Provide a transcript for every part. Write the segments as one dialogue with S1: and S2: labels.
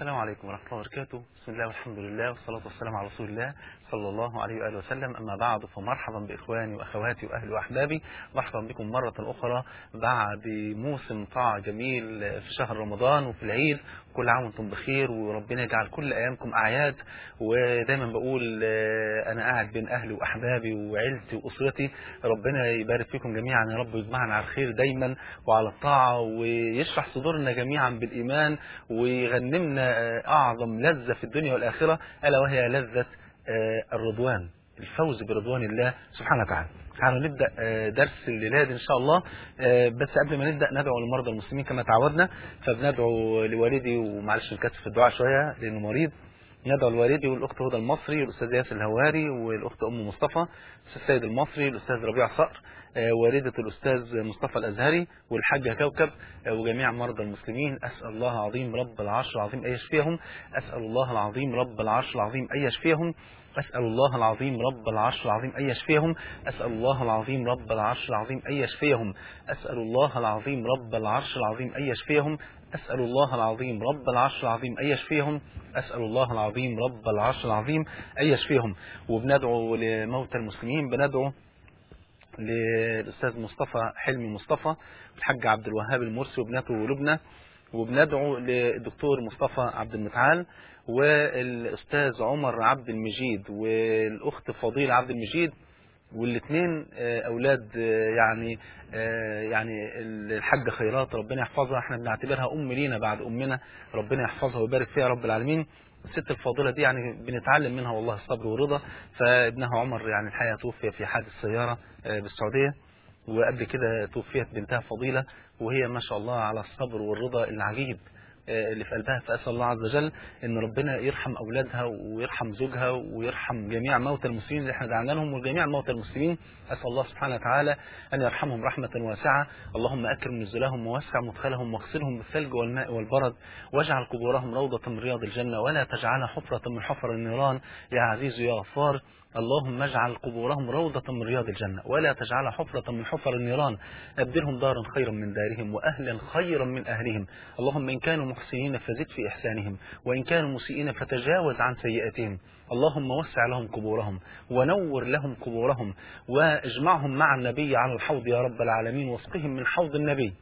S1: السلام عليكم ورحمة الله وبركاته بسم الله والحمد لله والصلاة والسلام على رسول الله صلى الله عليه وآله وسلم أما بعد فمرحبا بإخواني وأخواتي وأهلي وأحبابي مرحبا بكم مرة أخرى بعد موسم طاعة جميل في شهر رمضان وفي العيد كل عام وانتم بخير وربنا يجعل كل أيامكم أعياد ودايما بقول آه، أنا قاعد بين أهلي وأحبابي وعيلتي وأسرتي ربنا يبارك فيكم جميعا يا رب ويجمعنا على الخير دايما وعلى الطاعة ويشرح صدورنا جميعا بالإيمان ويغنمنا آه، أعظم لذة في الدنيا والآخرة ألا وهي لذة آه، الرضوان الفوز برضوان الله سبحانه وتعالى تعالوا نبدأ آه، درس الليلة دي إن شاء الله آه، بس قبل ما نبدأ ندعو لمرضى المسلمين كما تعودنا فبندعو لوالدي ومعلش نكثف في الدعاء شوية لأنه مريض ندعو لوالدي والأخت هدى المصري والأستاذ ياسر الهواري والأخت أم مصطفى الأستاذ سيد المصري الأستاذ ربيع صقر آه، والدة الأستاذ مصطفى الأزهري والحاجة كوكب آه، وجميع مرضى المسلمين أسأل الله العظيم رب العرش العظيم أن يشفيهم أسأل الله العظيم رب العرش العظيم أن يشفيهم أسأل الله العظيم رب العرش العظيم أن يشفيهم أسأل الله العظيم رب العرش العظيم أن يشفيهم أسأل الله العظيم رب العرش العظيم أن يشفيهم أسأل الله العظيم رب العرش العظيم أن يشفيهم أسأل الله العظيم رب العرش العظيم أن يشفيهم وبندعو لموتى المسلمين بندعو للأستاذ مصطفى حلمي مصطفى الحاج عبد الوهاب المرسي وابنته لبنى وبندعو للدكتور مصطفى عبد المتعال والأستاذ عمر عبد المجيد والأخت فضيلة عبد المجيد والاثنين أولاد آه، يعني آه، يعني الحاجة خيرات ربنا يحفظها احنا بنعتبرها أم لينا بعد أمنا ربنا يحفظها ويبارك فيها رب العالمين الست الفاضلة دي يعني بنتعلم منها والله الصبر والرضا فابنها عمر يعني الحقيقة توفي في حادث سيارة آه، بالسعودية وقبل كده توفيت بنتها فضيلة وهي ما شاء الله على الصبر والرضا العجيب آه، اللي في قلبها فأسأل الله عز وجل ان ربنا يرحم اولادها ويرحم زوجها ويرحم جميع موتى المسلمين اللي احنا دعنا لهم وجميع موتى المسلمين اسال الله سبحانه وتعالى ان يرحمهم رحمه واسعه اللهم اكرم نزلهم ووسع مدخلهم واغسلهم بالثلج والماء والبرد واجعل قبورهم روضه من رياض الجنه ولا تجعلها حفره من حفر النيران يا عزيز يا غفار اللهم اجعل قبورهم روضة من رياض الجنة ولا تجعلها حفرة من حفر النيران أبدلهم دارا خيرا من دارهم وأهلا خيرا من أهلهم اللهم إن كانوا محسنين فزد في إحسانهم وإن كانوا مسيئين فتجاوز عن سيئاتهم اللهم وسع لهم قبورهم ونور لهم قبورهم واجمعهم مع النبي على الحوض يا رب العالمين واسقهم من حوض النبي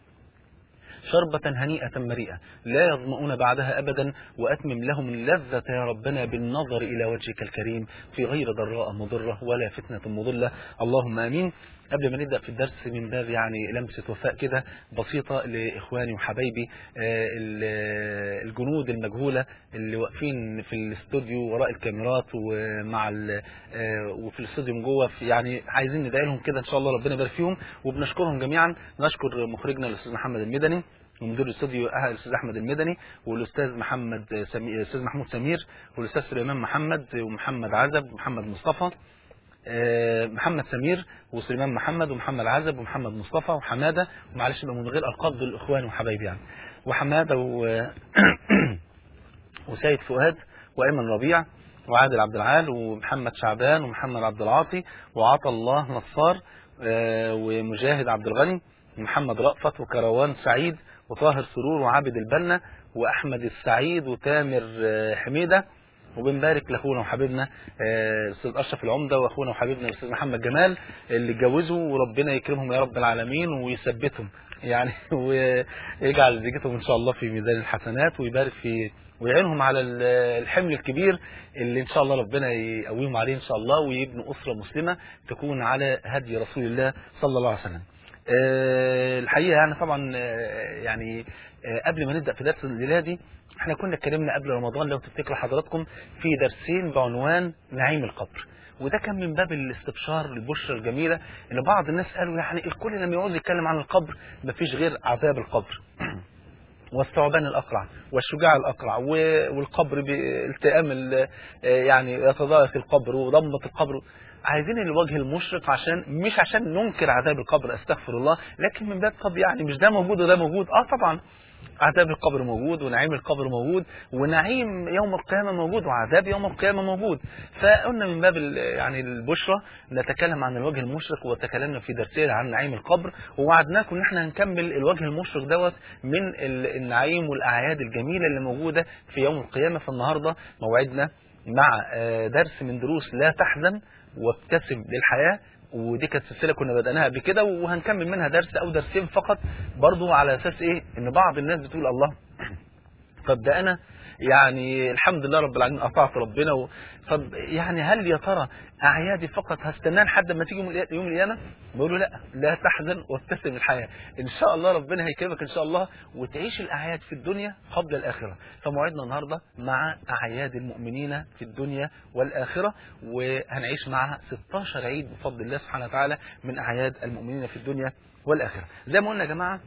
S1: شربة هنيئة مريئة لا يظمؤون بعدها أبدا وأتمم لهم اللذة يا ربنا بالنظر إلى وجهك الكريم في غير ضراء مضرة ولا فتنة مضلة اللهم آمين قبل ما نبدأ في الدرس من باب يعني لمسة وفاء كده بسيطة لإخواني وحبايبي آه، ال- الجنود المجهولة اللي واقفين في الاستوديو وراء الكاميرات ومع ال- آه، وفي الاستوديو من جوه في- يعني عايزين ندعي لهم كده إن شاء الله ربنا يبارك فيهم وبنشكرهم جميعا نشكر مخرجنا الأستاذ محمد المدني ومدير الاستوديو أه- الاستاذ احمد المدني والاستاذ محمد سمي... الاستاذ محمود سمير والاستاذ سليمان محمد ومحمد عزب ومحمد مصطفى آه، محمد سمير وسليمان محمد ومحمد عزب ومحمد مصطفى وحماده ومعلش بقى من غير القاب دول اخواني وحبايبي يعني وحماده و... وسيد فؤاد وايمن ربيع وعادل عبد العال ومحمد شعبان ومحمد عبد العاطي وعطى الله نصار آه، ومجاهد عبد الغني ومحمد رأفت وكروان سعيد وطاهر سرور وعابد البنا واحمد السعيد وتامر آه، حميده وبنبارك لاخونا وحبيبنا آه، الاستاذ اشرف العمده واخونا وحبيبنا الاستاذ محمد جمال اللي اتجوزوا وربنا يكرمهم يا رب العالمين ويثبتهم يعني ويجعل زيجتهم ان شاء الله في ميزان الحسنات ويبارك في ويعينهم على ال- الحمل الكبير اللي ان شاء الله ربنا يقويهم عليه ان شاء الله ويبنوا اسره مسلمه تكون على هدي رسول الله صلى الله عليه وسلم. آه، الحقيقه يعني طبعا آه، يعني آه، قبل ما نبدا في درس الليله دي احنا كنا اتكلمنا قبل رمضان لو تفتكروا حضراتكم في درسين بعنوان نعيم القبر وده كان من باب الاستبشار البشرى الجميله ان بعض الناس قالوا يعني الكل لما يقعد يتكلم عن القبر مفيش غير عذاب القبر والثعبان الأقرع والشجاع الأقرع و- والقبر بالتئام ال- يعني يتضايق القبر وضمة القبر عايزين الوجه المشرق عشان مش عشان ننكر عذاب القبر استغفر الله لكن من باب طب يعني مش ده موجود وده موجود اه طبعا عذاب القبر موجود ونعيم القبر موجود ونعيم يوم القيامة موجود وعذاب يوم القيامة موجود فقلنا من باب ال- يعني البشرى نتكلم عن الوجه المشرق وتكلمنا في درسين عن نعيم القبر ووعدناكم ان احنا هنكمل الوجه المشرق دوت من ال- النعيم والاعياد الجميلة اللي موجودة في يوم القيامة فالنهاردة موعدنا مع آه، درس من دروس لا تحزن وابتسم للحياة ودي كانت سلسله كنا بدأناها قبل كده وهنكمل منها درس او درسين فقط برضو على اساس ايه ان بعض الناس بتقول الله طب ده انا يعني الحمد لله رب العالمين اطعت ربنا و... طب يعني هل يا ترى اعيادي فقط هستناها لحد ما تيجي يوم القيا- يوم القيامه بقول له لا لا تحزن وابتسم الحياه ان شاء الله ربنا هيكرمك ان شاء الله وتعيش الاعياد في الدنيا قبل الاخره فموعدنا النهارده مع اعياد المؤمنين في الدنيا والاخره وهنعيش مع 16 عيد بفضل الله سبحانه وتعالى من اعياد المؤمنين في الدنيا والاخره زي ما قلنا يا جماعه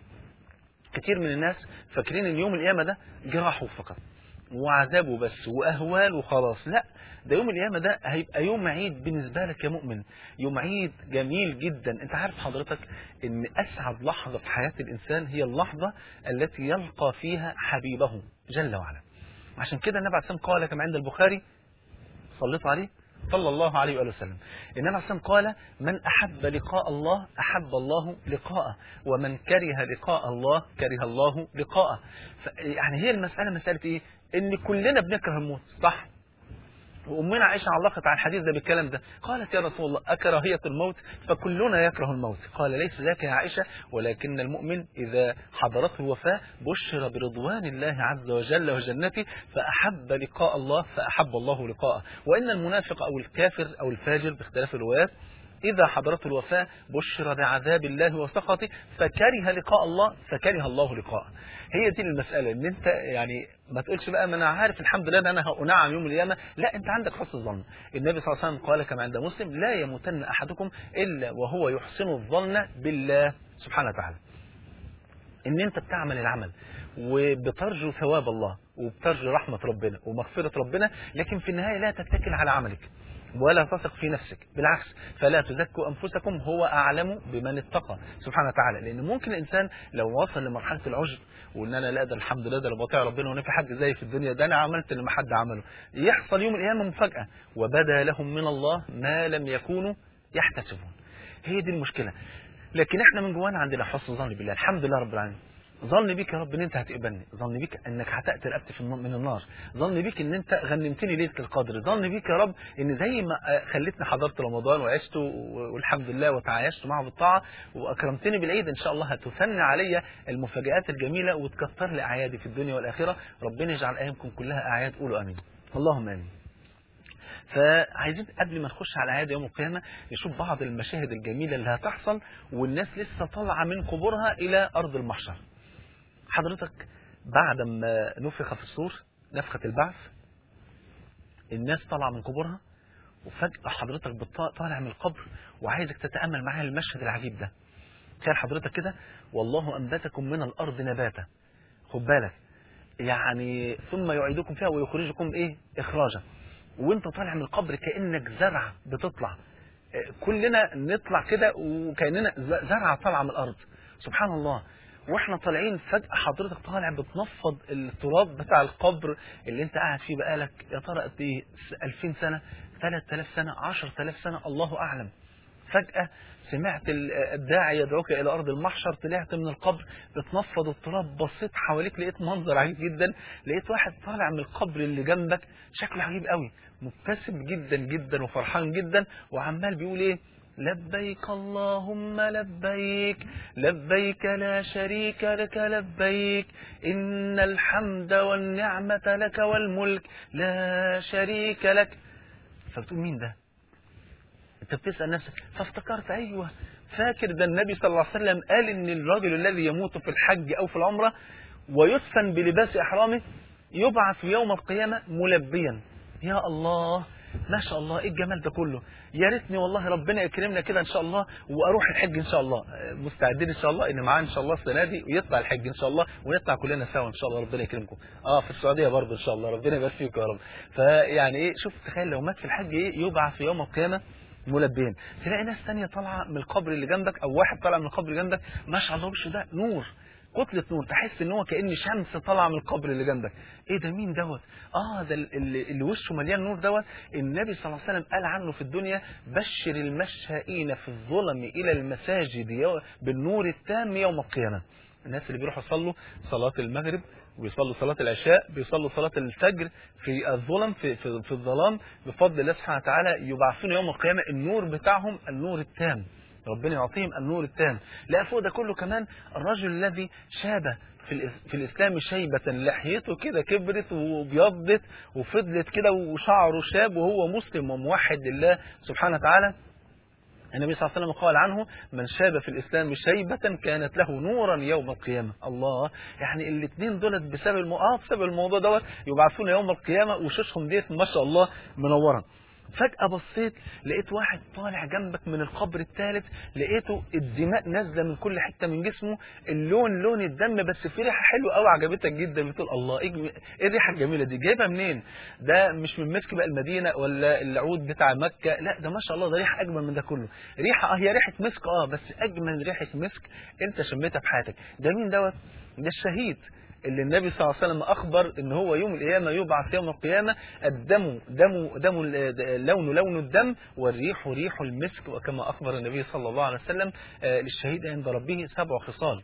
S1: كتير من الناس فاكرين ان يوم القيامه ده جراحه فقط وعذابه بس واهوال وخلاص لا ده يوم القيامه ده هيبقى يوم عيد بالنسبه لك يا مؤمن يوم عيد جميل جدا انت عارف حضرتك ان اسعد لحظه في حياه الانسان هي اللحظه التي يلقى فيها حبيبه جل وعلا عشان كده النبي عليه الصلاه والسلام قال كما عند البخاري صليت عليه صلى الله عليه وآله وسلم النبي عليه الصلاة والسلام قال من أحب لقاء الله أحب الله لقاءه ومن كره لقاء الله كره الله لقاءه ف- يعني هي المسألة مسألة إيه إن كلنا بنكره الموت صح وأمنا عائشة علقت على الحديث ده بالكلام ده قالت يا رسول الله أكراهية الموت فكلنا يكره الموت قال ليس ذاك يا عائشة ولكن المؤمن إذا حضرته الوفاة بشر برضوان الله عز وجل وجنته فأحب لقاء الله فأحب الله لقاءه وإن المنافق أو الكافر أو الفاجر باختلاف الروايات إذا حضرته الوفاة بشر بعذاب الله وسخطه فكره لقاء الله فكره الله لقاءه هي دي المسألة ان انت يعني ما تقولش بقى ما انا عارف الحمد لله ان انا هأنعم يوم القيامة لا انت عندك حسن الظن النبي صلى الله عليه وسلم قال كما عند مسلم لا يموتن احدكم الا وهو يحسن الظن بالله سبحانه وتعالى ان انت بتعمل العمل وبترجو ثواب الله وبترجو رحمة ربنا ومغفرة ربنا لكن في النهاية لا تتكل على عملك ولا تثق في نفسك بالعكس فلا تزكوا أنفسكم هو أعلم بمن اتقى سبحانه وتعالى لأن ممكن الإنسان لو وصل لمرحلة العجب وإن أنا لا ده الحمد لله ده أنا بطيع ربنا وأنا في حد زي في الدنيا ده أنا عملت اللي ما حد عمله يحصل يوم القيامة مفاجأة وبدا لهم من الله ما لم يكونوا يحتسبون هي دي المشكلة لكن احنا من جوانا عندنا حسن ظن بالله الحمد لله رب العالمين ظن بيك يا رب ان انت هتقبلني ظن بيك انك هتأتي رقبتي في الن- من النار ظن بيك ان انت غنمتني ليله القدر ظن بيك يا رب ان زي ما آه، خليتني حضرت رمضان وعشت و- والحمد لله وتعايشت معه بالطاعه واكرمتني بالعيد ان شاء الله هتثني عليا المفاجآت الجميله وتكثر لي اعيادي في الدنيا والاخره ربنا يجعل ايامكم كلها اعياد قولوا امين اللهم امين فعايزين قبل ما نخش على عياد يوم القيامة نشوف بعض المشاهد الجميلة اللي هتحصل والناس لسه طالعة من قبورها إلى أرض المحشر حضرتك بعد ما نفخ في الصور نفخة البعث الناس طالعة من قبورها وفجأة حضرتك بتطا- طالع من القبر وعايزك تتأمل معايا المشهد العجيب ده تخيل حضرتك كده والله أنبتكم من الأرض نباتا خد بالك يعني ثم يعيدكم فيها ويخرجكم ايه اخراجا وانت طالع من القبر كانك زرع بتطلع آه، كلنا نطلع كده وكاننا ز- زرعه طالعه من الارض سبحان الله واحنا طالعين فجاه حضرتك طالع بتنفض التراب بتاع القبر اللي انت قاعد فيه بقالك يا ترى قد ايه 2000 سنه 3000 سنه 10000 سنه الله اعلم فجأة سمعت ال- الداعي يدعوك إلى أرض المحشر طلعت من القبر بتنفض التراب بصيت حواليك لقيت منظر عجيب جدا لقيت واحد طالع من القبر اللي جنبك شكله عجيب قوي مبتسم جدا جدا وفرحان جدا وعمال بيقول ايه لبيك اللهم لبيك لبيك لا شريك لك لبيك إن الحمد والنعمة لك والملك لا شريك لك فبتقول مين ده انت بتسأل نفسك فافتكرت ايوه فاكر ده النبي صلى الله عليه وسلم قال ان الرجل الذي يموت في الحج او في العمرة ويدفن بلباس احرامه يبعث يوم القيامة ملبيا يا الله ما شاء الله ايه الجمال ده كله يا ريتني والله ربنا يكرمنا كده ان شاء الله واروح الحج ان شاء الله آه، مستعدين ان شاء الله ان معانا ان شاء الله السنه دي ويطلع الحج ان شاء الله ونطلع كلنا سوا ان شاء الله ربنا يكرمكم اه في السعوديه برضه ان شاء الله ربنا يبارك فيكم يا رب فيعني ايه شوف تخيل لو مات في الحج ايه يبعث في يوم القيامه ملبين تلاقي ناس تانية طالعة من القبر اللي جنبك او واحد طالع من القبر اللي جنبك ما شاء الله وشه ده نور كتلة نور تحس ان هو كأن شمس طالعة من القبر اللي جنبك ايه ده مين دوت اه ده اللي, اللي وشه مليان نور دوت النبي صلى الله عليه وسلم قال عنه في الدنيا بشر المشائين في الظلم الى المساجد يو- بالنور التام يوم القيامة الناس اللي بيروحوا يصلوا صلاة المغرب ويصلوا صلاة العشاء بيصلوا صلاة الفجر في الظلم في, في, في الظلام بفضل الله سبحانه وتعالى يبعثون يوم القيامة النور بتاعهم النور التام ربنا يعطيهم النور التام لا فوق ده كله كمان الرجل الذي شاب في, الإس- في الإسلام شيبة لحيته كده كبرت وبيضت وفضلت كده وشعره شاب وهو مسلم وموحد لله سبحانه وتعالى النبي صلى الله عليه وسلم قال عنه من شاب في الإسلام شيبة كانت له نورا يوم القيامة الله يعني الاثنين دولت بسبب المو... آه بسبب الموضوع دوت يبعثون يوم القيامة وشوشهم ديت ما شاء الله منورة فجأة بصيت لقيت واحد طالع جنبك من القبر الثالث لقيته الدماء نازلة من كل حتة من جسمه اللون لون الدم بس في ريحة حلوة قوي عجبتك جدا بتقول الله ايه الجم- إيه الريحة الجميلة دي جايبها منين ده مش من مسك بقى المدينة ولا العود بتاع مكة لا ده ما شاء الله ده ريحة أجمل من ده كله ريحة اه هي ريحة مسك اه بس أجمل ريحة مسك أنت شميتها في حياتك ده مين دوت ده الشهيد اللي النبي صلى الله عليه وسلم أخبر إن هو يوم القيامة يبعث يوم القيامة الدم دم دم اللون لون الدم والريح ريح المسك وكما أخبر النبي صلى الله عليه وسلم آه، للشهيد عند ربه سبع خصال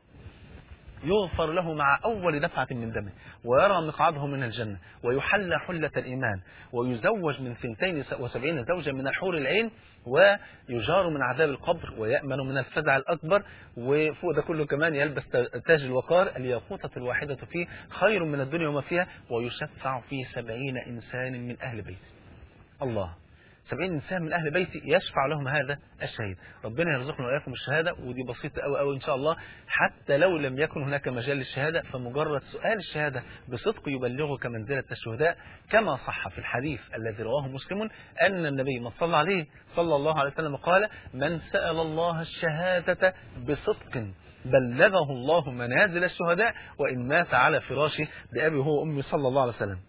S1: يغفر له مع أول دفعة من دمه ويرى مقعده من الجنة ويحلى حلة الإيمان ويزوج من ثنتين وسبعين زوجا من الحور العين ويجار من عذاب القبر ويأمن من الفزع الأكبر وفوق ده كله كمان يلبس تاج الوقار الياقوتة الواحدة فيه خير من الدنيا وما فيها ويشفع في سبعين إنسان من أهل بيته الله سبعين إنسان من أهل بيتي يشفع لهم هذا الشهيد ربنا يرزقنا وإياكم الشهادة ودي بسيطة أوي أوي إن شاء الله حتى لو لم يكن هناك مجال للشهادة فمجرد سؤال الشهادة بصدق يبلغك منزلة الشهداء كما صح في الحديث الذي رواه مسلم أن النبي ما صلى عليه صلى الله عليه وسلم قال من سأل الله الشهادة بصدق بلغه الله منازل الشهداء وإن مات على فراشه بأبي هو وأمي صلى الله عليه وسلم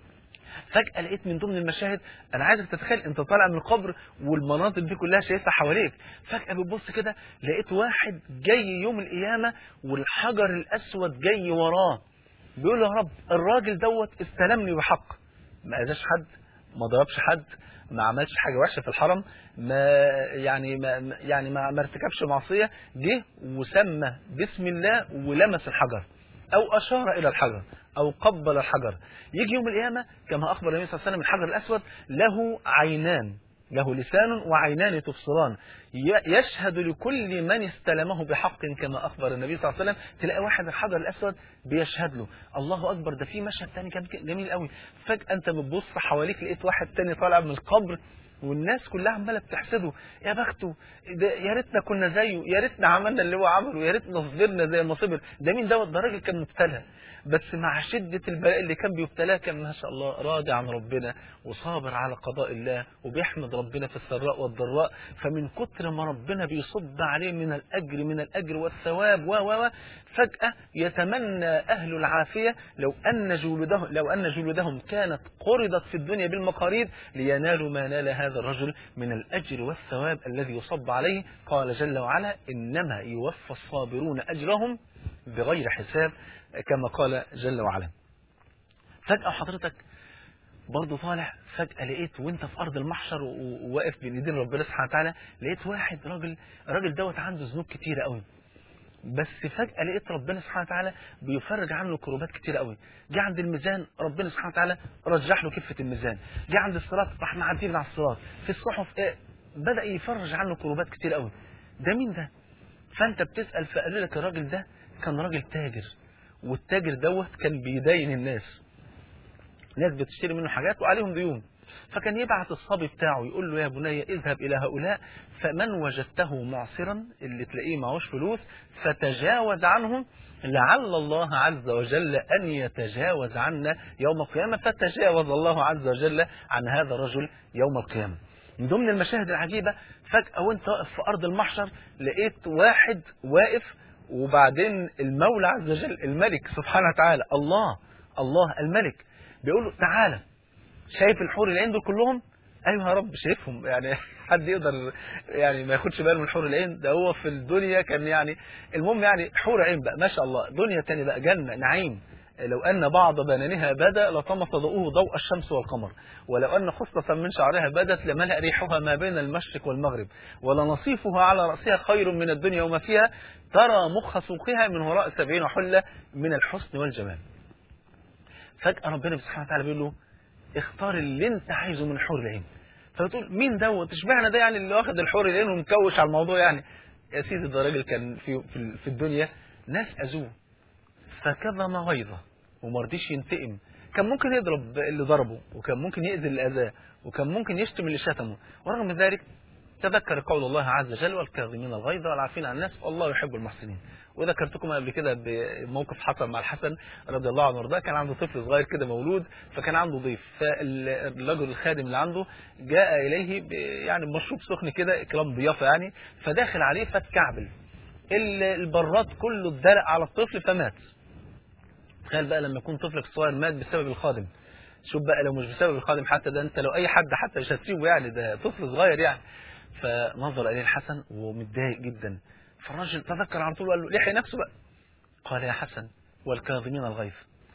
S1: فجأة لقيت من ضمن المشاهد أنا عايزك تتخيل أنت طالع من القبر والمناظر دي كلها شايفها حواليك فجأة بتبص كده لقيت واحد جاي يوم القيامة والحجر الأسود جاي وراه بيقول له يا رب الراجل دوت استلمني بحق ما أذاش حد ما ضربش حد ما عملش حاجة وحشة في الحرم ما يعني ما ما- يعني ما ما ارتكبش معصية جه وسمى بسم الله ولمس الحجر أو أشار إلى الحجر أو قبل الحجر يجي يوم القيامة كما أخبر النبي صلى الله عليه وسلم الحجر الأسود له عينان له لسان وعينان تبصران ي- يشهد لكل من استلمه بحق كما أخبر النبي صلى الله عليه وسلم تلاقي واحد الحجر الأسود بيشهد له الله أكبر ده في مشهد تاني كان جميل قوي فجأة أنت بتبص حواليك لقيت واحد تاني طالع من القبر والناس كلها عماله بتحسده يا بخته ده يا ريتنا كنا زيه يا ريتنا عملنا اللي هو عمله يا ريتنا صبرنا زي ما صبر ده مين دوت ده راجل كان مبتلى بس مع شدة البلاء اللي كان بيبتلاه كان ما شاء الله راضي عن ربنا وصابر على قضاء الله وبيحمد ربنا في السراء والضراء فمن كتر ما ربنا بيصب عليه من الأجر من الأجر والثواب و و و فجأة يتمنى أهل العافية لو أن جلودهم لو أن جلودهم كانت قرضت في الدنيا بالمقاريض لينالوا ما نال هذا الرجل من الأجر والثواب الذي يصب عليه قال جل وعلا إنما يوفى الصابرون أجرهم بغير حساب كما قال جل وعلا فجأة حضرتك برضه طالع فجأة لقيت وانت في أرض المحشر و- وواقف بين ايدين ربنا سبحانه وتعالى لقيت واحد راجل الراجل دوت عنده ذنوب كتيرة قوي بس فجأة لقيت ربنا سبحانه وتعالى بيفرج عنه كروبات كتير قوي جه عند الميزان ربنا سبحانه وتعالى رجح له كفة الميزان جه عند الصراط راح معدي من على الصراط في الصحف ايه بدأ يفرج عنه كروبات كتير قوي ده مين ده فانت بتسأل فقالوا لك الراجل ده كان راجل تاجر والتاجر دوت كان بيدين الناس ناس بتشتري منه حاجات وعليهم ديون فكان يبعت الصبي بتاعه يقول له يا بني اذهب إلى هؤلاء فمن وجدته معصرا اللي تلاقيه معهوش فلوس فتجاوز عنهم لعل الله عز وجل أن يتجاوز عنا يوم القيامة فتجاوز الله عز وجل عن هذا الرجل يوم القيامة من ضمن المشاهد العجيبة فجأة وانت واقف في أرض المحشر لقيت واحد واقف وبعدين المولى عز وجل الملك سبحانه وتعالى الله الله الملك بيقول له تعالى شايف الحور اللي عنده كلهم ايوه يا رب شايفهم يعني حد يقدر يعني ما ياخدش باله من حور العين ده هو في الدنيا كان يعني المهم يعني حور عين بقى ما شاء الله دنيا تاني بقى جنة نعيم لو أن بعض بنانها بدا لطمس ضوءه ضوء الشمس والقمر ولو أن خصلة من شعرها بدت لملأ ريحها ما بين المشرق والمغرب ولنصيفها على رأسها خير من الدنيا وما فيها ترى مخ سوقها من وراء سبعين حلة من الحسن والجمال فجأة ربنا سبحانه وتعالى بيقول له اختار اللي انت عايزه من حور العين فتقول مين دوت اشمعنى ده يعني اللي واخد الحور العين ومكوش على الموضوع يعني يا سيدي ده راجل كان في في, في الدنيا ناس اذوه فكظم غيظه وما رضيش ينتقم كان ممكن يضرب اللي ضربه وكان ممكن يأذي اللي أذاه وكان ممكن يشتم اللي شتمه ورغم ذلك تذكر قول الله عز وجل والكاظمين الغيظ والعافين عن الناس والله يحب المحسنين وذكرتكم قبل كده بموقف حصل مع الحسن رضي الله عنه وارضاه كان عنده طفل صغير كده مولود فكان عنده ضيف فالرجل الخادم اللي عنده جاء اليه يعني بمشروب سخن كده كلام ضيافه يعني فداخل عليه فاتكعبل البراد كله اتدلق على الطفل فمات تخيل بقى لما يكون طفلك الصغير مات بسبب الخادم شوف بقى لو مش بسبب الخادم حتى ده انت لو اي حد حتى مش هتسيبه يعني ده طفل صغير يعني فنظر اليه الحسن ومتضايق جدا فالراجل تذكر على طول وقال له لحي نفسه بقى قال يا حسن والكاظمين الغيظ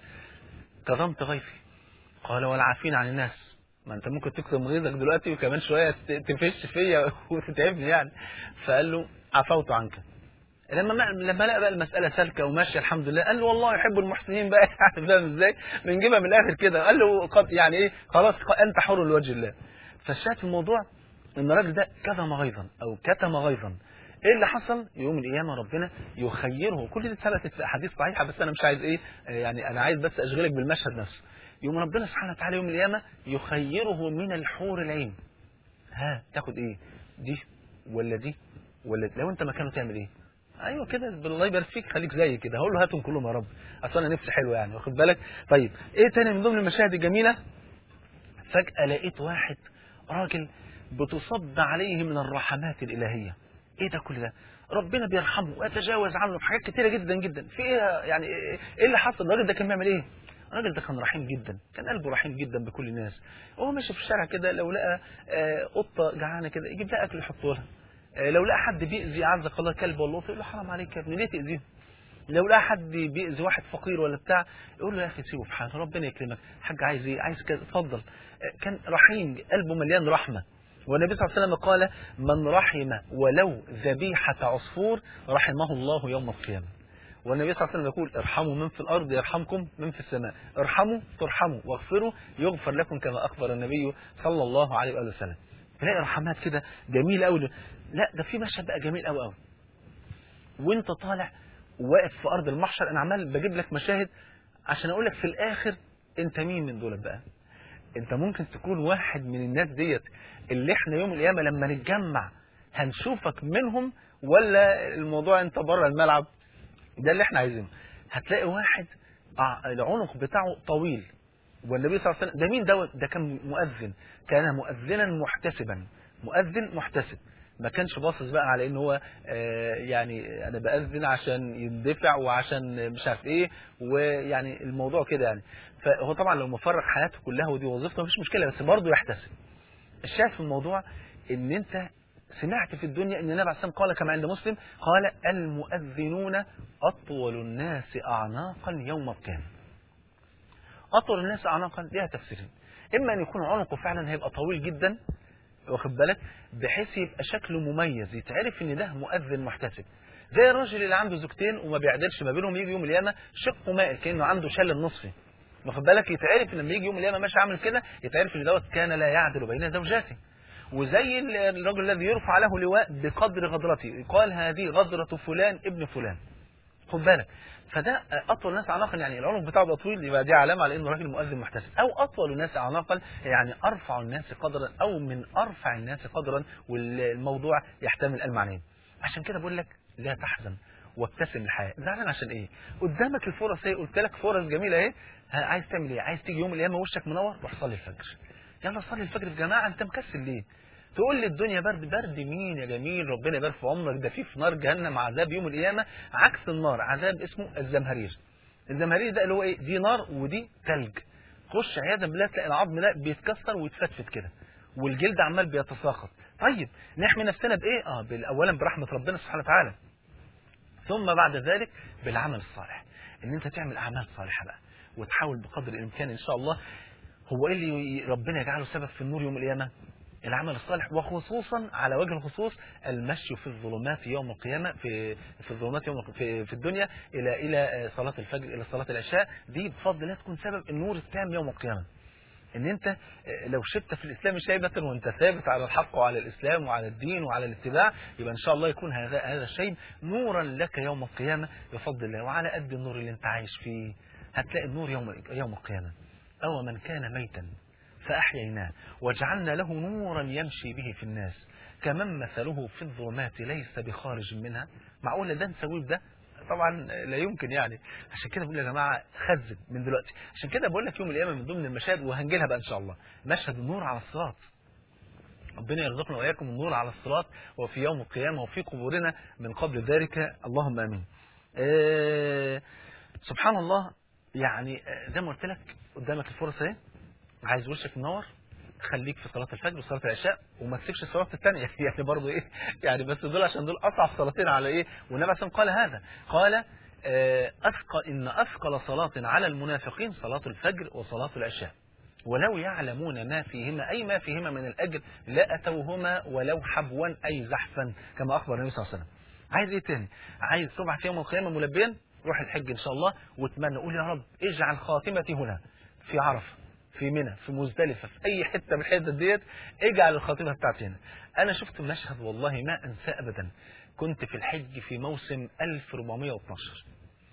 S1: كظمت غيظي قال والعافين عن الناس ما انت ممكن تكتم غيظك دلوقتي وكمان شويه تفش فيا وتتعبني يعني فقال له عفوت عنك لما ما لما لقى بقى المساله سالكه وماشيه الحمد لله قال له والله يحب المحسنين بقى يعني فاهم ازاي بنجيبها من الاخر كده قال له قد يعني ايه خلاص انت حر لوجه الله فالشاهد في الموضوع ان الراجل ده كتم غيظا او كتم غيظا ايه اللي حصل يوم القيامه ربنا يخيره كل دي ثبتت في احاديث صحيحه بس انا مش عايز ايه يعني انا عايز بس اشغلك بالمشهد نفسه يوم ربنا سبحانه وتعالى يوم القيامه يخيره من الحور العين ها تاخد ايه دي ولا دي ولا دي؟ لو انت مكانه تعمل ايه ايوه كده بالله يبارك فيك خليك زي كده هقول له هاتهم كلهم يا رب اصل انا نفسي حلوه يعني واخد بالك طيب ايه تاني من ضمن المشاهد الجميله فجاه لقيت واحد راجل بتصب عليه من الرحمات الالهيه ايه ده كل ده ربنا بيرحمه ويتجاوز عنه في حاجات كتيره جدا جدا في ايه يعني ايه اللي حصل الراجل ده كان بيعمل ايه الراجل ده كان رحيم جدا كان قلبه رحيم جدا بكل الناس وهو ماشي في الشارع كده لو لقى قطه جعانه كده يجيب لها اكل يحطه لها لو لقى حد بيأذي عزك الله كلب ولا يقول له حرام عليك يا ابني ليه تأذيه لو لقى حد بيأذي واحد فقير ولا بتاع يقول له يا اخي سيبه في حاله ربنا يكرمك حاج عايز ايه عايز كذا اتفضل كان رحيم قلبه مليان رحمه والنبي صلى الله عليه وسلم قال من رحم ولو ذبيحة عصفور رحمه الله يوم القيامة والنبي صلى الله عليه وسلم يقول ارحموا من في الأرض يرحمكم من في السماء ارحموا ترحموا واغفروا يغفر لكم كما أخبر النبي صلى الله عليه وآله وسلم تلاقي رحمات كده جميلة قوي لا ده في مشهد بقى جميل قوي قوي وانت طالع واقف في أرض المحشر أنا عمال بجيب لك مشاهد عشان أقول لك في الآخر أنت مين من دول بقى انت ممكن تكون واحد من الناس ديت اللي احنا يوم القيامه لما نتجمع هنشوفك منهم ولا الموضوع انت بره الملعب ده اللي احنا عايزينه هتلاقي واحد العنق بتاعه طويل والنبي صلى الله عليه وسلم ده مين دوت ده كان مؤذن كان مؤذنا محتسبا مؤذن محتسب ما كانش باصص بقى على ان هو آه يعني انا باذن عشان يندفع وعشان مش عارف ايه ويعني الموضوع كده يعني فهو طبعا لو مفرغ حياته كلها ودي وظيفته مفيش مشكله بس برضه يحتسب الشاهد في الموضوع ان انت سمعت في الدنيا ان النبي عليه الصلاه قال كما عند مسلم قال المؤذنون اطول الناس اعناقا يوم القيامه اطول الناس اعناقا ليها تفسيرين اما ان يكون عنقه فعلا هيبقى طويل جدا واخد بالك بحيث يبقى شكله مميز يتعرف ان ده مؤذن محتسب زي الراجل اللي عنده زوجتين وما بيعدلش ما بينهم يجي يوم القيامه شقه مائل كانه عنده شلل نصفي واخد بالك يتعرف ان لما يجي يوم القيامه ماشي عامل كده يتعرف ان دوت كان لا يعدل بين زوجاته وزي الرجل الذي يرفع له لواء بقدر غدرته يقال هذه غدرة فلان ابن فلان خد بالك فده اطول الناس اعناقا يعني العنق بتاعه ده طويل يبقى دي علامه على انه راجل مؤذن محتسب او اطول الناس اعناقا يعني ارفع الناس قدرا او من ارفع الناس قدرا والموضوع يحتمل المعنيين عشان كده بقول لك لا تحزن وابتسم للحياه زعلان عشان ايه قدامك الفرص ايه قلت لك فرص جميله اهي عايز تعمل ايه عايز تيجي يوم القيامه وشك منور روح صلي الفجر يلا صلي الفجر في جماعه انت مكسل ليه تقول لي الدنيا برد برد مين يا جميل ربنا يبارك في عمرك ده في في نار جهنم عذاب يوم القيامه عكس النار عذاب اسمه الزمهرير الزمهرير ده اللي هو ايه دي نار ودي ثلج خش عياذا بالله تلاقي العظم ده بيتكسر ويتفتفت كده والجلد عمال بيتساقط طيب نحمي نفسنا بايه اه بال- اولا برحمه ربنا سبحانه وتعالى ثم بعد ذلك بالعمل الصالح ان انت تعمل اعمال صالحه بقى وتحاول بقدر الامكان ان شاء الله هو ايه اللي ي- ربنا يجعله سبب في النور يوم القيامه العمل الصالح وخصوصا على وجه الخصوص المشي في الظلمات يوم القيامه في في الظلمات يوم في, في الدنيا الى الى صلاه الفجر الى صلاه العشاء دي بفضل الله تكون سبب النور التام يوم القيامه ان انت لو شبت في الاسلام شيبة وانت ثابت على الحق وعلى الاسلام وعلى الدين وعلى الاتباع يبقى ان شاء الله يكون هذا هذا الشيب نورا لك يوم القيامه بفضل الله وعلى قد النور اللي انت عايش فيه هتلاقي النور يوم يوم القيامه او من كان ميتا فاحييناه وجعلنا له نورا يمشي به في الناس كمن مثله في الظلمات ليس بخارج منها معقول ده نسويه ده طبعا لا يمكن يعني عشان كده بقول يا جماعه خزن من دلوقتي عشان كده بقول لك يوم القيامه من ضمن المشاهد وهنجي لها بقى ان شاء الله مشهد النور على الصراط ربنا يرزقنا واياكم النور على الصراط وفي يوم القيامه وفي قبورنا من قبل ذلك اللهم امين. آه سبحان الله يعني آه، زي ما قلت لك قدامك الفرصه اهي عايز وشك منور خليك في صلاه الفجر وصلاه العشاء وما تسيبش الصلاه الثانيه يعني برضه ايه يعني بس دول عشان دول اصعب صلاتين على ايه والنبي عليه الصلاة والسلام قال هذا قال آه، اثقل ان اثقل صلاه على المنافقين صلاه الفجر وصلاه العشاء ولو يعلمون ما فيهما أي ما فيهما من الأجر لأتوهما ولو حبوا أي زحفا كما أخبر النبي صلى الله عليه وسلم عايز إيه تاني عايز تبعث في يوم القيامة ملبيا روح الحج إن شاء الله واتمنى قول يا رب اجعل خاتمتي هنا في عرفة في منى في مزدلفة في أي حتة من الحتت ديت اجعل الخاتمة بتاعتي هنا أنا شفت مشهد والله ما أنساه أبدا كنت في الحج في موسم 1412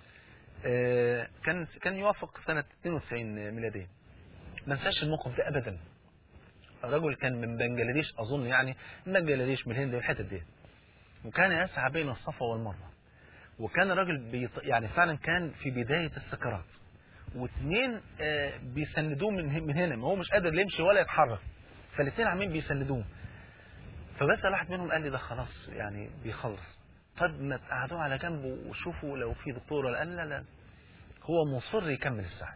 S1: آه، كان كان يوافق سنة 92 ميلادية ما انساش الموقف ده ابدا رجل كان من بنجلاديش اظن يعني من بنجلاديش من الهند والحتت دي وكان يسعى بين الصفا والمروه وكان الراجل بيط... يعني فعلا كان في بدايه السكرات واثنين آه، بيسندوه من ه- من هنا ما هو مش قادر يمشي ولا يتحرك فالاثنين عاملين بيسندوه فبس واحد منهم قال لي ده خلاص يعني بيخلص طب ما تقعدوه على جنبه وشوفوا لو في دكتور ولا قال لا لا هو مصر يكمل الساعه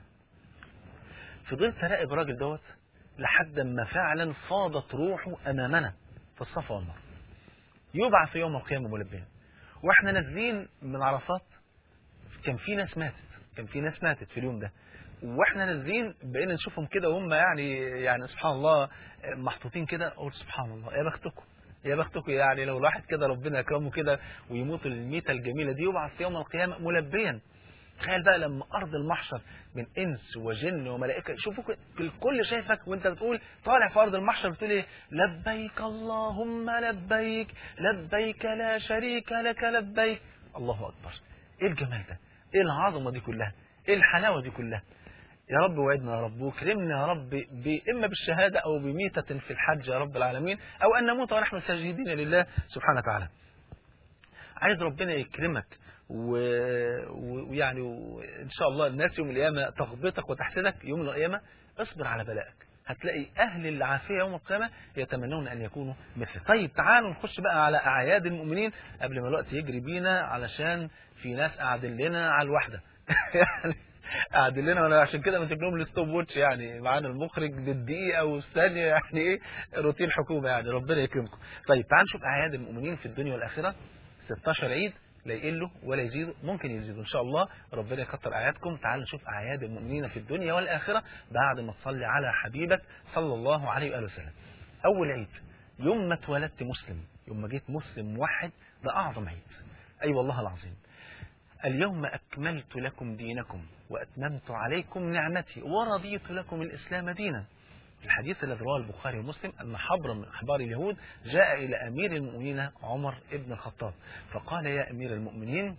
S1: فضلت اراقب الراجل دوت لحد ما فعلا فاضت روحه امامنا في الصفا والمروه يبعث في يوم القيامه ملبيا واحنا نازلين من عرفات كان في ناس ماتت كان في ناس ماتت في اليوم ده واحنا نازلين بقينا نشوفهم كده وهم يعني يعني سبحان الله محطوطين كده اقول سبحان الله يا بختكم يا بختكم يعني لو الواحد كده ربنا يكرمه كده ويموت الميته الجميله دي يبعث في يوم القيامه ملبيا تخيل بقى لما ارض المحشر من انس وجن وملائكه يشوفوك الكل شايفك وانت بتقول طالع في ارض المحشر بتقول ايه لبيك اللهم لبيك لبيك لا شريك لك لبيك الله اكبر ايه الجمال ده ايه العظمه دي كلها ايه الحلاوه دي كلها يا رب وعدنا يا رب وكرمنا يا رب ب- إما بالشهادة أو بميتة في الحج يا رب العالمين أو أن نموت ونحن ساجدين لله سبحانه وتعالى عايز ربنا يكرمك و- و- ويعني وإن شاء الله الناس يوم القيامة تغبطك وتحسدك يوم القيامة اصبر على بلائك هتلاقي أهل العافية يوم القيامة يتمنون أن يكونوا مثلك طيب تعالوا نخش بقى على أعياد المؤمنين قبل ما الوقت يجري بينا علشان في ناس قاعدين لنا على الواحدة يعني قاعدين لنا وانا عشان كده ماسك لهم الستوب ووتش يعني معانا المخرج بالدقيقه والثانيه يعني ايه روتين حكومه يعني ربنا يكرمكم. طيب تعال نشوف اعياد المؤمنين في الدنيا والاخره 16 عيد لا يقلوا ولا يزيدوا ممكن يزيدوا ان شاء الله ربنا يكتر اعيادكم تعال نشوف اعياد المؤمنين في الدنيا والاخره بعد ما تصلي على حبيبك صلى الله عليه واله وسلم. اول عيد يوم ما اتولدت مسلم يوم ما جيت مسلم موحد ده اعظم عيد. اي أيوة والله العظيم. اليوم أكملت لكم دينكم وأتممت عليكم نعمتي ورضيت لكم الإسلام دينا الحديث الذي رواه البخاري ومسلم أن حبرا من أحبار اليهود جاء إلى أمير المؤمنين عمر بن الخطاب فقال يا أمير المؤمنين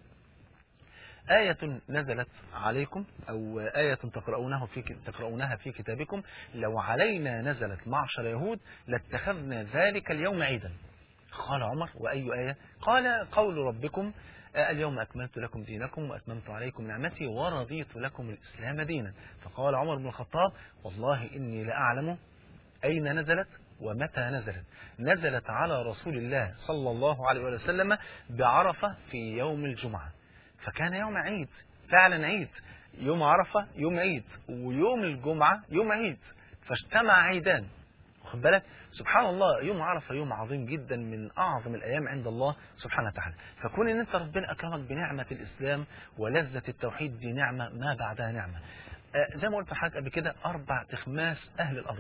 S1: آية نزلت عليكم أو آية تقرؤونها في تقرؤونها في كتابكم لو علينا نزلت معشر يهود لاتخذنا ذلك اليوم عيدا قال عمر وأي آية قال قول ربكم آه، اليوم أكملت لكم دينكم وأتممت عليكم نعمتي ورضيت لكم الإسلام دينا فقال عمر بن الخطاب والله إني لأعلم أين نزلت ومتى نزلت نزلت على رسول الله صلى الله عليه وسلم بعرفة في يوم الجمعة فكان يوم عيد فعلا عيد يوم عرفة يوم عيد ويوم الجمعة يوم عيد فاجتمع عيدان واخد بالك سبحان الله يوم عرفه يوم عظيم جدا من اعظم الايام عند الله سبحانه وتعالى فكون ان انت ربنا اكرمك بنعمه الاسلام ولذه التوحيد دي نعمه ما بعدها نعمه آه زي ما قلت لحضرتك قبل كده اربع تخماس اهل الارض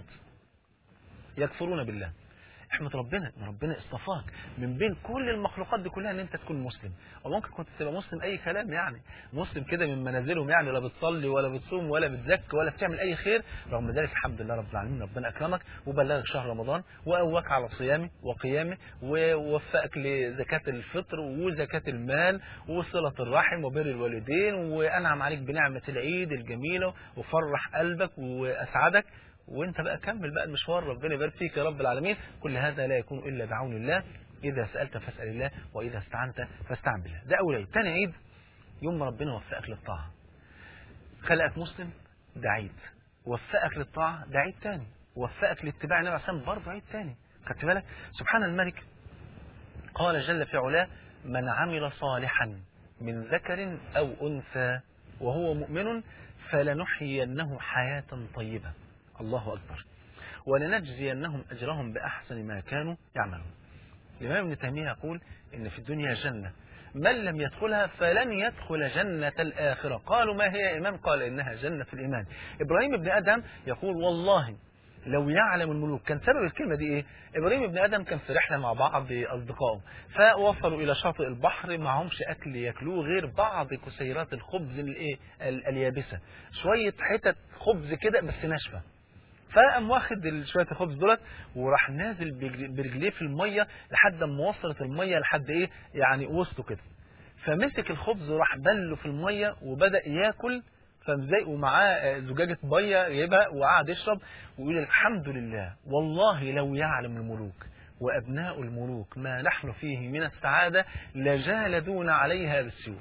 S1: يكفرون بالله احمد ربنا ان ربنا اصطفاك من بين كل المخلوقات دي كلها ان انت تكون مسلم وممكن كنت تبقى مسلم اي كلام يعني مسلم كده من منازلهم يعني لا بتصلي ولا بتصوم ولا بتزكي ولا بتعمل اي خير رغم ذلك الحمد لله رب العالمين ربنا اكرمك وبلغك شهر رمضان وقواك على صيامه وقيامه ووفقك لزكاه الفطر وزكاه المال وصله الرحم وبر الوالدين وانعم عليك بنعمه العيد الجميله وفرح قلبك واسعدك وانت بقى كمل بقى المشوار ربنا يبارك فيك يا رب العالمين كل هذا لا يكون الا بعون الله اذا سالت فاسال الله واذا استعنت فاستعن بالله ده اول عيد ثاني عيد يوم ما ربنا وفقك للطاعه خلقك مسلم ده عيد وفقك للطاعه ده عيد ثاني وفقك لاتباع النبي عليه الصلاه والسلام برضه عيد ثاني خدت بالك سبحان الملك قال جل في علاه من عمل صالحا من ذكر او انثى وهو مؤمن فلنحيينه حياه طيبه الله أكبر ولنجزينهم أجرهم بأحسن ما كانوا يعملون الإمام ابن تيمية يقول إن في الدنيا جنة من لم يدخلها فلن يدخل جنة الآخرة قالوا ما هي يا إمام قال إنها جنة الإيمان إبراهيم ابن أدم يقول والله لو يعلم الملوك كان سبب الكلمة دي إيه إبراهيم ابن أدم كان في رحلة مع بعض أصدقائه فوصلوا إلى شاطئ البحر معهمش أكل ياكلوه غير بعض كسيرات الخبز الإيه اليابسة شوية حتت خبز كده بس ناشفة فقام واخد شويه الخبز دولت وراح نازل برجليه في الميه لحد ما وصلت الميه لحد ايه يعني وسطه كده فمسك الخبز وراح بله في الميه وبدا ياكل فازاي ومعاه زجاجه ميه جايبها وقعد يشرب ويقول الحمد لله والله لو يعلم الملوك وابناء الملوك ما نحن فيه من السعاده لجالدون عليها بالسيوف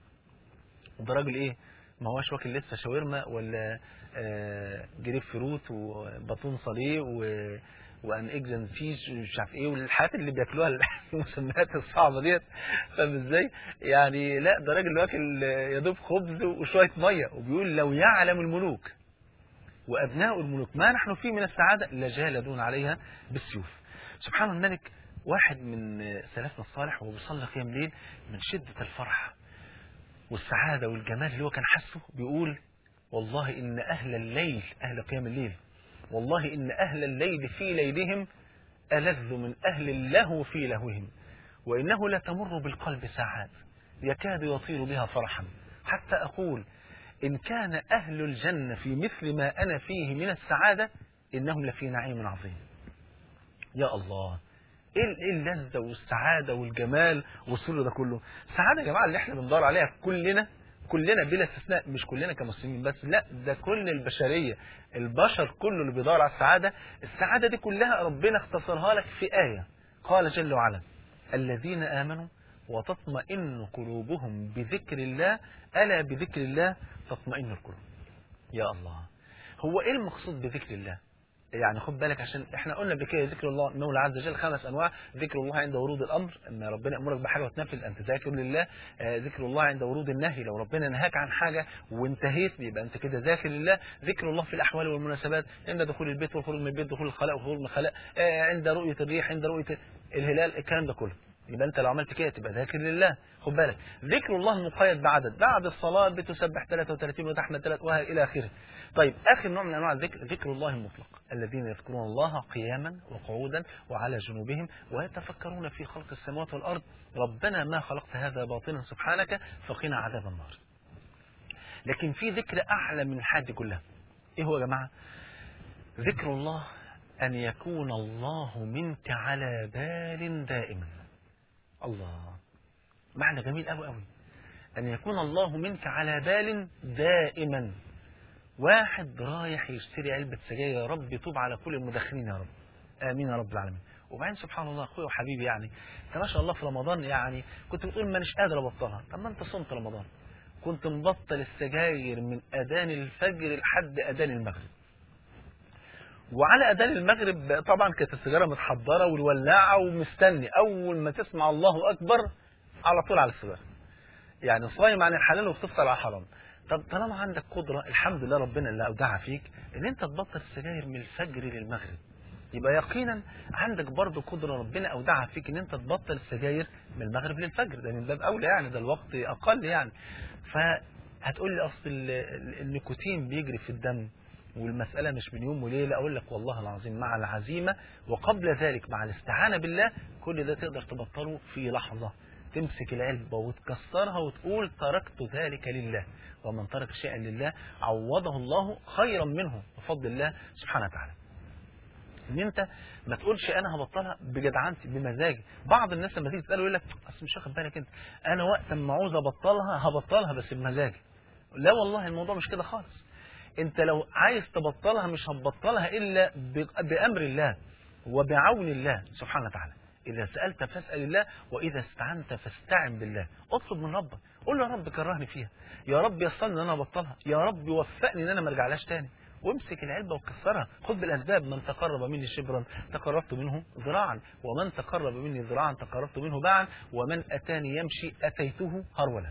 S1: ده راجل ايه ما هوش واكل لسه شاورما ولا جريب فروت وبطون صليه و وان اكزن فيش مش عارف ايه والحاجات اللي بياكلوها المسميات الصعبه ديت فاهم ازاي؟ يعني لا ده راجل واكل يا دوب خبز وشويه ميه وبيقول لو يعلم الملوك وابناء الملوك ما نحن فيه من السعاده لجالدون عليها بالسيوف. سبحان الملك واحد من سلفنا الصالح وهو بيصلي قيام ليل من شده الفرح والسعاده والجمال اللي هو كان حاسه بيقول والله إن أهل الليل أهل قيام الليل والله إن أهل الليل في ليلهم ألذ من أهل اللهو في لهوهم وإنه لتمر بالقلب ساعات يكاد يطير بها فرحا حتى أقول إن كان أهل الجنة في مثل ما أنا فيه من السعادة إنهم لفي نعيم عظيم يا الله ايه اللذة والسعادة والجمال والسر ده كله السعادة يا جماعة اللي احنا بندور عليها كلنا كلنا بلا استثناء مش كلنا كمسلمين بس لا ده كل البشرية البشر كله اللي بيدور على السعادة السعادة دي كلها ربنا اختصرها لك في آية قال جل وعلا الذين آمنوا وتطمئن قلوبهم بذكر الله ألا بذكر الله تطمئن القلوب يا الله هو ايه المقصود بذكر الله يعني خد بالك عشان احنا قلنا قبل كده ذكر الله المولى عز وجل خمس انواع ذكر الله عند ورود الامر ان ربنا يامرك بحاجه وتنفذ انت ذاكر لله آه ذكر الله عند ورود النهي لو ربنا نهاك عن حاجه وانتهيت يبقى انت كده ذاكر لله ذكر الله في الاحوال والمناسبات عند دخول البيت والخروج من البيت دخول الخلاء وخروج من الخلاء آه عند رؤيه الريح عند رؤيه الهلال الكلام ده كله يبقى انت لو عملت كده تبقى ذاكر لله خد بالك ذكر الله المقيد بعدد بعد الصلاه بتسبح 33 وتحمد 3 والى اخره طيب اخر نوع من انواع الذكر ذكر الله المطلق الذين يذكرون الله قياما وقعودا وعلى جنوبهم ويتفكرون في خلق السماوات والارض ربنا ما خلقت هذا باطلا سبحانك فقنا عذاب النار لكن في ذكر اعلى من الحاجات كلها ايه هو يا جماعه ذكر الله ان يكون الله منك على بال دائما الله معنى جميل قوي قوي أن يكون الله منك على بال دائما واحد رايح يشتري علبة سجاير يا رب يتوب على كل المدخنين يا رب آمين يا رب العالمين وبعدين سبحان الله أخويا وحبيبي يعني أنت ما شاء الله في رمضان يعني كنت بتقول ما مش قادر أبطلها طب ما أنت صمت رمضان كنت مبطل السجاير من أذان الفجر لحد أذان المغرب وعلى أذان المغرب طبعا كانت السيجارة متحضرة والولاعة ومستني أول ما تسمع الله أكبر على طول على السيجارة يعني صايم عن الحلال وبتفطر على الحرام طب طالما عندك قدرة الحمد لله ربنا اللي أودعها فيك إن أنت تبطل السجاير من الفجر للمغرب يبقى يقينا عندك برضه قدره ربنا اودعها فيك ان انت تبطل السجاير من المغرب للفجر ده من باب اولى يعني ده الوقت اقل يعني فهتقول لي اصل ال- ال- النيكوتين بيجري في الدم والمسألة مش من يوم وليلة أقول لك والله العظيم مع العزيمة وقبل ذلك مع الاستعانة بالله كل ده تقدر تبطله في لحظة تمسك العلبة وتكسرها وتقول تركت ذلك لله ومن ترك شيئا لله عوضه الله خيرا منه بفضل الله سبحانه وتعالى ان انت ما تقولش انا هبطلها بجدعنتي بمزاجي بعض الناس لما تيجي تساله يقول لك اصل مش واخد بالك انت انا وقت ما عاوز ابطلها هبطلها بس بمزاجي لا والله الموضوع مش كده خالص انت لو عايز تبطلها مش هتبطلها الا ب- بامر الله وبعون الله سبحانه وتعالى اذا سالت فاسال الله واذا استعنت فاستعن بالله اطلب من ربك قول له يا رب كرهني فيها يا رب يصلني ان انا ابطلها يا رب وفقني ان انا ما ارجعلهاش تاني وامسك العلبة وكسرها خد بالأسباب من تقرب مني شبرا تقربت منه ذراعا ومن تقرب مني ذراعا تقربت منه باعا ومن أتاني يمشي أتيته هرولا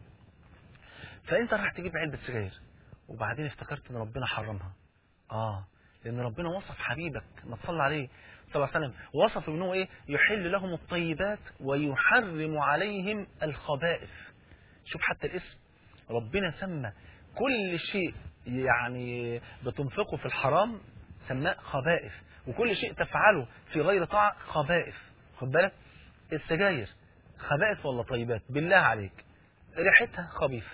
S1: فأنت راح تجيب علبة سجاير وبعدين افتكرت ان ربنا حرمها اه لان ربنا وصف حبيبك ما تصلى عليه صلى الله عليه وسلم وصف انه ايه يحل لهم الطيبات ويحرم عليهم الخبائث شوف حتى الاسم ربنا سمى كل شيء يعني بتنفقه في الحرام سماه خبائث وكل شيء تفعله في غير طاعة خبائث خد بالك السجاير خبائث ولا طيبات بالله عليك ريحتها خبيثة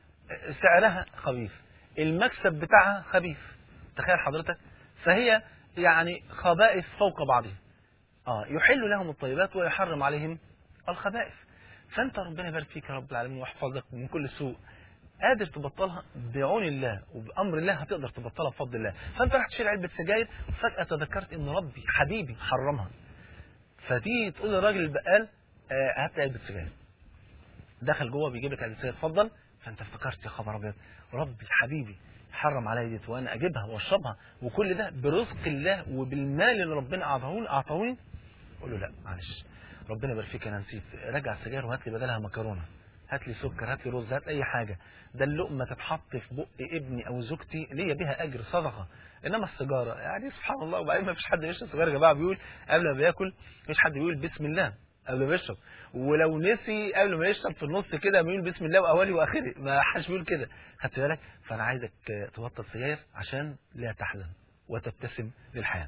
S1: سعرها خبيث المكسب بتاعها خبيث تخيل حضرتك فهي يعني خبائث فوق بعضها اه يحل لهم الطيبات ويحرم عليهم الخبائث فانت ربنا يبارك فيك يا رب العالمين ويحفظك من كل سوء قادر تبطلها بعون الله وبامر الله هتقدر تبطلها بفضل الله فانت راح تشيل علبه سجاير وفجاه تذكرت ان ربي حبيبي حرمها فتيجي تقول للراجل البقال آه هات لي علبه سجاير دخل جوه بيجيب لك علبه سجاير اتفضل فانت افتكرت يا خبر ابيض ربي حبيبي حرم عليا ديت وانا اجيبها واشربها وكل ده برزق الله وبالمال اللي ربنا اعطاهوني اعطاهوني قول له لا معلش ربنا يبارك فيك انا نسيت رجع السجاير وهات لي بدلها مكرونه هات لي سكر هات لي رز هات اي حاجه ده اللقمه تتحط في بق ابني او زوجتي ليا بها اجر صدقه انما السيجاره يعني سبحان الله وبعدين ما فيش حد يشرب سيجاره يا جماعه بيقول قبل ما بياكل مفيش حد بيقول بسم الله قبل ما يشرب ولو نسي قبل ما يشرب في النص كده بيقول بسم الله واولي واخري ما حدش بيقول كده خدت بالك فانا عايزك تبطل سجاير عشان لا تحزن وتبتسم للحياه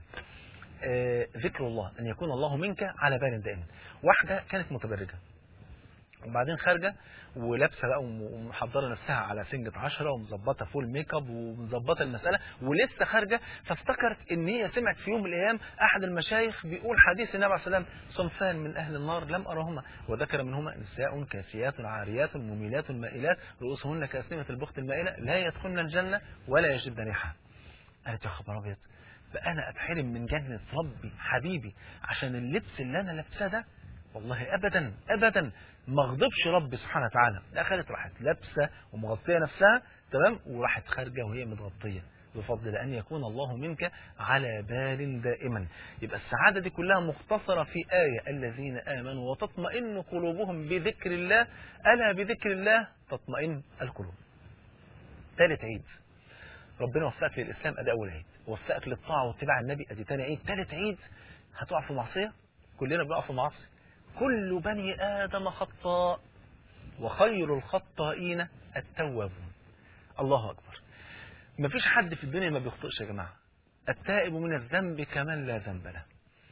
S1: آه، ذكر الله ان يكون الله منك على بال دائما واحده كانت متبرجه وبعدين خارجه ولابسه بقى وم- ومحضره نفسها على سنجة عشرة ومظبطه فول ميك اب ومظبطه المساله ولسه خارجه فافتكرت ان هي سمعت في يوم من الايام احد المشايخ بيقول حديث النبي عليه الصلاه والسلام صنفان من اهل النار لم ارهما وذكر منهما نساء كاسيات عاريات مميلات مائلات رؤوسهن كاسنمه البخت المائله لا يدخلن الجنه ولا يجدن ريحها قالت يا خبر ابيض بقى انا اتحرم من جنه ربي حبيبي عشان اللبس اللي انا لابساه ده والله ابدا ابدا ما غضبش ربي سبحانه وتعالى لا خالد راحت لابسه ومغطيه نفسها تمام وراحت خارجه وهي متغطيه بفضل ان يكون الله منك على بال دائما يبقى السعاده دي كلها مختصره في ايه الذين امنوا وتطمئن قلوبهم بذكر الله الا بذكر الله تطمئن القلوب ثالث عيد ربنا وفقك للاسلام ادي اول عيد وفقك للطاعه واتباع النبي ادي تاني عيد ثالث عيد هتقع في معصيه كلنا بنقع في معاصي كل بني ادم خطاء وخير الخطائين التوابون الله اكبر مفيش حد في الدنيا ما بيخطئش يا جماعه التائب من الذنب كمن لا ذنب له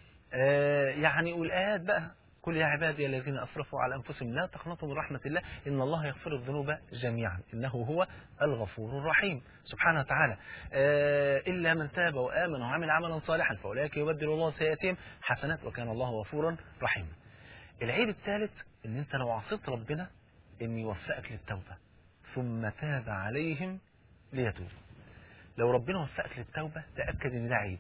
S1: آه يعني والآيات بقى قل يا عبادي الذين أسرفوا على أنفسهم لا تقنطوا من رحمة الله إن الله يغفر الذنوب جميعا إنه هو الغفور الرحيم سبحانه وتعالى آه إلا من تاب وآمن وعمل عملا صالحا فأولئك يبدل الله سيئاتهم حسنات وكان الله غفورا رحيما العيب الثالث إن أنت لو عصيت ربنا إن يوفقك للتوبة ثم تاب عليهم ليتوبوا لو ربنا وفقك للتوبة تأكد إن ده عيد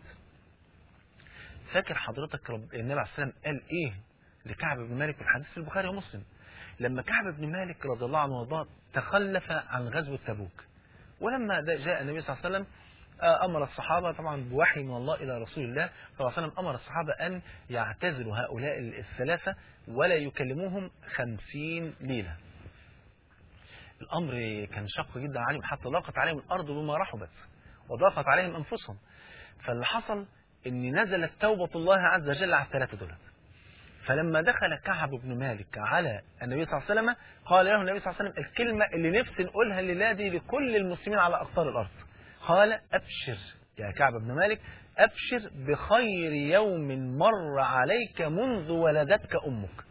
S1: فاكر حضرتك رب... النبي عليه السلام قال ايه لكعب بن مالك في الحديث في البخاري ومسلم لما كعب بن مالك رضي الله عنه وارضاه تخلف عن غزوة تبوك ولما ده جاء النبي صلى الله عليه وسلم آه، أمر الصحابة طبعا بوحي من الله إلى رسول الله صلى الله عليه وسلم أمر الصحابة أن يعتزلوا هؤلاء الثلاثة ولا يكلموهم خمسين ليلة الأمر كان شق جدا عليهم حتى ضاقت عليهم الأرض بما رحبت وضاقت عليهم أنفسهم فاللي حصل ان نزلت توبة الله عز وجل على الثلاثة دول فلما دخل كعب بن مالك على النبي صلى الله عليه وسلم قال له النبي صلى الله عليه وسلم الكلمة اللي نفسي نقولها الليلة دي لكل المسلمين على أقطار الأرض قال أبشر يا كعب بن مالك أبشر بخير يوم مر عليك منذ ولدتك أمك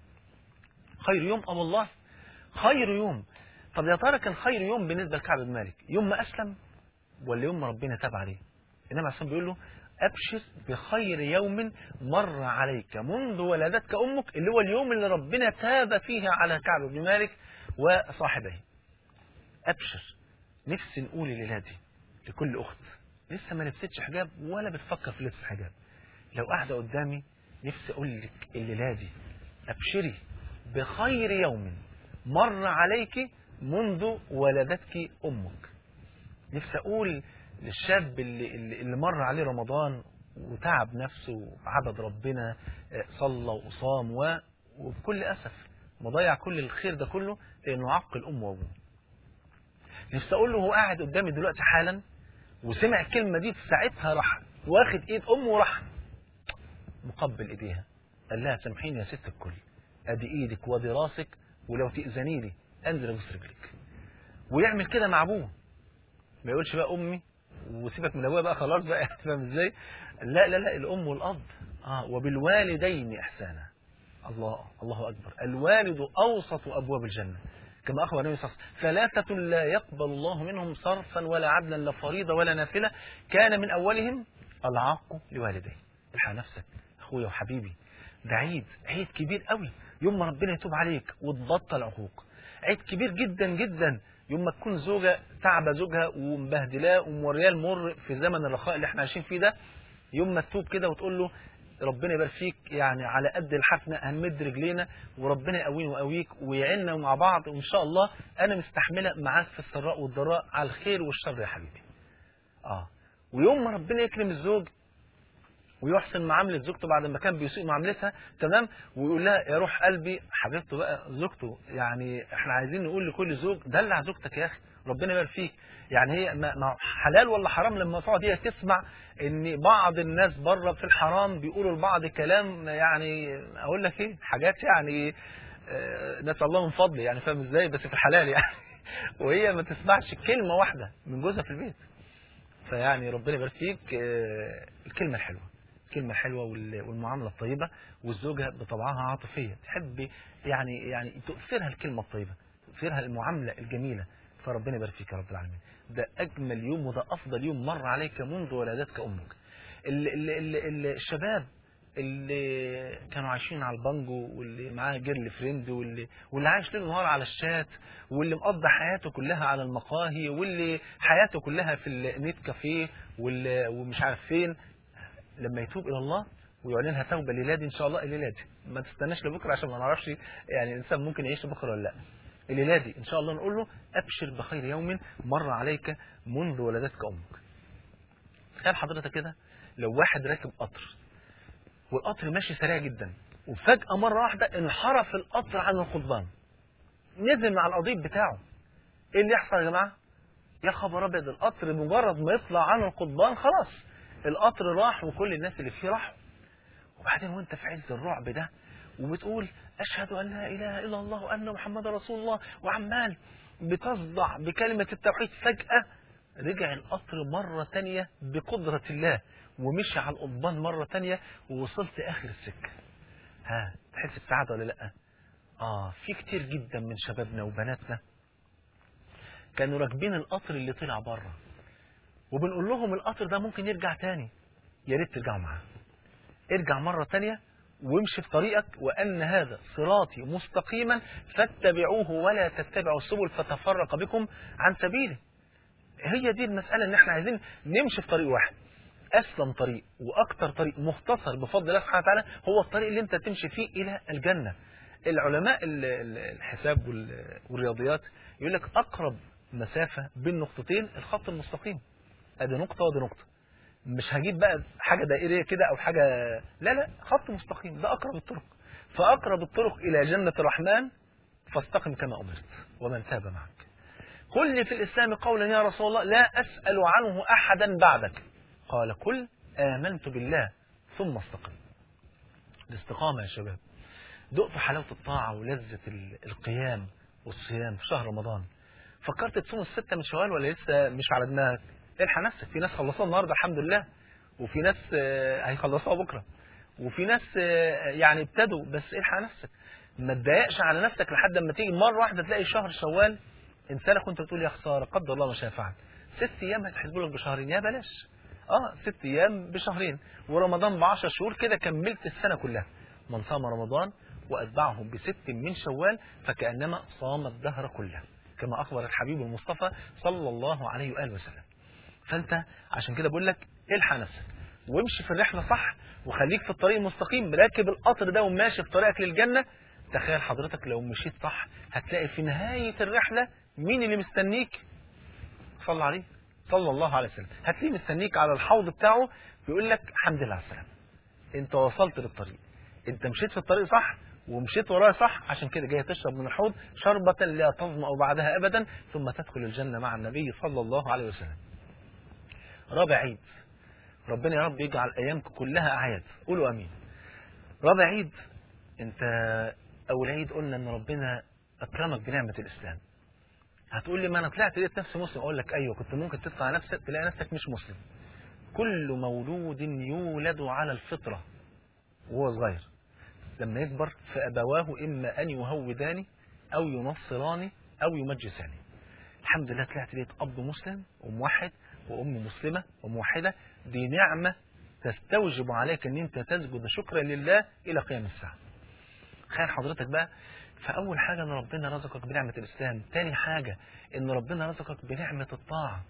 S1: خير يوم أم الله خير يوم طب يا ترى كان خير يوم بالنسبة لكعب بن مالك يوم ما أسلم ولا يوم ما ربنا تاب عليه النبي عليه الصلاة بيقول له أبشر بخير يوم مر عليك منذ ولدتك أمك اللي هو اليوم اللي ربنا تاب فيه على كعب بن مالك وصاحبه أبشر نفسي نقول الليلة دي لكل أخت لسه ما لبستش حجاب ولا بتفكر في لبس حجاب لو قاعدة قدامي نفسي أقول لك الليلة دي أبشري بخير يوم مر عليك منذ ولدتك أمك نفسي أقول للشاب اللي, اللي اللي مر عليه رمضان وتعب نفسه وعبد ربنا صلى وصام و... وبكل أسف مضيع كل الخير ده كله لأنه عقل أمه وأبوه نفسي أقول له هو قاعد قدامي دلوقتي حالا وسمع الكلمة دي في ساعتها راح واخد إيد أمه وراح مقبل إيديها قال لها سامحيني يا ست الكل أدي إيدك وأدي راسك ولو تأذني لي أنزل أبوس رجلك ويعمل كده مع أبوه ما يقولش بقى أمي وسيبك من ابويا بقى خلاص بقى فاهم ازاي لا لا لا الام والاب اه وبالوالدين احسانا الله الله اكبر الوالد اوسط ابواب الجنه كما اخبر النبي صلى الله عليه وسلم ثلاثه لا يقبل الله منهم صرفا ولا عدلا لا فريضه ولا نافله كان من اولهم العاق لوالديه الحق نفسك اخويا وحبيبي ده عيد عيد كبير قوي يوم ما ربنا يتوب عليك وتبطل عقوق عيد كبير جدا جدا يوم ما تكون زوجة تعبى زوجها ومبهدلاه ومورياه المر في زمن الرخاء اللي احنا عايشين فيه ده يوم ما تتوب كده وتقول له ربنا يبارك فيك يعني على قد الحفنة هنمد رجلينا وربنا يقوينا ويقويك ويعيننا مع بعض وإن شاء الله أنا مستحملة معاك في السراء والضراء على الخير والشر يا حبيبي آه ويوم ما ربنا يكرم الزوج ويحسن معاملة زوجته بعد ما كان بيسيء معاملتها تمام ويقول لها يا روح قلبي حبيبته بقى زوجته يعني احنا عايزين نقول لكل زوج دلع زوجتك يا اخي ربنا يبارك فيك يعني هي ما ما حلال ولا حرام لما تقعد هي تسمع ان بعض الناس بره في الحرام بيقولوا لبعض كلام يعني اقول لك ايه حاجات يعني آه، نسال الله من فضله يعني فاهم ازاي بس في الحلال يعني وهي ما تسمعش كلمه واحده من جوزها في البيت فيعني ربنا يبارك فيك آه، الكلمه الحلوه الكلمة الحلوة وال- والمعاملة الطيبة والزوجة بطبعها عاطفية تحب يعني يعني تؤثرها الكلمة الطيبة تؤثرها المعاملة الجميلة فربنا يبارك فيك يا رب العالمين ده أجمل يوم وده أفضل يوم مر عليك منذ ولادتك أمك ال ال ال ال الشباب اللي كانوا عايشين على البانجو واللي معاه جيرل فريند واللي واللي عايش ليل نهار على الشات واللي مقضي حياته كلها على المقاهي واللي حياته كلها في النت كافيه واللي- ومش عارف فين لما يتوب الى الله ويعلنها توبه الليله دي ان شاء الله الليله دي ما تستناش لبكره عشان ما نعرفش يعني الانسان ممكن يعيش بكره ولا لا الليله دي ان شاء الله نقول له ابشر بخير يوم مر عليك منذ ولدتك امك تخيل حضرتك كده لو واحد راكب قطر والقطر ماشي سريع جدا وفجاه مره واحده انحرف القطر عن القضبان نزل مع القضيب بتاعه ايه اللي يحصل يا جماعه يا خبر ابيض القطر مجرد ما يطلع عن القضبان خلاص القطر راح وكل الناس اللي فيه راحوا وبعدين وانت في عز الرعب ده وبتقول اشهد ان لا اله الا الله وان محمد رسول الله وعمال بتصدع بكلمه التوحيد فجاه رجع القطر مره تانية بقدره الله ومشي على القضبان مره تانية ووصلت اخر السكه ها تحس بسعاده ولا لا اه في كتير جدا من شبابنا وبناتنا كانوا راكبين القطر اللي طلع بره وبنقول لهم القطر ده ممكن يرجع تاني يا ريت ترجعوا معاه ارجع مرة تانية وامشي في طريقك وأن هذا صراطي مستقيما فاتبعوه ولا تتبعوا السبل فتفرق بكم عن سبيله هي دي المسألة ان احنا عايزين نمشي في طريق واحد أسلم طريق وأكثر طريق مختصر بفضل الله سبحانه وتعالى هو الطريق اللي أنت تمشي فيه إلى الجنة العلماء ال- ال- الحساب وال- والرياضيات يقول لك أقرب مسافة بين نقطتين الخط المستقيم ادي نقطة وادي نقطة مش هجيب بقى حاجة دائرية كده او حاجة لا لا خط مستقيم ده اقرب الطرق فاقرب الطرق الى جنة الرحمن فاستقم كما امرت ومن تاب معك قل لي في الاسلام قولا يا رسول الله لا اسأل عنه احدا بعدك قال قل آمنت بالله ثم استقم الاستقامة يا شباب دقت حلاوة الطاعة ولذة ال- القيام والصيام في شهر رمضان فكرت تصوم الستة من شوال ولا لسه مش على دماغك الحق نفسك في ناس خلصوها النهارده الحمد لله وفي ناس آه، هيخلصوها بكره وفي ناس آه، يعني ابتدوا بس الحق نفسك ما تضايقش على نفسك لحد اما تيجي مره واحده تلاقي شهر شوال انسانك وانت بتقول يا خساره قدر الله ما شاء فعل ست ايام هتحسبوا لك بشهرين يا بلاش اه ست ايام بشهرين ورمضان ب 10 شهور كده كملت السنه كلها من صام رمضان واتبعه بست من شوال فكانما صام الدهر كله كما اخبر الحبيب المصطفى صلى الله عليه واله وسلم فانت عشان كده بقول لك الحق نفسك وامشي في الرحله صح وخليك في الطريق المستقيم راكب القطر ده وماشي في طريقك للجنه تخيل حضرتك لو مشيت صح هتلاقي في نهايه الرحله مين اللي مستنيك صلى عليه صلى الله عليه وسلم هتلاقيه مستنيك على الحوض بتاعه بيقول لك الحمد لله على السلامه انت وصلت للطريق انت مشيت في الطريق صح ومشيت وراه صح عشان كده جاي تشرب من الحوض شربة لا تظمأ بعدها أبدا ثم تدخل الجنة مع النبي صلى الله عليه وسلم رابع عيد ربنا يا رب يجعل أيامك كلها أعياد قولوا أمين رابع عيد أنت أول عيد قلنا أن ربنا أكرمك بنعمة الإسلام هتقول لي ما أنا طلعت لقيت نفسي مسلم أقول لك أيوه كنت ممكن تطلع نفسك تلاقي نفسك مش مسلم كل مولود يولد على الفطرة وهو صغير لما يكبر فأبواه إما أن يهوداني أو ينصراني أو يمجساني الحمد لله طلعت لقيت أب مسلم وموحد وأم مسلمة وموحدة دي نعمة تستوجب عليك أن أنت تسجد شكرا لله إلى قيام الساعة تخيل حضرتك بقى فأول حاجة أن ربنا رزقك بنعمة الإسلام تاني حاجة أن ربنا رزقك بنعمة الطاعة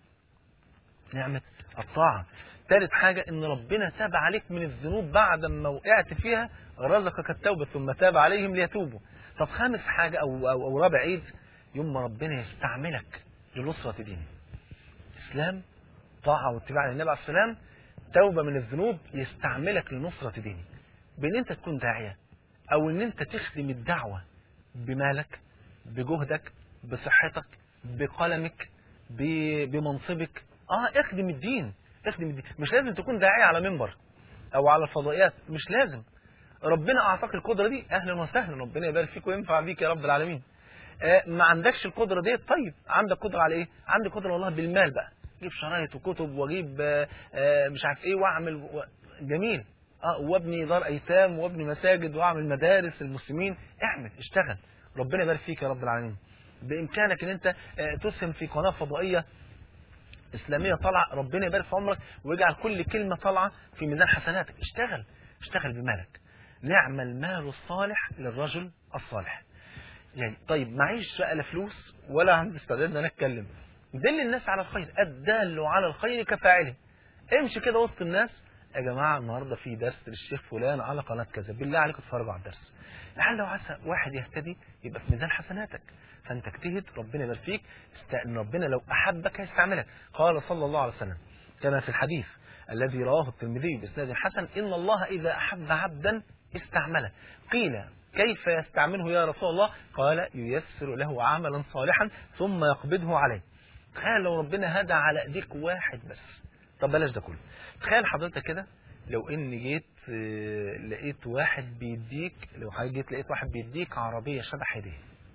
S1: نعمة الطاعة ثالث حاجة ان ربنا تاب عليك من الذنوب بعد ما وقعت فيها رزقك التوبة ثم تاب عليهم ليتوبوا طب خامس حاجة او, أو, أو رابع عيد يوم ما ربنا يستعملك لنصرة دينه اسلام طاعة واتباع للنبي عليه السلام توبة من الذنوب يستعملك لنصرة دينه بان انت تكون داعية او ان انت تخدم الدعوة بمالك بجهدك بصحتك بقلمك ب- بمنصبك اه اخدم الدين اخدم الدين مش لازم تكون داعية على منبر او على الفضائيات مش لازم ربنا اعطاك القدرة دي اهلا وسهلا ربنا يبارك فيك وينفع بيك يا رب العالمين آه ما عندكش القدرة دي طيب عندك قدرة على ايه عندي قدرة والله بالمال بقى اجيب شرايط وكتب واجيب آه آه مش عارف ايه واعمل و... جميل اه وابني دار ايتام وابني مساجد واعمل مدارس للمسلمين اعمل اشتغل ربنا يبارك فيك يا رب العالمين بامكانك ان انت آه، تسهم في قناه فضائيه اسلاميه طالعه ربنا يبارك في عمرك ويجعل كل كلمه طالعه في ميزان حسناتك اشتغل اشتغل بمالك نعم المال الصالح للرجل الصالح يعني طيب معيش بقى لا فلوس ولا عندي استعداد ان انا اتكلم دل الناس على الخير الدال على الخير كفاعله امشي كده وسط الناس يا جماعه النهارده في درس للشيخ فلان على قناه كذا بالله عليكم اتفرجوا على الدرس لعل وعسى واحد يهتدي يبقى في ميزان حسناتك فانت اجتهد ربنا يبارك فيك است- ان ربنا لو احبك هيستعملك قال صلى الله عليه وسلم كما في الحديث الذي رواه الترمذي باسناد حسن ان الله اذا احب عبدا استعمله قيل كيف يستعمله يا رسول الله قال ييسر له عملا صالحا ثم يقبضه عليه تخيل لو ربنا هدى على ايديك واحد بس طب بلاش ده كله تخيل حضرتك كده لو ان جيت آه، لقيت واحد بيديك لو حضرتك جيت لقيت واحد بيديك عربيه شبح هديه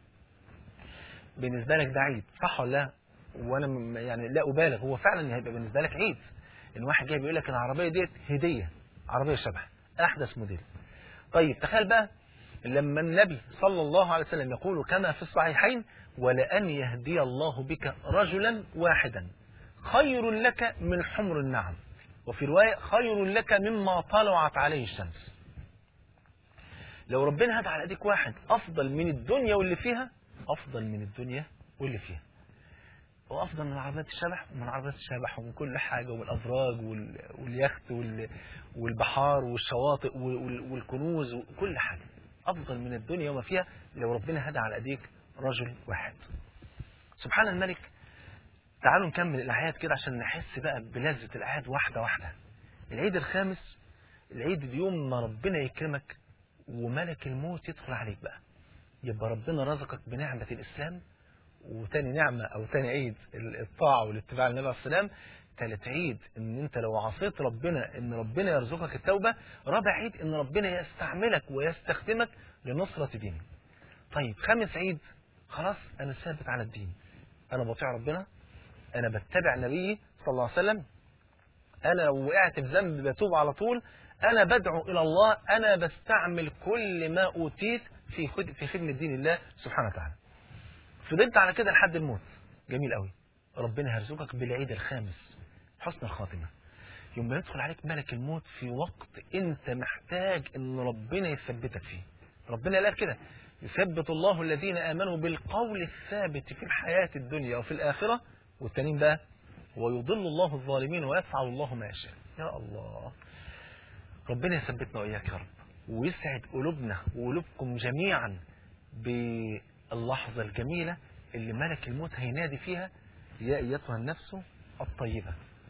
S1: بالنسبه لك ده عيد صح ولا لا وانا م- يعني لا ابالغ هو فعلا هيبقى بالنسبه لك عيد ان واحد جاي بيقول لك العربيه ديت هديه عربيه شبح احدث موديل طيب تخيل بقى لما النبي صلى الله عليه وسلم يقول كما في الصحيحين ولأن يهدي الله بك رجلا واحدا خير لك من حمر النعم وفي رواية خير لك مما طلعت عليه الشمس لو ربنا هدى على ايديك واحد افضل من الدنيا واللي فيها افضل من الدنيا واللي فيها وافضل من عربيات الشبح ومن عربيات الشبح ومن كل حاجه ومن الابراج وال... واليخت وال... والبحار والشواطئ وال... والكنوز وكل حاجه افضل من الدنيا وما فيها لو ربنا هدى على ايديك رجل واحد سبحان الملك تعالوا نكمل الاعياد كده عشان نحس بقى بلذه الاعياد واحده واحده العيد الخامس العيد اليوم ما ربنا يكرمك وملك الموت يدخل عليك بقى يبقى ربنا رزقك بنعمه الاسلام وتاني نعمة أو تاني عيد الطاعة والاتباع للنبي عليه السلام ثالث عيد ان انت لو عصيت ربنا ان ربنا يرزقك التوبة رابع عيد ان ربنا يستعملك ويستخدمك لنصرة دينه طيب خامس عيد خلاص انا ثابت على الدين انا بطيع ربنا انا بتبع نبيي صلى الله عليه وسلم انا لو وقعت في ذنب بتوب على طول انا بدعو الى الله انا بستعمل كل ما اوتيت في خد في خدمه دين الله سبحانه وتعالى فضلت على كده لحد الموت جميل قوي ربنا هيرزقك بالعيد الخامس حسن الخاتمه يوم ما يدخل عليك ملك الموت في وقت انت محتاج ان ربنا يثبتك فيه ربنا قال كده يثبت الله الذين امنوا بالقول الثابت في الحياه الدنيا وفي الاخره والتانيين بقى ويضل الله الظالمين ويفعل الله ما يشاء يا الله ربنا يثبتنا وإياك يا رب ويسعد قلوبنا وقلوبكم جميعا باللحظة الجميلة اللي ملك الموت هينادي فيها يا أيتها النفس الطيبة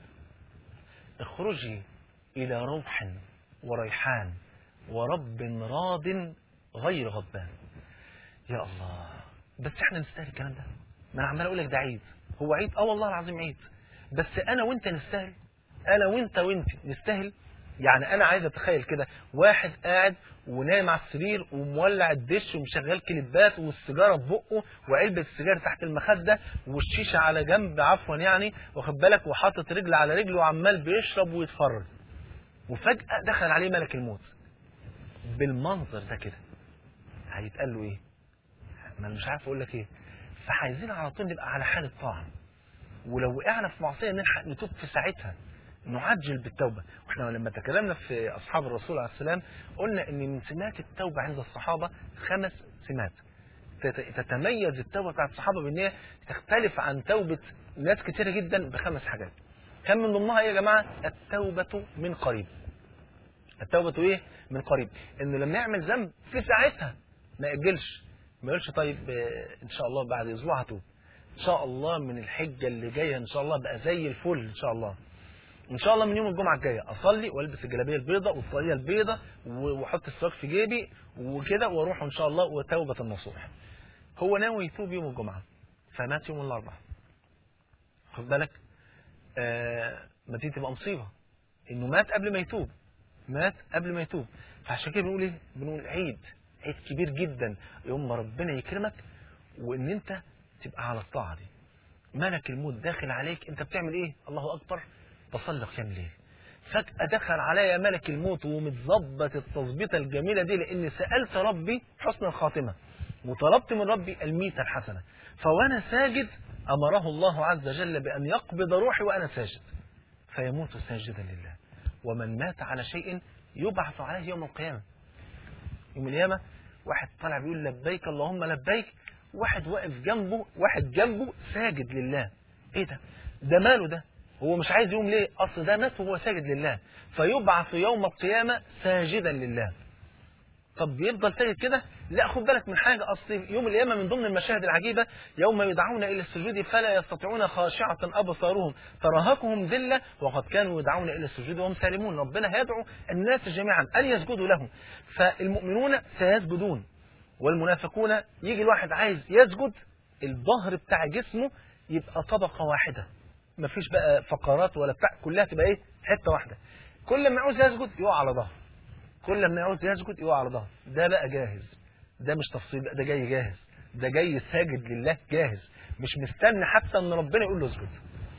S1: اخرجي إلى روح وريحان ورب راض غير غضبان يا الله بس احنا نستاهل الكلام ده ما انا عمال اقول لك ده عيد هو عيد اه والله العظيم عيد بس انا وانت نستاهل انا وانت وانت نستاهل يعني انا عايز اتخيل كده واحد قاعد ونايم على السرير ومولع الدش ومشغل كليبات والسيجاره في بقه وعلبه السجاير تحت المخده والشيشه على جنب عفوا يعني واخد بالك وحاطط رجل على رجل وعمال بيشرب ويتفرج وفجاه دخل عليه ملك الموت بالمنظر ده كده هيتقال له ايه؟ ما انا مش عارف اقول لك ايه فعايزين على طول نبقى على حال الطاعه ولو وقعنا في معصيه نلحق نتوب في ساعتها نعجل بالتوبة واحنا لما تكلمنا في أصحاب الرسول عليه السلام قلنا أن من سمات التوبة عند الصحابة خمس سمات تتميز التوبة بتاعت الصحابة بأن هي تختلف عن توبة ناس كتيرة جدا بخمس حاجات كان من ضمنها ايه يا جماعة التوبة من قريب التوبة ايه من قريب انه لما يعمل ذنب في ساعتها ما يأجلش ما يقولش طيب ان شاء الله بعد اسبوع هتوب ان شاء الله من الحجة اللي جاية ان شاء الله بقى زي الفل ان شاء الله ان شاء الله من يوم الجمعه الجايه اصلي والبس الجلابيه البيضاء والطاقيه البيضاء واحط السواك في جيبي وكده واروح ان شاء الله وتوبه النصوح هو ناوي يتوب يوم الجمعه فمات يوم الاربعاء خد بالك آه ما دي تبقى مصيبه انه مات قبل ما يتوب مات قبل ما يتوب فعشان كده بنقول ايه بنقول عيد عيد كبير جدا يوم ما ربنا يكرمك وان انت تبقى على الطاعه دي ملك الموت داخل عليك انت بتعمل ايه الله اكبر بصلي قيام ليل فجأة دخل عليا ملك الموت ومتظبط التظبيطة الجميلة دي لأني سألت ربي حسن الخاتمة وطلبت من ربي الميتة الحسنة فوأنا ساجد أمره الله عز وجل بأن يقبض روحي وأنا ساجد فيموت ساجدا لله ومن مات على شيء يبعث عليه يوم القيامة يوم القيامة واحد طالع بيقول لبيك اللهم لبيك واحد واقف جنبه واحد جنبه ساجد لله ايه ده ده ماله ده هو مش عايز يقوم ليه اصل ده مات وهو ساجد لله فيبعث يوم القيامة ساجدا لله طب بيفضل ساجد كده لا خد بالك من حاجة أصل يوم القيامة من ضمن المشاهد العجيبة يوم يدعون إلى السجود فلا يستطيعون خاشعة أبصارهم ترهقهم ذلة وقد كانوا يدعون إلى السجود وهم سالمون ربنا هيدعو الناس جميعا أن يسجدوا له فالمؤمنون سيسجدون والمنافقون يجي الواحد عايز يسجد الظهر بتاع جسمه يبقى طبقة واحدة مفيش بقى فقرات ولا بتاع كلها تبقى ايه حته واحده كل ما يعوز يسجد يقع على ظهره كل ما يعوز يسجد يقع على ظهره ده بقى جاهز ده مش تفصيل ده جاي جاهز ده جاي ساجد لله جاهز مش مستني حتى ان ربنا يقول له اسجد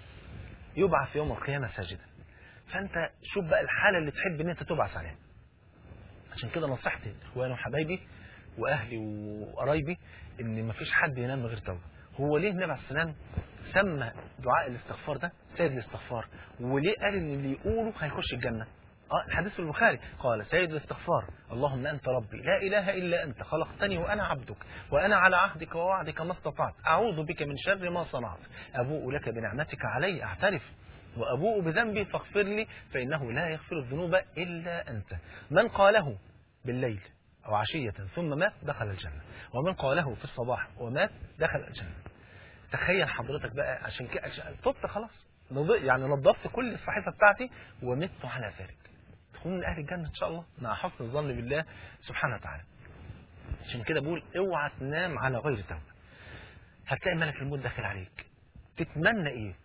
S1: يبعث يوم القيامه ساجدا فانت شوف بقى الحاله اللي تحب ان انت تبعث عليها عشان كده نصيحتي اخواني وحبايبي واهلي وقرايبي ان مفيش حد ينام من غير توبه هو ليه النبي عليه السلام سمى دعاء الاستغفار ده سيد الاستغفار وليه قال ان اللي يقوله هيخش الجنه اه الحديث في البخاري قال سيد الاستغفار اللهم انت ربي لا اله الا انت خلقتني وانا عبدك وانا على عهدك ووعدك ما استطعت اعوذ بك من شر ما صنعت ابوء لك بنعمتك علي اعترف وابوء بذنبي فاغفر لي فانه لا يغفر الذنوب الا انت من قاله بالليل او عشيه ثم مات دخل الجنه ومن قاله في الصباح ومات دخل الجنه تخيل حضرتك بقى عشان كده تبت خلاص يعني نظفت كل الصحيفه بتاعتي ومت على ذلك تكون من اهل الجنه ان شاء الله مع حسن الظن بالله سبحانه وتعالى عشان كده بقول اوعى تنام على غير توبه هتلاقي ملك الموت داخل عليك تتمنى ايه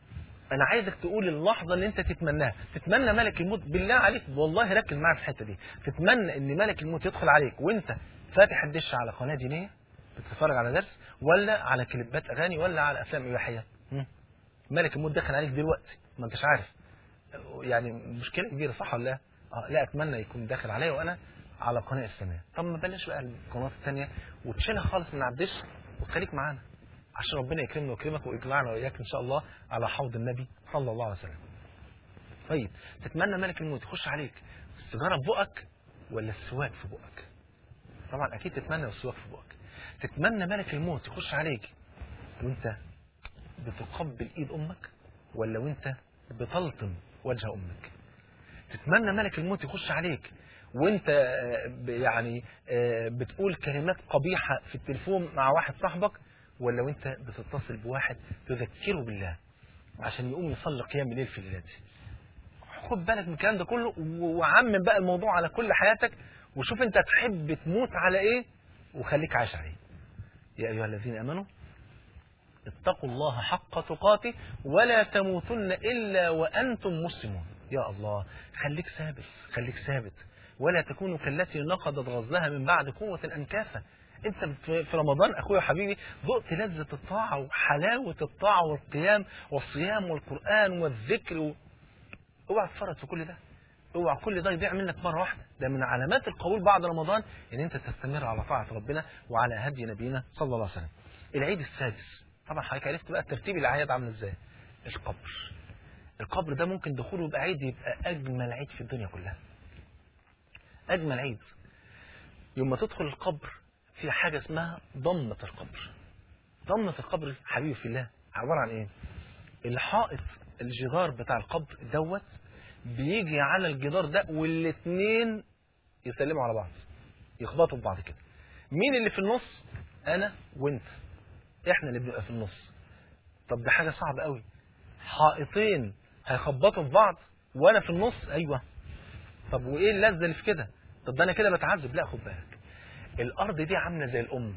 S1: انا عايزك تقول اللحظه اللي انت تتمناها تتمنى ملك الموت بالله عليك والله ركز معايا في الحته دي تتمنى ان ملك الموت يدخل عليك وانت فاتح الدش على قناه دينيه بتتفرج على درس ولا على كليبات اغاني ولا على افلام اباحيه هم؟ ملك الموت دخل عليك دلوقتي ما انتش عارف يعني مشكله كبيره صح ولا لا اه لا اتمنى يكون داخل عليا وانا على قناه اسلاميه طب ما بلاش بقى القنوات الثانيه وتشيلها خالص من على الدش وتخليك معانا عشان ربنا يكرمنا ويكرمك ويجمعنا واياك ان شاء الله على حوض النبي صلى الله عليه وسلم. طيب تتمنى ملك الموت يخش عليك السيجاره في بقك ولا السواك في بقك؟ طبعا اكيد تتمنى السواك في بقك. تتمنى ملك الموت يخش عليك وانت بتقبل ايد امك ولا وانت بتلطم وجه امك؟ تتمنى ملك الموت يخش عليك وانت آه، ب- يعني آه، بتقول كلمات قبيحة في التليفون مع واحد صاحبك ولا وانت بتتصل بواحد تذكره بالله عشان يقوم يصلي قيام الليل في الليلة دي خد بالك من الكلام ده كله و- وعمم بقى الموضوع على كل حياتك وشوف انت تحب تموت على ايه وخليك عايش عليه يا ايها الذين امنوا اتقوا الله حق تقاته ولا تموتن الا وانتم مسلمون يا الله خليك ثابت خليك ثابت ولا تكونوا كالتي نقضت غزلها من بعد قوة أنكافة انت في في رمضان اخويا وحبيبي ذقت لذة الطاعة وحلاوة الطاعة والقيام والصيام والقرآن والذكر و... اوعى تفرط في كل ده اوعى كل ده يضيع منك مرة واحدة ده من علامات القبول بعد رمضان ان انت تستمر على طاعة ربنا وعلى هدي نبينا صلى الله عليه وسلم العيد السادس طبعا حضرتك عرفت بقى ترتيب الاعياد عامل ازاي القبر القبر ده ممكن دخوله يبقى عيد يبقى اجمل عيد في الدنيا كلها اجمل عيد يوم ما تدخل القبر في حاجه اسمها ضمه القبر ضمه القبر حبيبي في الله عباره عن ايه الحائط الجدار بتاع القبر دوت بيجي على الجدار ده والاثنين يسلموا على بعض يخبطوا في بعض كده مين اللي في النص انا وانت احنا اللي بنبقى في النص طب ده حاجه صعبه قوي حائطين هيخبطوا في بعض وانا في النص ايوه طب وايه اللذه اللي في كده طب ده انا كده بتعذب لا خد بالك الارض دي عامله زي الام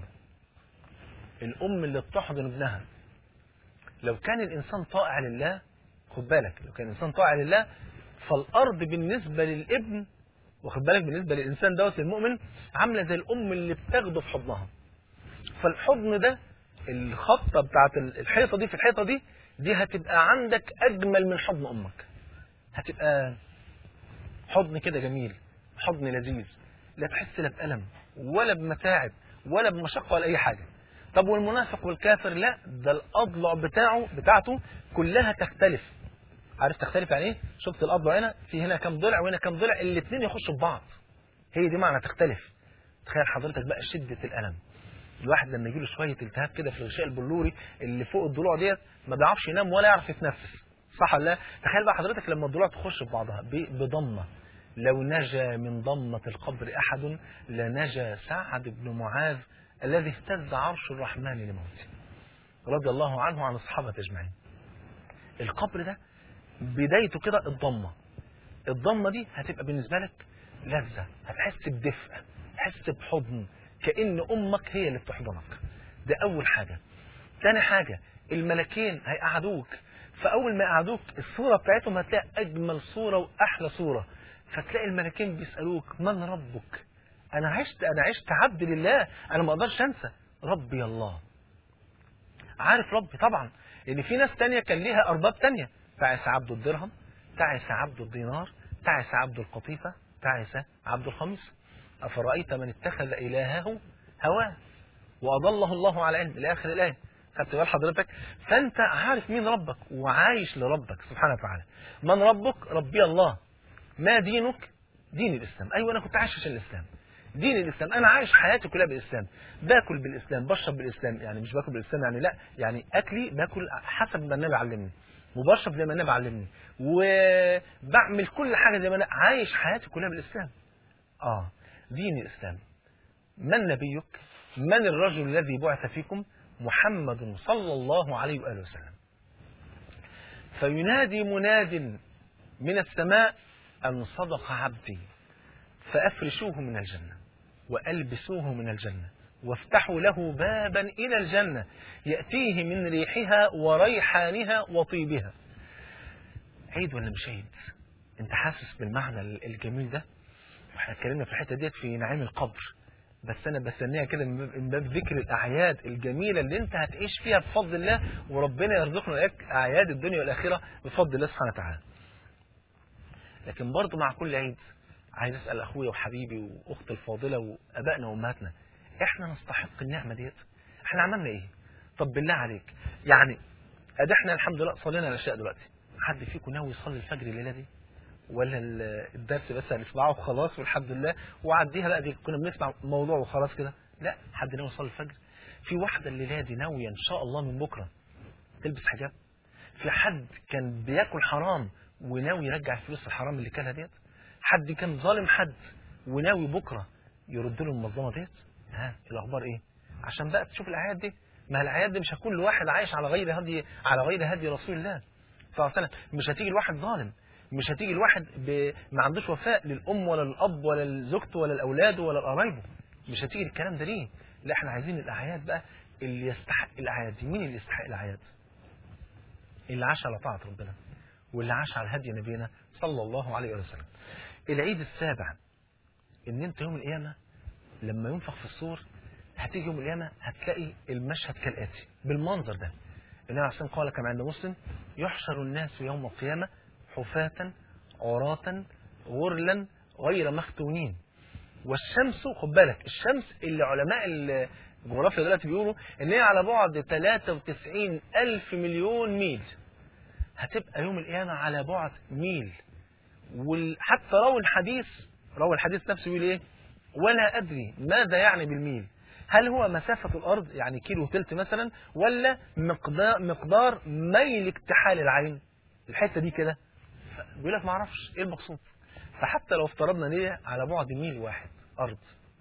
S1: الام اللي بتحضن ابنها لو كان الانسان طائع لله خد بالك لو كان الانسان طائع لله فالارض بالنسبه للابن واخد بالك بالنسبه للانسان دوت المؤمن عامله زي الام اللي بتاخده في حضنها فالحضن ده الخبطه بتاعت الحيطه دي في الحيطه دي دي هتبقى عندك اجمل من حضن امك هتبقى حضن كده جميل حضن لذيذ لا تحس لا بألم ولا بمتاعب ولا بمشقة ولا أي حاجة طب والمنافق والكافر لا ده الأضلع بتاعه بتاعته كلها تختلف عارف تختلف يعني ايه شفت الأضلع هنا في هنا كام ضلع وهنا كام ضلع الاثنين يخشوا في بعض هي دي معنى تختلف تخيل حضرتك بقى شدة الألم الواحد لما يجيله شوية التهاب كده في الغشاء البلوري اللي فوق الضلوع ديت ما بيعرفش ينام ولا يعرف يتنفس صح ولا لا تخيل بقى حضرتك لما الضلوع تخش في بعضها ب- بضمة لو نجا من ضمة القبر أحد لنجا سعد بن معاذ الذي اهتز عرش الرحمن لموته رضي الله عنه عن الصحابة أجمعين القبر ده بدايته كده الضمة الضمة دي هتبقى بالنسبة لك لذة هتحس بدفء تحس بحضن كأن أمك هي اللي بتحضنك ده أول حاجة تاني حاجة الملكين هيقعدوك فأول ما يقعدوك الصورة بتاعتهم هتلاقي أجمل صورة وأحلى صورة فتلاقي الملكين بيسألوك من ربك أنا عشت أنا عشت عبد لله أنا ما أقدرش أنسى ربي الله عارف ربي طبعا لأن في ناس تانية كان ليها أرباب تانية تعس عبد الدرهم تعس عبد الدينار تعس عبد القطيفة تعس عبد الخميس أفرأيت من اتخذ إلهه هواه وأضله الله على علم إلى آخر الآية خدت بال حضرتك فأنت عارف مين ربك وعايش لربك سبحانه وتعالى من ربك ربي الله ما دينك دين الإسلام أيوة أنا كنت عايش عشان الإسلام دين الإسلام أنا عايش حياتي كلها بالإسلام باكل بالإسلام بشرب بالإسلام يعني مش باكل بالإسلام يعني لا يعني أكلي باكل حسب ما النبي علمني وبشرب زي ما النبي علمني وبعمل كل حاجة زي ما أنا عايش حياتي كلها بالإسلام آه دين الإسلام من نبيك من الرجل الذي بعث فيكم محمد صلى الله عليه وآله وسلم فينادي مناد من السماء أن صدق عبدي فأفرشوه من الجنة وألبسوه من الجنة وافتحوا له بابا إلى الجنة يأتيه من ريحها وريحانها وطيبها
S2: عيد ولا مش عيد انت حاسس بالمعنى الجميل ده واحنا اتكلمنا في الحته ديت في نعيم القبر بس انا بسميها كده من باب- من باب ذكر الاعياد الجميله اللي انت هتعيش فيها بفضل الله وربنا يرزقنا واياك اعياد الدنيا والاخره بفضل الله سبحانه وتعالى لكن برضه مع كل عيد عايز اسال اخويا وحبيبي واختي الفاضله وابائنا وامهاتنا احنا نستحق النعمه ديت احنا عملنا ايه طب بالله عليك يعني ادي احنا الحمد لله صلينا العشاء دلوقتي حد فيكم ناوي يصلي الفجر الليله دي ولا ال- الدرس بس هنسمعه وخلاص والحمد لله وعديها بقى دي كنا بنسمع موضوع وخلاص كده لا حد ناوي يصلي الفجر في واحده الليله دي ناويه ان شاء الله من بكره تلبس حجاب في حد كان بياكل حرام وناوي يرجع الفلوس الحرام اللي كانها ديت حد كان ظالم حد وناوي بكره يرد له المنظمه ديت ها الاخبار ايه عشان بقى تشوف الاعياد دي ما الاعياد دي مش هتكون لواحد عايش على غير هدي على غير هدي رسول الله صلى الله عليه وسلم مش هتيجي لواحد ظالم مش هتيجي لواحد ب... ما عندوش وفاء للام ولا للاب ولا لزوجته ولا لاولاده ولا لقرايبه مش هتيجي الكلام ده ليه لا احنا عايزين الاعياد بقى اللي يستحق الاعياد دي مين اللي يستحق الاعياد اللي عاش على طاعه ربنا واللي عاش على هدي نبينا صلى الله عليه وسلم العيد السابع ان انت يوم القيامه لما ينفخ في الصور هتيجي يوم القيامه هتلاقي المشهد كالاتي بالمنظر ده النبي عليه الصلاه والسلام قال كما عند مسلم يحشر الناس يوم القيامه حفاة عراة غرلا غير مختونين والشمس خد بالك الشمس اللي علماء الجغرافيا دلوقتي بيقولوا ان هي على بعد 93 الف مليون ميل هتبقى يوم القيامه على بعد ميل وحتى روى الحديث روى الحديث نفسه يقول ايه ولا ادري ماذا يعني بالميل هل هو مسافة الأرض يعني كيلو تلت مثلا ولا مقدار, مقدار ميل اكتحال العين الحتة دي كده بيقول لك ما اعرفش ايه المقصود فحتى لو افترضنا ليه على بعد ميل واحد أرض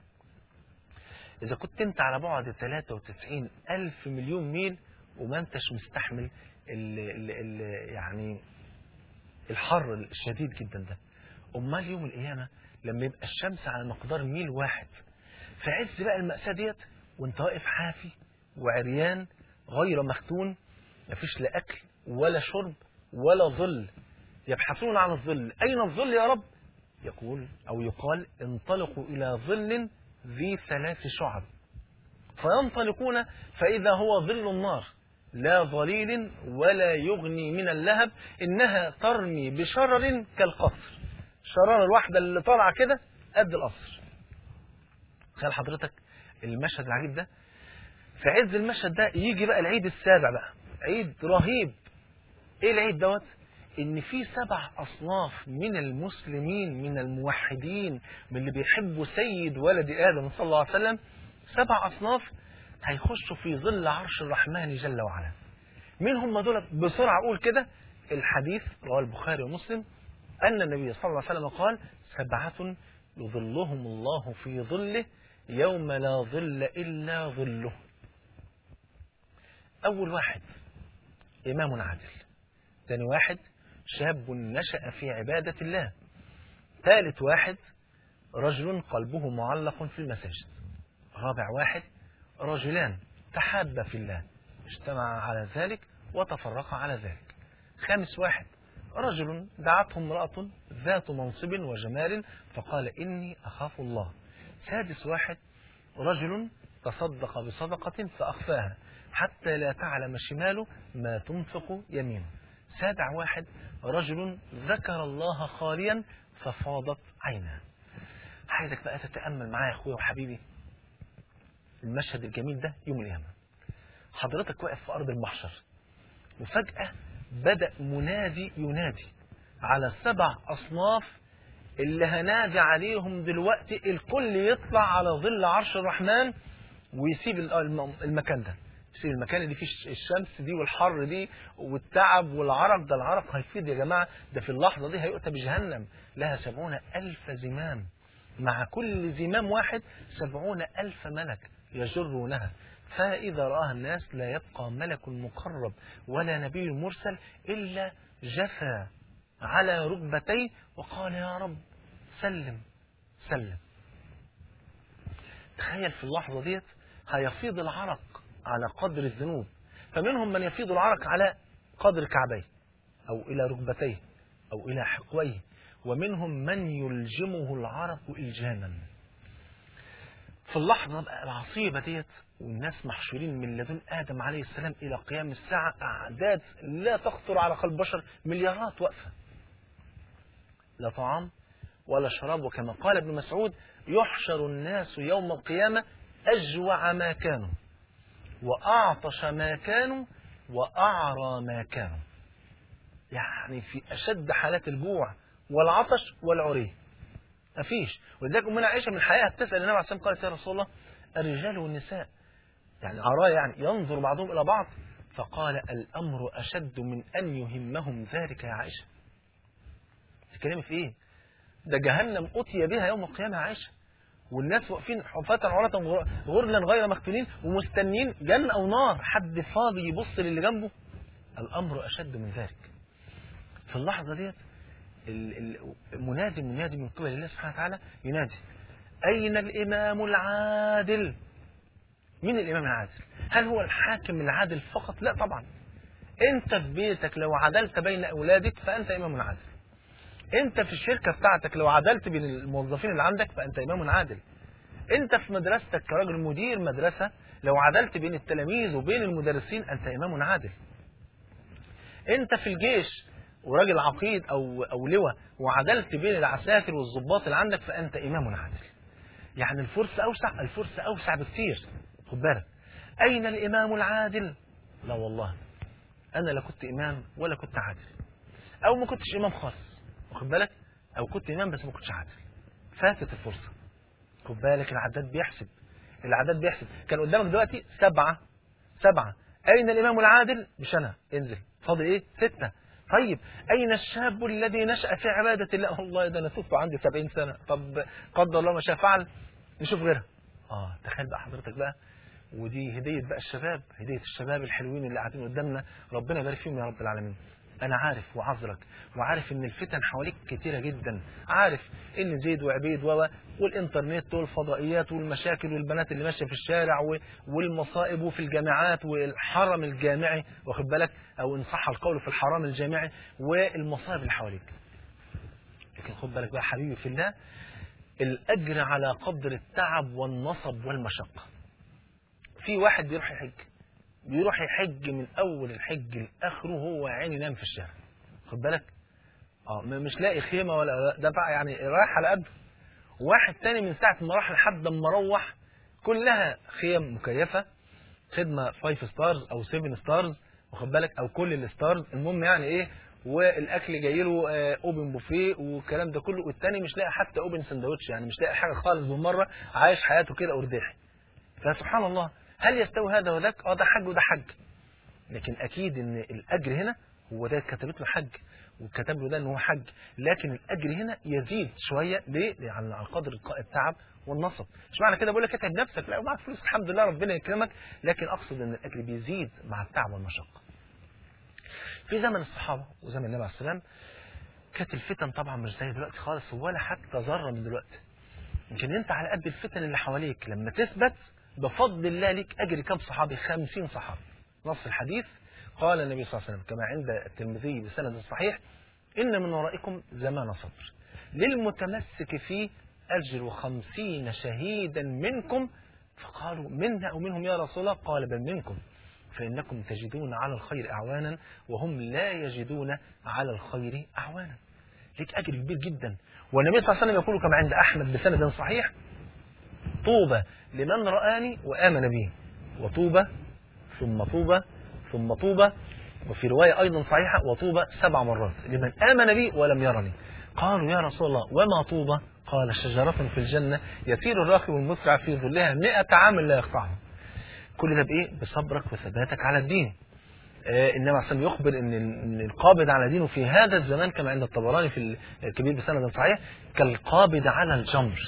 S2: إذا كنت أنت على بعد 93 ألف مليون ميل وما أنتش مستحمل ال ال ال يعني الحر الشديد جدا ده امال يوم القيامه لما يبقى الشمس على مقدار ميل واحد في عز بقى المأساة ديت وانت واقف حافي وعريان غير مختون مفيش لا اكل ولا شرب ولا ظل يبحثون عن الظل اين الظل يا رب يقول او يقال انطلقوا الى ظل ذي ثلاث شعب فينطلقون فاذا هو ظل النار لا ظليل ولا يغني من اللهب انها ترمي بشرر كالقصر الشراره الواحده اللي طالعه كده قد القصر تخيل حضرتك المشهد العجيب ده في عز المشهد ده يجي بقى العيد السابع بقى عيد رهيب ايه العيد دوت ان في سبع اصناف من المسلمين من الموحدين من اللي بيحبوا سيد ولد ادم صلى الله عليه وسلم سبع اصناف هيخشوا في ظل عرش الرحمن جل وعلا مين هم دول بسرعه اقول كده الحديث رواه البخاري ومسلم ان النبي صلى الله عليه وسلم قال سبعه يظلهم الله في ظله يوم لا ظل الا ظله اول واحد امام عادل ثاني واحد شاب نشأ في عبادة الله ثالث واحد رجل قلبه معلق في المساجد رابع واحد رجلان تحابا في الله اجتمعا على ذلك وتفرقا على ذلك خامس واحد رجل دعته امرأة ذات منصب وجمال فقال إني أخاف الله سادس واحد رجل تصدق بصدقة فأخفاها حتى لا تعلم شماله ما تنفق يمينه سابع واحد رجل ذكر الله خاليا ففاضت عيناه عايزك بقى تتأمل معايا يا أخويا وحبيبي المشهد الجميل ده يوم القيامة حضرتك واقف في أرض المحشر وفجأة بدأ منادي ينادي على سبع أصناف اللي هنادي عليهم دلوقتي الكل يطلع على ظل عرش الرحمن ويسيب المكان ده يسيب المكان اللي فيه الشمس دي والحر دي والتعب والعرق ده العرق هيفيد يا جماعة ده في اللحظة دي هيؤتى بجهنم لها سبعون ألف زمام مع كل زمام واحد سبعون ألف ملك يجرونها فإذا رآها الناس لا يبقى ملك مقرب ولا نبي مرسل إلا جفى على ركبتيه وقال يا رب سلم سلم تخيل في اللحظة ديت هيفيض العرق على قدر الذنوب فمنهم من يفيض العرق على قدر كعبيه أو إلى ركبتيه أو إلى حقويه ومنهم من يلجمه العرق إلجاما في اللحظة بقى العصيبة ديت والناس محشورين من لدن آدم عليه السلام إلى قيام الساعة أعداد لا تخطر على قلب بشر مليارات واقفة لا طعام ولا شراب وكما قال ابن مسعود يحشر الناس يوم القيامة أجوع ما كانوا وأعطش ما كانوا وأعرى ما كانوا يعني في أشد حالات الجوع والعطش والعري مفيش ولذلك أمنا عائشة من الحياة تسأل النبي عليه الصلاة والسلام قالت يا رسول الله الرجال والنساء يعني عراء يعني ينظر بعضهم إلى بعض فقال الأمر أشد من أن يهمهم ذلك يا عائشة تتكلمي في إيه ده جهنم أتي بها يوم القيامة يا عائشة والناس واقفين حفاة عراة غرلا غير مختونين ومستنيين جنة أو نار حد فاضي يبص للي جنبه الأمر أشد من ذلك في اللحظة ديت المنادي منادي من قبل الله سبحانه وتعالى ينادي أين الإمام العادل مين الإمام العادل هل هو الحاكم العادل فقط لا طبعا أنت في بيتك لو عدلت بين أولادك فأنت إمام عادل أنت في الشركة بتاعتك لو عدلت بين الموظفين اللي عندك فأنت إمام عادل أنت في مدرستك كراجل مدير مدرسة لو عدلت بين التلاميذ وبين المدرسين أنت إمام عادل أنت في الجيش وراجل عقيد أو أو لواء وعدلت بين العساكر والضباط اللي عندك فأنت إمام عادل يعني الفرصة أوسع الفرصة أوسع بكثير خد بالك أين الإمام العادل لا والله أنا لا كنت إمام ولا كنت عادل أو ما كنتش إمام خاص واخد بالك أو كنت إمام بس ما كنتش عادل فاتت الفرصة خد بالك العداد بيحسب العداد بيحسب كان قدامك دلوقتي سبعة سبعة أين الإمام العادل مش أنا انزل فاضل إيه ستة طيب أين الشاب الذي نشأ في عبادة الله والله ده أنا تبت عندي سبعين سنة طب قدر الله ما شاء فعل نشوف غيرها آه تخيل بقى حضرتك بقى ودي هدية بقى الشباب هدية الشباب الحلوين اللي قاعدين قدامنا ربنا يبارك فيهم يا رب العالمين أنا عارف وعذرك وعارف إن الفتن حواليك كتيرة جدا عارف إن زيد وعبيد و والإنترنت والفضائيات والمشاكل والبنات اللي ماشية في الشارع والمصائب وفي الجامعات والحرم الجامعي واخد بالك أو إن صح القول في الحرام الجامعي والمصائب اللي حواليك لكن خد بالك بقى حبيبي في الله الأجر على قدر التعب والنصب والمشقة في واحد بيروح يحج بيروح يحج من اول الحج لاخره هو عيني ينام في الشارع خد بالك اه مش لاقي خيمه ولا ده بقى يعني رايح على قده واحد تاني من ساعه ما راح لحد ما روح كلها خيم مكيفه خدمه 5 ستارز او 7 ستارز واخد بالك او كل الستارز المهم يعني ايه والاكل جاي له اوبن بوفيه والكلام ده كله والتاني مش لاقي حتى اوبن سندوتش يعني مش لاقي حاجه خالص بالمره عايش حياته كده ارداحي فسبحان الله هل يستوي هذا وذاك اه ده حج وده حج لكن اكيد ان الاجر هنا هو ده كتبت له حج وكتب له ده ان هو حج لكن الاجر هنا يزيد شويه ليه؟ على قدر التعب والنصب مش معنى كده بقول لك اتعب نفسك لا ومعك فلوس الحمد لله ربنا يكرمك لكن اقصد ان الاجر بيزيد مع التعب والمشقه في زمن الصحابه وزمن النبي عليه السلام كانت الفتن طبعا مش زي دلوقتي خالص ولا حتى ذره من دلوقتي يمكن انت على قد الفتن اللي حواليك لما تثبت بفضل الله لك أجر كم صحابي خمسين صحابي نص الحديث قال النبي صلى الله عليه وسلم كما عند الترمذي بسند صحيح إن من ورائكم زمان صبر للمتمسك فيه أجر خمسين شهيدا منكم فقالوا منا أو منهم يا رسول الله قال بل منكم فإنكم تجدون على الخير أعوانا وهم لا يجدون على الخير أعوانا لك أجر كبير جدا والنبي صلى الله عليه وسلم يقول كما عند أحمد بسند صحيح طوبى لمن رآني وآمن بي وطوبى ثم طوبى ثم طوبى وفي رواية أيضا صحيحة وطوبى سبع مرات لمن آمن بي ولم يرني قالوا يا رسول الله وما طوبى قال شجرة في الجنة يسير الراكب المسرع في ظلها مئة عام لا يقطعها كل ده بإيه؟ بصبرك وثباتك على الدين آه النبي عليه الصلاه يخبر ان ان القابض على دينه في هذا الزمان كما عند الطبراني في الكبير بسند صحيح كالقابض على الجمر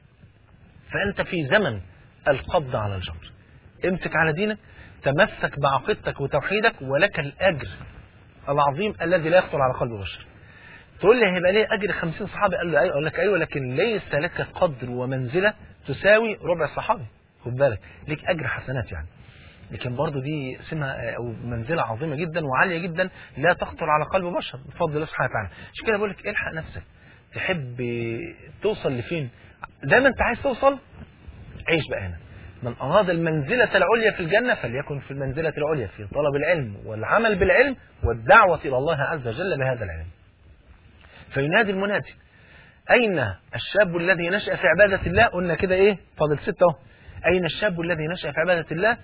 S2: فأنت في زمن القبض على الجمر امسك على دينك تمسك بعقيدتك وتوحيدك ولك الأجر العظيم الذي لا يخطر على قلب بشر تقول لي هيبقى ليه أجر 50 صحابي قال له أيوة أقول لك أيوة لكن ليس لك قدر ومنزلة تساوي ربع الصحابي خد بالك ليك أجر حسنات يعني لكن برضه دي سمة او منزلة عظيمة جدا وعالية جدا لا تخطر على قلب بشر بفضل الله سبحانه وتعالى عشان كده بقول لك الحق نفسك تحب توصل لفين دايما انت عايز توصل عيش بقى هنا من أراد المنزلة العليا في الجنة فليكن في المنزلة العليا في طلب العلم والعمل بالعلم والدعوة إلى الله عز وجل بهذا العلم فينادي المنادي أين الشاب الذي نشأ في عبادة الله قلنا كده إيه فاضل ستة اهو أين الشاب الذي نشأ في عبادة الله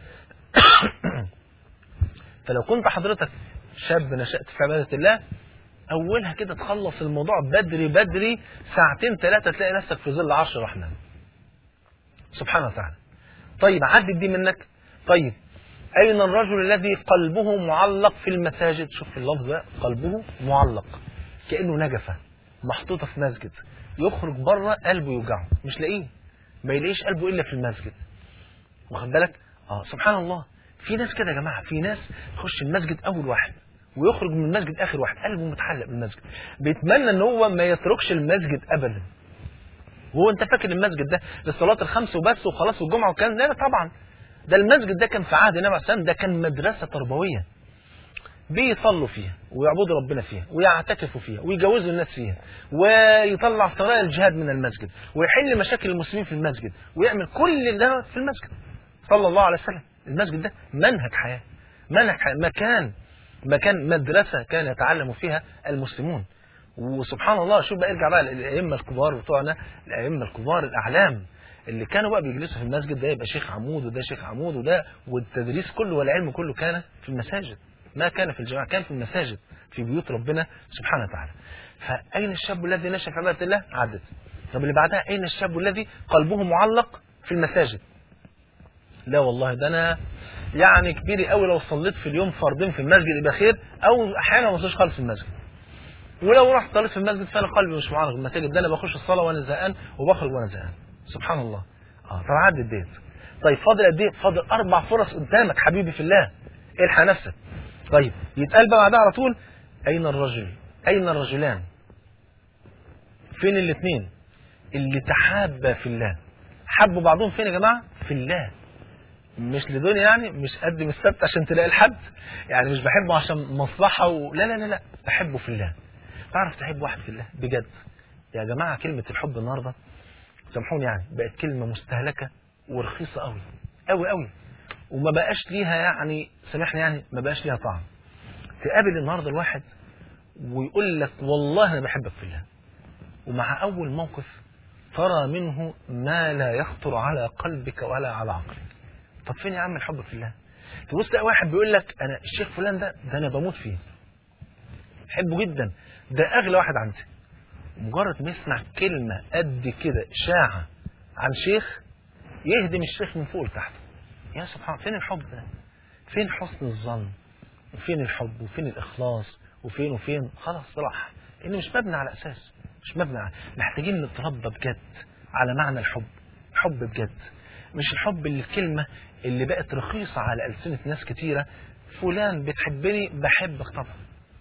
S2: فلو كنت حضرتك شاب نشأت في عبادة الله أولها كده تخلص الموضوع بدري بدري ساعتين ثلاثة تلاقي نفسك في ظل عرش الرحمن سبحانه وتعالى طيب عدت دي منك طيب أين الرجل الذي قلبه معلق في المساجد شوف اللفظ ده قلبه معلق كأنه نجفة محطوطة في مسجد يخرج بره قلبه يوجعه مش لاقيه ما يلاقيش قلبه إلا في المسجد واخد بالك اه سبحان الله في ناس كده يا جماعة في ناس تخش المسجد أول واحد ويخرج من المسجد آخر واحد قلبه متحلق بالمسجد بيتمنى ان هو ما يتركش المسجد أبدا وهو انت فاكر المسجد ده للصلاة الخمس وبس وخلاص والجمعة وكان لا طبعا ده المسجد ده كان في عهد النبي عليه الصلاة ده كان مدرسة تربوية بيصلوا فيها ويعبدوا ربنا فيها ويعتكفوا فيها ويجوزوا الناس فيها ويطلع سرايا الجهاد من المسجد ويحل مشاكل المسلمين في المسجد ويعمل كل ده في المسجد صلى الله عليه وسلم المسجد ده منهج حياة منهج حياة مكان مكان مدرسة كان يتعلم فيها المسلمون وسبحان الله شوف بقى ارجع بقى الائمه الكبار بتوعنا الائمه الكبار الاعلام اللي كانوا بقى بيجلسوا في المسجد ده يبقى شيخ عمود وده شيخ عمود وده والتدريس كله والعلم كله كان في المساجد ما كان في الجامعة كان في المساجد في بيوت ربنا سبحانه وتعالى فأين الشاب الذي نشأ في عبادة الله عدت طب اللي بعدها أين الشاب الذي قلبه معلق في المساجد لا والله ده أنا يعني كبير قوي لو صليت في اليوم فردين في المسجد يبقى خير أو أحيانا ما اصليش خالص في المسجد ولو رحت صليت في المسجد فانا قلبي مش معلق بالمساجد ده انا بخش الصلاه وانا زهقان وبخرج وانا زهقان سبحان الله اه طب عدت ديت طيب فاضل قد ايه فاضل اربع فرص قدامك حبيبي في الله الحق نفسك طيب يتقال بقى بعدها على طول اين الرجل اين الرجلان فين الاثنين اللي تحابا في الله حبوا بعضهم فين يا جماعه في الله مش لدنيا يعني مش قدم السبت عشان تلاقي الحد يعني مش بحبه عشان مصلحه و... لا لا لا لا بحبه في الله تعرف تحب واحد في الله بجد يا جماعه كلمه الحب النهارده سامحوني يعني بقت كلمه مستهلكه ورخيصه قوي قوي قوي وما بقاش ليها يعني سامحني يعني ما بقاش ليها طعم تقابل النهارده الواحد ويقول لك والله انا بحبك في الله ومع اول موقف ترى منه ما لا يخطر على قلبك ولا على عقلك طب فين يا عم الحب في الله تبص تلاقي واحد بيقول لك انا الشيخ فلان ده ده انا بموت فيه بحبه جدا ده اغلى واحد عندي مجرد ما يسمع كلمه قد كده اشاعه عن شيخ يهدم الشيخ من فوق لتحت يا سبحان فين الحب ده فين حسن الظن وفين الحب وفين الاخلاص وفين وفين خلاص راح انه مش مبني على اساس مش مبني على محتاجين نتربى بجد على معنى الحب حب بجد مش الحب اللي الكلمة اللي بقت رخيصة على ألسنة ناس كتيرة فلان بتحبني بحبك طبعا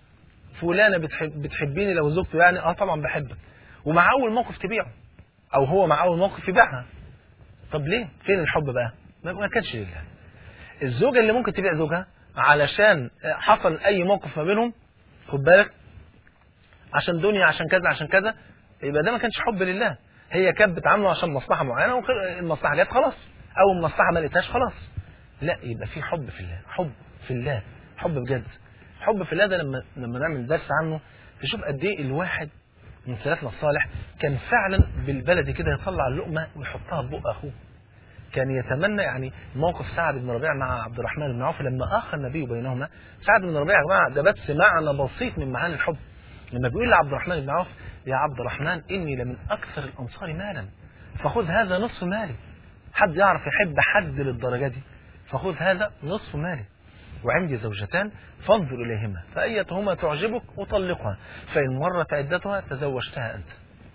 S2: فلانة بتحب بتحبيني لو زوجته يعني اه طبعا بحبك ومع أول موقف تبيعه أو هو مع أول موقف يبيعها طب ليه؟ فين الحب بقى؟ ما كانش لله الزوجة اللي ممكن تبيع زوجها علشان حصل أي موقف ما بينهم خد بالك عشان دنيا عشان كذا عشان كذا يبقى ده ما كانش حب لله هي كانت بتعامله عشان مصلحه معينه والمصلحه جت خلاص او المصلحه ما لقيتهاش خلاص لا يبقى في حب في الله حب في الله حب بجد حب في الله ده لما لما نعمل درس عنه تشوف قد ايه الواحد من سلفنا الصالح كان فعلا بالبلدي كده يطلع اللقمه ويحطها في بق اخوه كان يتمنى يعني موقف سعد بن ربيع مع عبد الرحمن بن عوف لما اخى النبي بينهما سعد بن ربيع يا جماعه ده بس معنى بسيط من معاني الحب لما بيقول لعبد الرحمن بن عوف يا عبد الرحمن إني لمن أكثر الأنصار مالا فخذ هذا نصف مالي حد يعرف يحب حد للدرجة دي فخذ هذا نصف مالي وعندي زوجتان فانظر إليهما فأيتهما تعجبك أطلقها فإن مرت عدتها تزوجتها أنت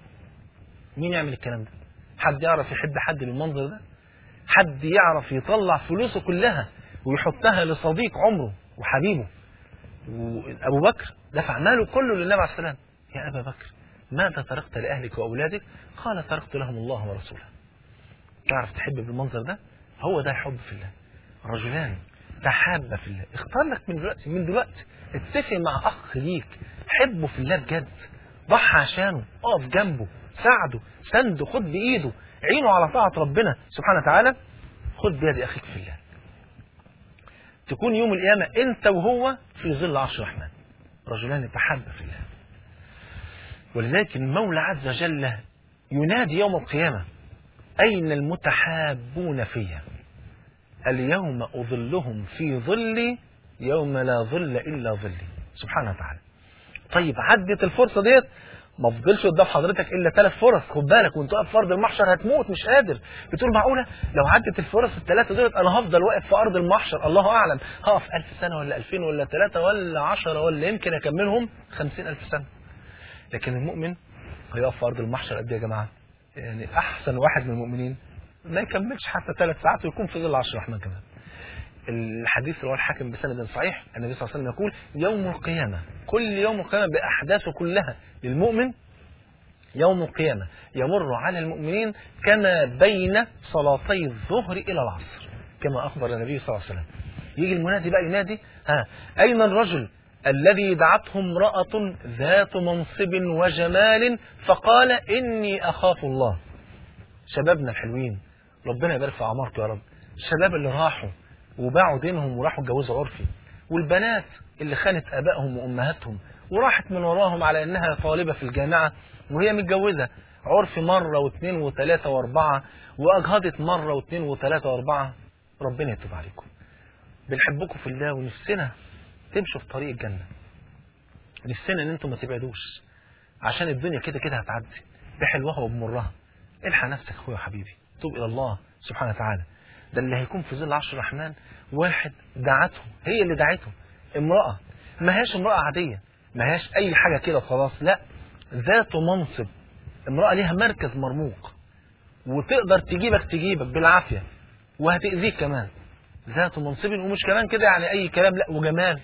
S2: مين يعمل الكلام ده حد يعرف يحب حد بالمنظر ده حد يعرف يطلع فلوسه كلها ويحطها لصديق عمره وحبيبه وأبو بكر دفع ماله كله للنبي عليه السلام يا أبا بكر ماذا تركت لأهلك وأولادك قال تركت لهم الله ورسوله تعرف تحب بالمنظر ده هو ده الحب في الله رجلان تحاب في الله اختار لك من دلوقتي من دلوقتي اتفق مع اخ ليك حبه في الله بجد ضحى عشانه اقف جنبه ساعده سنده خد بايده عينه على طاعه ربنا سبحانه وتعالى خد بيد اخيك في الله تكون يوم القيامه انت وهو في ظل عرش الرحمن رجلان تحابا في الله ولذلك المولى عز وجل ينادي يوم القيامه اين المتحابون فيا اليوم أظلهم في ظلي يوم لا ظل إلا ظلي سبحانه وتعالى طيب عدت الفرصة ديت ما فضلش قدام حضرتك الا ثلاث فرص خد بالك وانت واقف في ارض المحشر هتموت مش قادر بتقول معقوله لو عدت الفرص الثلاثه دولت انا هفضل واقف في ارض المحشر الله اعلم هقف ألف سنه ولا ألفين ولا ثلاثه ولا عشرة ولا يمكن اكملهم خمسين ألف سنه لكن المؤمن هيقف في ارض المحشر قد ايه يا جماعه يعني احسن واحد من المؤمنين ما يكملش حتى ثلاث ساعات ويكون في ظل عرش الرحمن كمان الحديث رواه الحاكم بسند صحيح النبي صلى الله عليه وسلم يقول يوم القيامة كل يوم القيامة بأحداثه كلها للمؤمن يوم القيامة يمر على المؤمنين كما بين صلاتي الظهر إلى العصر كما أخبر النبي صلى الله عليه وسلم يجي المنادي بقى ينادي ها أين الرجل الذي دعته امرأة ذات منصب وجمال فقال إني أخاف الله شبابنا الحلوين ربنا يبارك في أعماركم يا رب الشباب اللي راحوا وباعوا دينهم وراحوا اتجوزوا عرفي والبنات اللي خانت ابائهم وامهاتهم وراحت من وراهم على انها طالبه في الجامعه وهي متجوزه عرفي مره واثنين وثلاثه واربعه واجهضت مره واثنين وثلاثه واربعه ربنا يتوب عليكم بنحبكم في الله ونفسنا تمشوا في طريق الجنه نفسنا ان انتم ما تبعدوش عشان الدنيا كده كده هتعدي بحلوها وبمرها الحق نفسك اخويا وحبيبي توب الى الله سبحانه وتعالى ده اللي هيكون في ظل عرش الرحمن واحد دعته هي اللي دعته امرأة ما هياش امرأة عادية ما هياش أي حاجة كده خلاص لا ذات منصب امرأة ليها مركز مرموق وتقدر تجيبك تجيبك بالعافية وهتأذيك كمان ذات منصب ومش كمان كده يعني أي كلام لا وجمال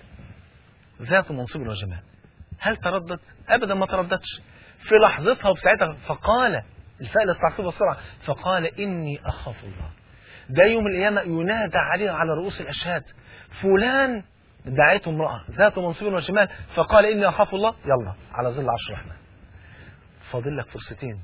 S2: ذات منصب وجمال هل تردد؟ أبدا ما ترددش في لحظتها وساعتها فقال الفعل التعقيب والسرعة فقال إني أخاف الله ده يوم القيامة ينادى عليه على رؤوس الأشهاد فلان دعيته امرأة ذات منصب وشمال فقال إني أخاف الله يلا على ظل عرش الرحمن فاضل لك فرصتين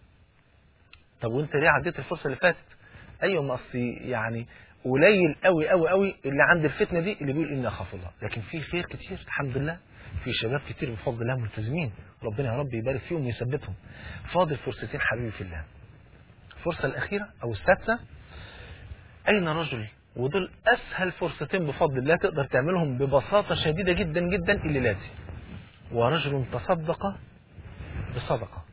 S2: طب وانت ليه عديت الفرصة اللي فاتت ايوه ما اصلي يعني قليل قوي قوي قوي اللي عند الفتنة دي اللي بيقول إني أخاف الله لكن في خير كتير الحمد لله في شباب كتير بفضل الله ملتزمين ربنا يا رب يبارك فيهم ويثبتهم فاضل فرصتين حبيبي في الله الفرصة الأخيرة أو السادسة أين رجل ودول أسهل فرصتين بفضل الله تقدر تعملهم ببساطة شديدة جدا جدا الليلة دي ورجل تصدق بصدقة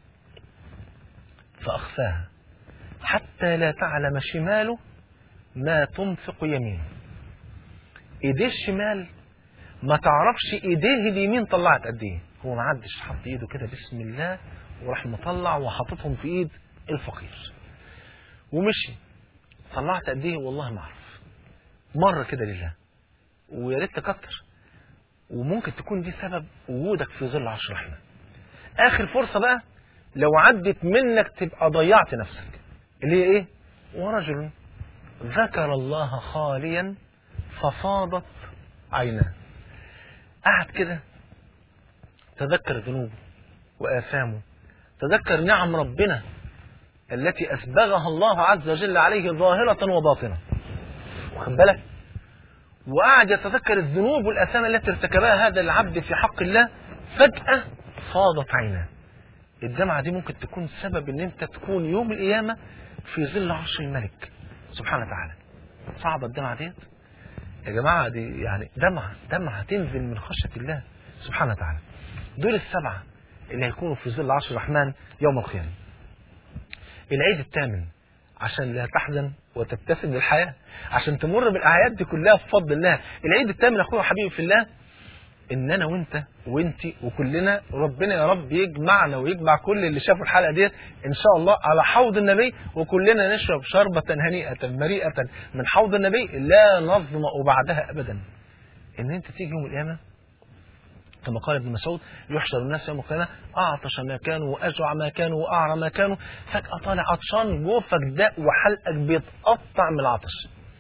S2: فأخفاها حتى لا تعلم شماله ما تنفق يمينه ايديه الشمال ما تعرفش ايديه اليمين طلعت قد ايه هو ما عدش حط ايده كده بسم الله وراح مطلع وحاططهم في ايد الفقير ومشي طلعت قد ايه والله ما اعرف مره كده لله ويا ريت تكتر وممكن تكون دي سبب وجودك في ظل عرش الرحمن اخر فرصه بقى لو عدت منك تبقى ضيعت نفسك اللي هي ايه ورجل ذكر الله خاليا ففاضت عيناه قعد كده تذكر ذنوبه وآثامه تذكر نعم ربنا التي أسبغها الله عز وجل عليه ظاهرة وباطنة واخد بالك وقعد يتذكر الذنوب والآثام التي ارتكبها هذا العبد في حق الله فجأة فاضت عيناه الدمعة دي ممكن تكون سبب ان انت تكون يوم القيامة في ظل عرش الملك سبحانه وتعالى صعبة الدمعة ديت يا جماعة دي يعني دمعة دمعة تنزل من خشية الله سبحانه وتعالى دول السبعة اللي هيكونوا في ظل عرش الرحمن يوم القيامة العيد الثامن عشان لا تحزن وتبتسم للحياة عشان تمر بالأعياد دي كلها بفضل الله العيد الثامن أخويا وحبيبي في الله ان انا وانت وانت وكلنا ربنا يا رب يجمعنا ويجمع كل اللي شافوا الحلقه ديت ان شاء الله على حوض النبي وكلنا نشرب شربة هنيئة مريئة من حوض النبي لا نظمأ بعدها ابدا ان انت تيجي يوم القيامه كما قال ابن مسعود يحشر الناس يوم القيامه اعطش ما كانوا واجوع ما كانوا واعرى ما كانوا فجاه طالع عطشان جوفك داء وحلقك بيتقطع من العطش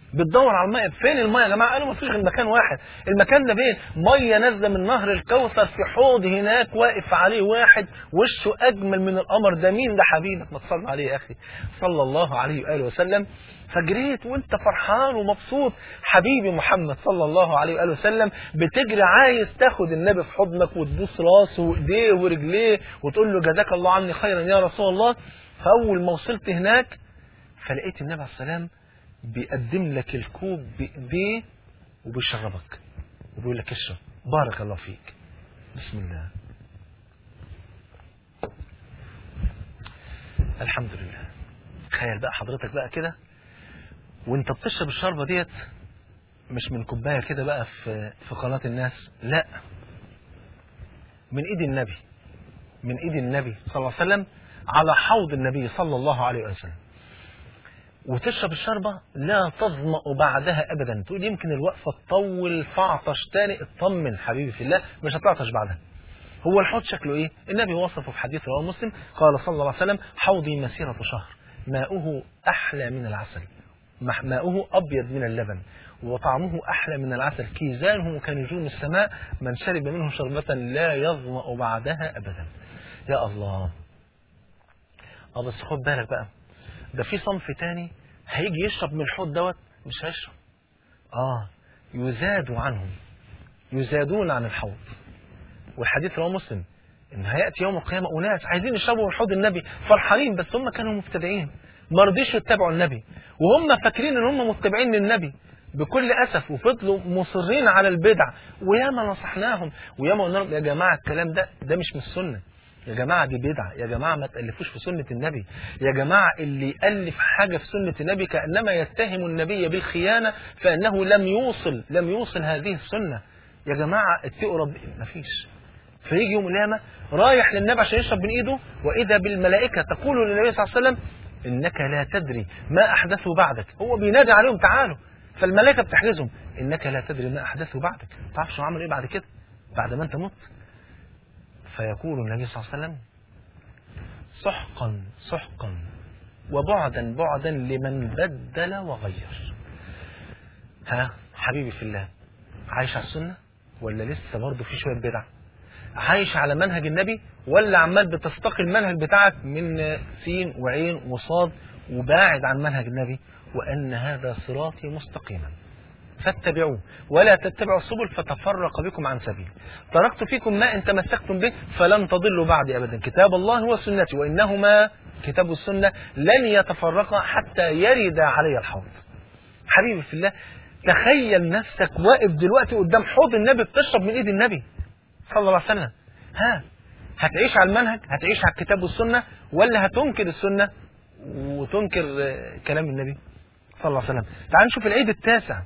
S2: بتدور على الميه فين الميه يا جماعه قالوا ما فيش غير مكان واحد المكان ده فين ميه نازله من نهر الكوثر في حوض هناك واقف عليه واحد وشه اجمل من القمر ده مين ده حبيبك ما تصلي عليه يا اخي صلى الله عليه واله وسلم فجريت وانت فرحان ومبسوط حبيبي محمد صلى الله عليه واله وسلم بتجري عايز تاخد النبي في حضنك وتبوس راسه وايديه ورجليه وتقول له جزاك الله عني خيرا يا رسول الله فاول ما وصلت هناك فلقيت النبي عليه السلام بيقدم لك الكوب بايديه وبيشربك وبيقول لك اشرب بارك الله فيك بسم الله الحمد لله تخيل بقى حضرتك بقى كده وانت بتشرب الشربة ديت مش من كوباية كده بقى في في قناة الناس لا من ايد النبي من ايد النبي صلى الله عليه وسلم على حوض النبي صلى الله عليه وسلم وتشرب الشربة لا تظمأ بعدها أبدا تقول يمكن الوقفة تطول فاعطش تاني اطمن حبيبي في الله مش هتعطش بعدها هو الحوض شكله ايه النبي وصفه في حديث رواه مسلم قال صلى الله عليه وسلم حوضي مسيرة شهر ماؤه أحلى من العسل مح- ماؤه أبيض من اللبن وطعمه أحلى من العسل كيزانه كنجوم السماء من شرب منه شربة لا يظمأ بعدها أبدا يا الله اه بس خد بالك بقى ده في صنف تاني هيجي يشرب من الحوض دوت مش هيشرب اه يزاد عنهم يزادون عن الحوض والحديث رواه مسلم ان هياتي يوم القيامه اناس عايزين يشربوا من حوض النبي فرحانين بس هم كانوا مبتدعين ما رضيش يتبعوا النبي وهم فاكرين ان هم متبعين للنبي بكل اسف وفضلوا مصرين على البدع وياما نصحناهم وياما قلنا لهم يا جماعه الكلام ده ده مش من السنه يا جماعة دي بدعة يا جماعة ما تألفوش في سنة النبي يا جماعة اللي يألف حاجة في سنة النبي كأنما يتهم النبي بالخيانة فإنه لم يوصل لم يوصل هذه السنة يا جماعة اتقوا رب مفيش فيجي يوم القيامة رايح للنبي عشان يشرب من ايده واذا بالملائكة تقول للنبي صلى الله عليه وسلم انك لا تدري ما احدثوا بعدك هو بينادي عليهم تعالوا فالملائكة بتحجزهم انك لا تدري ما احدثوا بعدك ما تعرفش عملوا ايه بعد كده بعد ما انت مت فيقول النبي صلى الله عليه وسلم سحقا سحقا وبعدا بعدا لمن بدل وغير ها حبيبي في الله عايش على السنة ولا لسه برضه في شوية بدع عايش على منهج النبي ولا عمال بتستقي المنهج بتاعك من سين وعين وصاد وباعد عن منهج النبي وأن هذا صراطي مستقيما فاتبعوه ولا تتبعوا السبل فتفرق بكم عن سبيل تركت فيكم ما ان تمسكتم به فلن تضلوا بعدي ابدا كتاب الله وسنتي وانهما كتاب السنه لن يتفرقا حتى يرد علي الحوض حبيبي في الله تخيل نفسك واقف دلوقتي قدام حوض النبي بتشرب من ايد النبي صلى الله عليه وسلم ها هتعيش على المنهج هتعيش على الكتاب والسنه ولا هتنكر السنه وتنكر آه، كلام النبي صلى الله عليه وسلم تعال نشوف العيد التاسع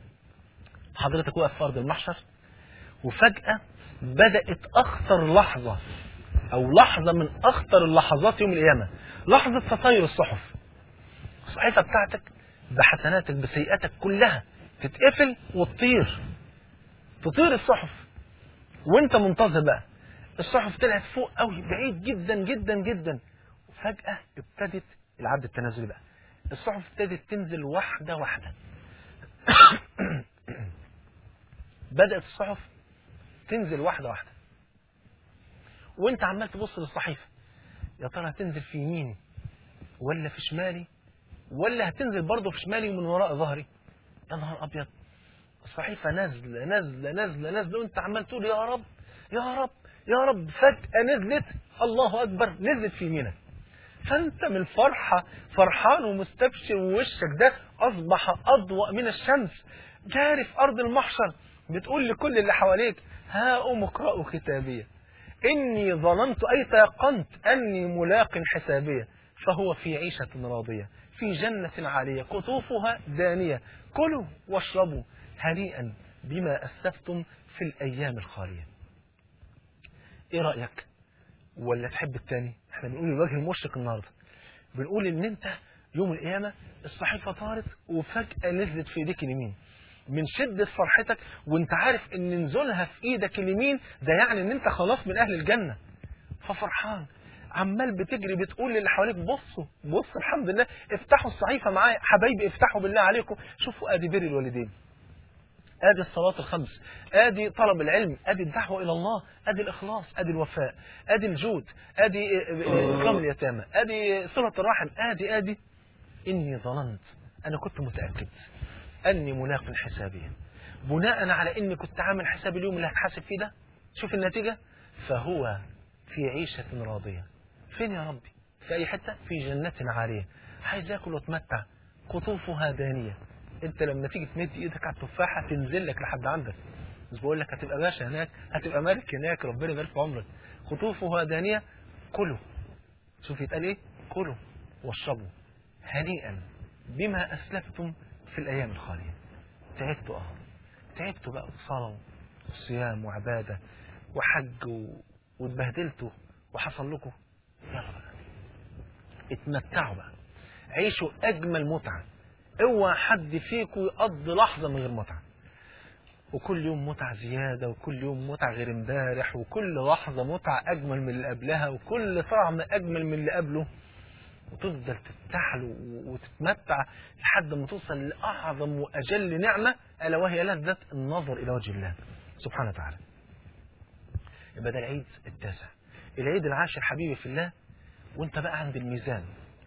S2: حضرتك واقف في ارض المحشر وفجأة بدأت أخطر لحظة أو لحظة من أخطر اللحظات يوم القيامة لحظة تطاير الصحف الصحيفة بتاعتك بحسناتك بسيئاتك كلها تتقفل وتطير تطير الصحف وانت منتظر بقى الصحف طلعت فوق قوي بعيد جدا جدا جدا وفجأة ابتدت العد التنازلي بقى الصحف ابتدت تنزل واحدة واحدة بدأت الصحف تنزل واحدة واحدة وانت عمال تبص للصحيفة يا ترى هتنزل في يميني ولا في شمالي ولا هتنزل برضه في شمالي ومن وراء ظهري يا نهار ابيض الصحيفة نازلة نازلة نازلة نازلة وانت عمال تقول يا رب يا رب يا رب فجأة نزلت الله أكبر نزلت في يمينك فانت من الفرحة فرحان ومستبشر ووشك ده أصبح أضوأ من الشمس جاري في أرض المحشر بتقول لكل اللي حواليك ها اقرأوا كتابية إني ظننت أي تيقنت أني ملاق حسابية فهو في عيشة راضية في جنة عالية قطوفها دانية كلوا واشربوا هنيئا بما أسلفتم في الأيام الخالية إيه رأيك ولا تحب التاني احنا بنقول الوجه المشرق النهاردة بنقول ان انت يوم القيامة الصحيفة طارت وفجأة نزلت في ايديك اليمين من شدة فرحتك وانت عارف ان نزولها في ايدك اليمين ده يعني ان انت خلاص من اهل الجنة ففرحان عمال بتجري بتقول للي حواليك بصوا بصوا الحمد لله افتحوا الصحيفه معايا حبايبي افتحوا بالله عليكم شوفوا ادي بر الوالدين ادي الصلاه الخمس ادي طلب العلم ادي الدعوه الى الله ادي الاخلاص ادي الوفاء ادي الجود ادي اكرام اليتامى ادي صله الرحم ادي ادي اني ظننت انا كنت متاكد اني ملاق حسابي بناء على اني كنت عامل حساب اليوم اللي هتحاسب فيه ده شوف النتيجه فهو في عيشه راضيه فين يا ربي في اي حته في جنه عاليه عايز اكل واتمتع قطوفها دانيه انت لما تيجي تمد ايدك على التفاحه تنزل لك لحد عندك مش بقول لك هتبقى باشا هناك هتبقى ملك هناك ربنا يبارك في عمرك قطوفها دانيه كلوا شوف يتقال ايه كلوا واشربوا هنيئا بما اسلفتم في الايام الخاليه تعبتوا اه تعبتوا بقى صلاه وصيام وعباده وحج و... واتبهدلتوا وحصل لكم يلا بقى اتمتعوا بقى عيشوا اجمل متعه اوعى حد فيكم يقضي لحظه من غير متعه وكل يوم متعة زيادة وكل يوم متعة غير امبارح وكل لحظة متعة أجمل من اللي قبلها وكل طعم أجمل من اللي قبله وتفضل تفتحله وتتمتع لحد ما توصل لأعظم وأجل نعمة ألا وهي لذة النظر إلى وجه الله سبحانه وتعالى يبقى ده العيد التاسع العيد العاشر حبيبي في الله وانت بقى عند الميزان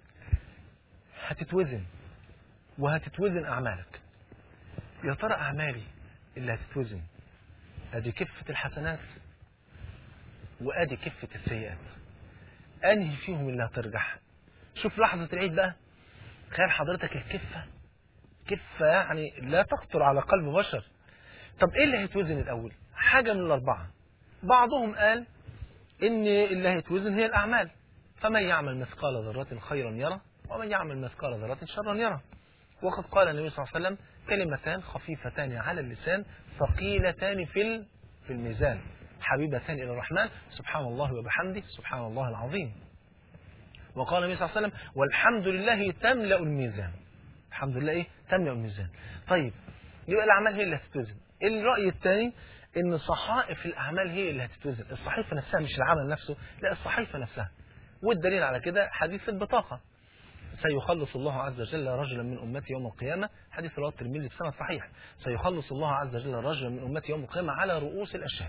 S2: هتتوزن وهتتوزن أعمالك يا ترى أعمالي اللي هتتوزن ادي كفة الحسنات وادي كفة السيئات انهي فيهم اللي هترجح شوف لحظة العيد بقى تخيل حضرتك الكفة كفة يعني لا تخطر على قلب بشر طب ايه اللي هيتوزن الاول حاجة من الاربعة بعضهم قال ان اللي هيتوزن هي الاعمال فمن يعمل مثقال ذرة خيرا يرى ومن يعمل مثقال ذرة شرا يرى وقد قال النبي صلى الله عليه وسلم كلمتان خفيفتان على اللسان ثقيلتان في في الميزان حبيبتان الى الرحمن سبحان الله وبحمده سبحان الله العظيم وقال النبي صلى الله عليه وسلم والحمد لله تملا الميزان الحمد لله ايه تملا الميزان طيب يبقى الاعمال هي اللي هتتوزن الراي الثاني ان صحائف الاعمال هي اللي هتتوزن الصحيفه نفسها مش العمل نفسه لا الصحيفه نفسها والدليل على كده حديث البطاقه سيخلص الله عز وجل رجلا من أمتي يوم القيامة حديث رواه الترمذي بسند صحيح سيخلص الله عز وجل رجلا من أمتي يوم القيامة على رؤوس الأشهاد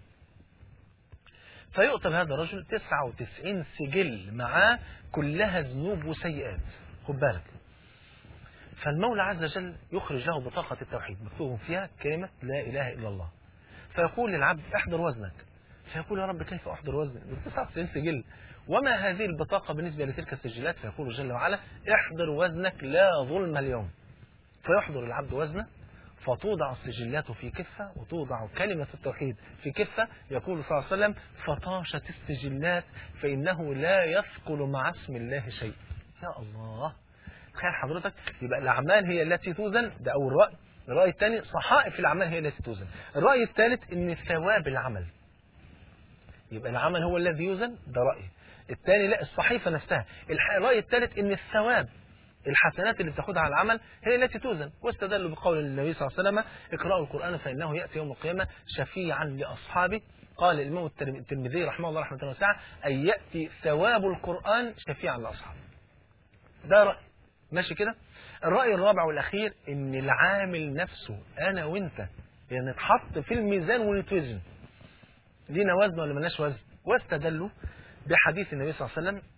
S2: فيؤتى هذا الرجل 99 سجل معاه كلها ذنوب وسيئات خد بالك فالمولى عز وجل يخرج له بطاقة التوحيد مكتوب فيها كلمة لا إله إلا الله فيقول للعبد احضر وزنك فيقول يا رب كيف أحضر وزني 99 سجل وما هذه البطاقة بالنسبة لتلك السجلات فيقول جل وعلا احضر وزنك لا ظلم اليوم فيحضر العبد وزنه فتوضع السجلات في كفة وتوضع كلمة التوحيد في كفة يقول صلى الله عليه وسلم فطاشت السجلات فإنه لا يثقل مع اسم الله شيء يا الله تخيل حضرتك يبقى الأعمال هي التي توزن ده أول رأي الرأي الثاني صحائف الأعمال هي التي توزن الرأي الثالث أن ثواب العمل يبقى العمل هو الذي يوزن ده رأي الثاني لا الصحيفة نفسها الرأي الثالث ان الثواب الحسنات اللي بتاخدها على العمل هي التي توزن واستدلوا بقول النبي صلى الله عليه وسلم اقرأوا القرآن فإنه يأتي يوم القيامة شفيعا لأصحابه قال الإمام الترمذي رحمه الله رحمة الله واسعة أن يأتي ثواب القرآن شفيعا لأصحابه ده رأي ماشي كده الرأي الرابع والأخير إن العامل نفسه أنا وأنت يعني نتحط في الميزان ونتوزن لينا وزن ولا ملناش وزن واستدلوا بحديث النبي صلى الله عليه وسلم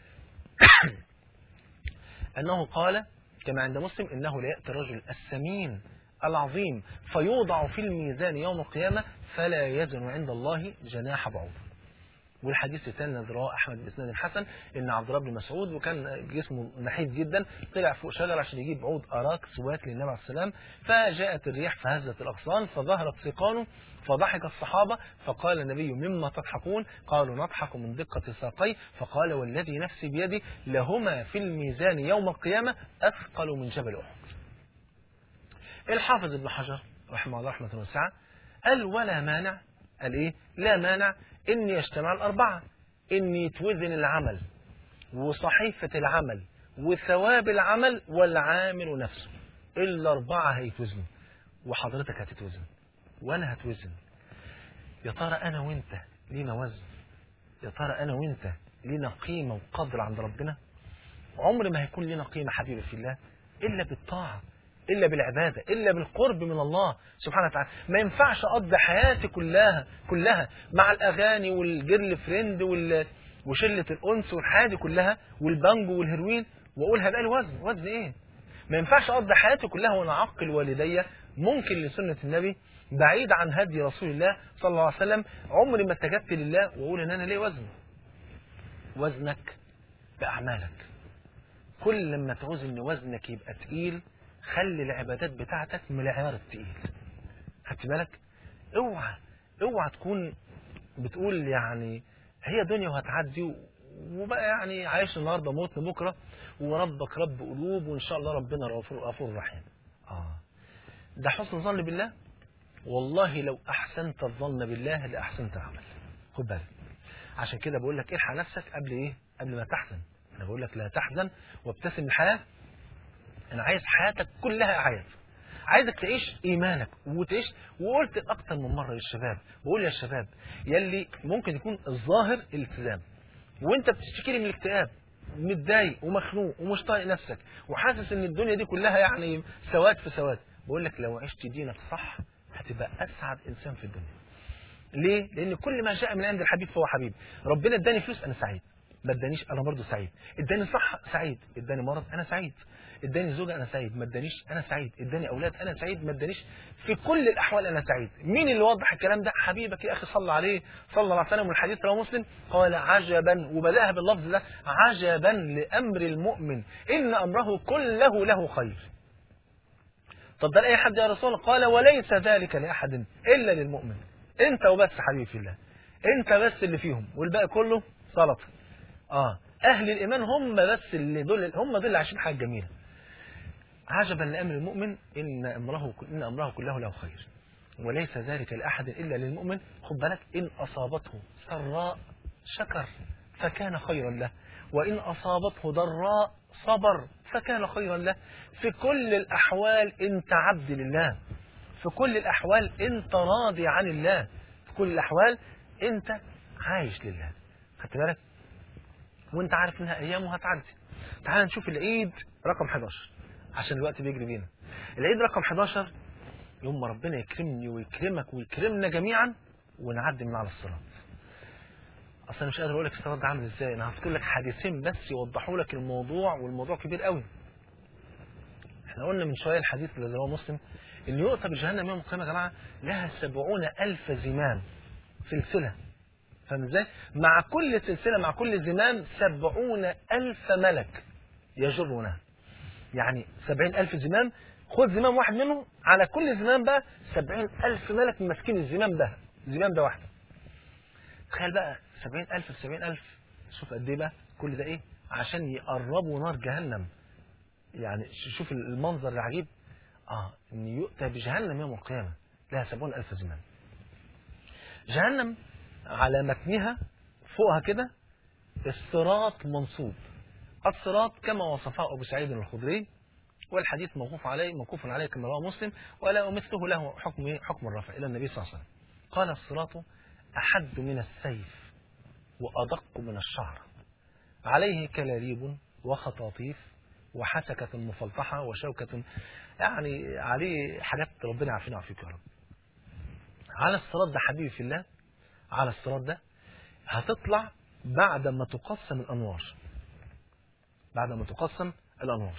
S2: أنه قال كما عند مسلم إنه ليأتي الرجل السمين العظيم فيوضع في الميزان يوم القيامة فلا يزن عند الله جناح بعوض والحديث الثاني الذي رواه احمد باسناد الحسن ان عبد الله بن مسعود وكان جسمه نحيف جدا طلع فوق شجره عشان يجيب عود اراك سواك للنبي عليه السلام فجاءت الريح فهزت الاغصان فظهرت سيقانه فضحك الصحابة فقال النبي مما تضحكون قالوا نضحك من دقة ساقي فقال والذي نفسي بيدي لهما في الميزان يوم القيامة أثقل من جبل أحد الحافظ ابن حجر رحمه الله رحمة واسعة قال ولا مانع قال ايه لا مانع ان يجتمع الاربعة ان يتوزن العمل وصحيفة العمل وثواب العمل والعامل نفسه الاربعة هيتوزنوا وحضرتك هتتوزن وانا هتوزن يا ترى انا وانت لينا وزن يا ترى انا وانت لنا قيمة وقدر عند ربنا عمر ما هيكون لنا قيمة حبيبي في الله إلا بالطاعة إلا بالعبادة إلا بالقرب من الله سبحانه وتعالى ما ينفعش أقضي حياتي كلها كلها مع الأغاني والجيرل فريند وال وشلة الأنس والحياة دي كلها والبانجو والهيروين وأقول هبقى لي وزن وزن إيه ما ينفعش أقضي حياتي كلها وأنا أعقل والدي ممكن لسنة النبي بعيد عن هدي رسول الله صلى الله عليه وسلم عمري ما استجبت لله وأقول إن أنا ليه وزن وزنك بأعمالك كل لما تعوز ان وزنك يبقى تقيل خلي العبادات بتاعتك من العيار التقيل خدت بالك اوعى اوعى تكون بتقول يعني هي دنيا وهتعدي و- وبقى يعني عايش النهارده موت بكره وربك رب قلوب وان شاء الله ربنا غفور غفور رحيم اه ده حسن ظن بالله والله لو احسنت الظن بالله لاحسنت العمل خد بالك عشان كده بقول لك الحق نفسك قبل ايه قبل ما تحزن انا بقول لك لا تحزن وابتسم الحياه انا عايز حياتك كلها اعياد عايزك تعيش ايمانك وتعيش وقلت اكتر من مره للشباب بقول يا شباب يلي ممكن يكون الظاهر الالتزام وانت بتشتكي لي من الاكتئاب متضايق ومخنوق ومش طايق نفسك وحاسس ان الدنيا دي كلها يعني سواد في سواد بقول لك لو عشت دينك صح هتبقى اسعد انسان في الدنيا ليه؟ لأن كل ما جاء من عند الحبيب فهو حبيب، ربنا اداني فلوس أنا سعيد، ما ادانيش أنا برضه سعيد، اداني صحة سعيد، اداني مرض أنا سعيد، اداني زوجة أنا سعيد، ما ادانيش أنا سعيد، اداني أولاد أنا سعيد، ما ادانيش في كل الأحوال أنا سعيد، مين اللي وضح الكلام ده؟ حبيبك يا أخي صلى عليه صلى الله عليه وسلم والحديث رواه مسلم قال عجبا وبدأها باللفظ ده عجبا لأمر المؤمن إن أمره كله له خير. طب ده لأي حد يا رسول الله قال وليس ذلك لأحد إلا للمؤمن انت وبس حبيبي في الله انت بس اللي فيهم والباقي كله سلطه اه اهل الايمان هم بس اللي دول هم دول اللي عايشين حاجه جميله عجبا لامر المؤمن ان امره ان امره كله له خير وليس ذلك لاحد الا للمؤمن خد بالك ان اصابته سراء شكر فكان خيرا له وان اصابته ضراء صبر فكان خيرا له في كل الاحوال انت عبد لله في كل الأحوال أنت راضي عن الله في كل الأحوال أنت عايش لله خدت بالك وأنت عارف إنها أيام وهتعدي تعال نشوف العيد رقم 11 عشان الوقت بيجري بينا العيد رقم 11 يوم ما ربنا يكرمني ويكرمك ويكرمنا جميعا ونعدي من على الصراط اصل انا مش قادر اقول لك الصراط ده عامل ازاي انا هذكر لك حديثين بس يوضحوا لك الموضوع والموضوع كبير قوي احنا قلنا من شويه الحديث الذي رواه مسلم ان يؤتى بجهنم يوم القيامه يا جماعه لها سبعون الف زمام سلسله فاهم ازاي؟ مع كل سلسله مع كل زمام سبعون الف ملك يجرونها يعني سبعين الف زمام خد زمام واحد منهم على كل زمام بقى سبعين الف ملك ماسكين الزمام ده الزمام ده واحده تخيل بقى سبعين الف في سبعين الف شوف قد ايه بقى كل ده ايه عشان يقربوا نار جهنم يعني شوف المنظر العجيب اه ان يؤتى بجهنم يوم القيامه لها سبعون الف زمام جهنم على متنها فوقها كده الصراط منصوب الصراط كما وصفه ابو سعيد الخدري والحديث موقوف عليه موقوف عليه كما رواه مسلم ولا مثله له حكم إيه؟ حكم الرفع الى النبي صلى الله عليه وسلم قال الصراط احد من السيف وادق من الشعر عليه كلاليب وخطاطيف وحسكة مفلطحة وشوكة يعني عليه حاجات ربنا يعافينا ويعافيك يا رب على الصراط ده حبيبي في الله على الصراط ده هتطلع بعد ما تقسم الأنوار بعد ما تقسم الأنوار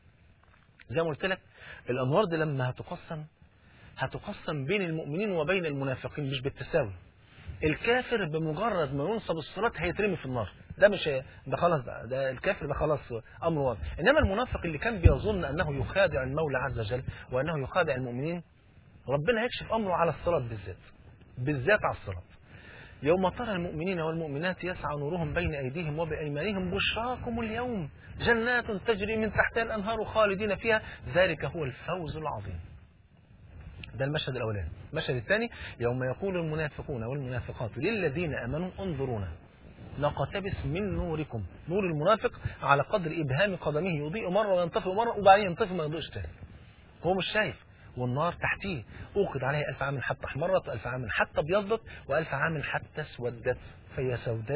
S2: زي ما قلت لك الأنوار دي لما هتقسم هتقسم بين المؤمنين وبين المنافقين مش بالتساوي الكافر بمجرد ما ينصب الصراط هيترمي في النار ده مش ده خلاص بقى ده الكافر ده خلاص امر واضح انما المنافق اللي كان بيظن انه يخادع المولى عز وجل وانه يخادع المؤمنين ربنا هيكشف امره على الصراط بالذات بالذات على الصراط يوم ترى المؤمنين والمؤمنات يسعى نورهم بين ايديهم وبايمانهم بشراكم اليوم جنات تجري من تحتها الانهار خالدين فيها ذلك هو الفوز العظيم ده المشهد الاولاني المشهد الثاني يوم يقول المنافقون والمنافقات للذين امنوا انظرونا نقتبس من نوركم نور المنافق على قدر ابهام قدمه يضيء مره وينطفئ مره وبعدين ينطفئ ما يضيئش تاني هو مش شايف والنار تحتيه اوقد عليها ألف عام حتى احمرت وألف عام حتى ابيضت وألف عام حتى اسودت فهي سوداء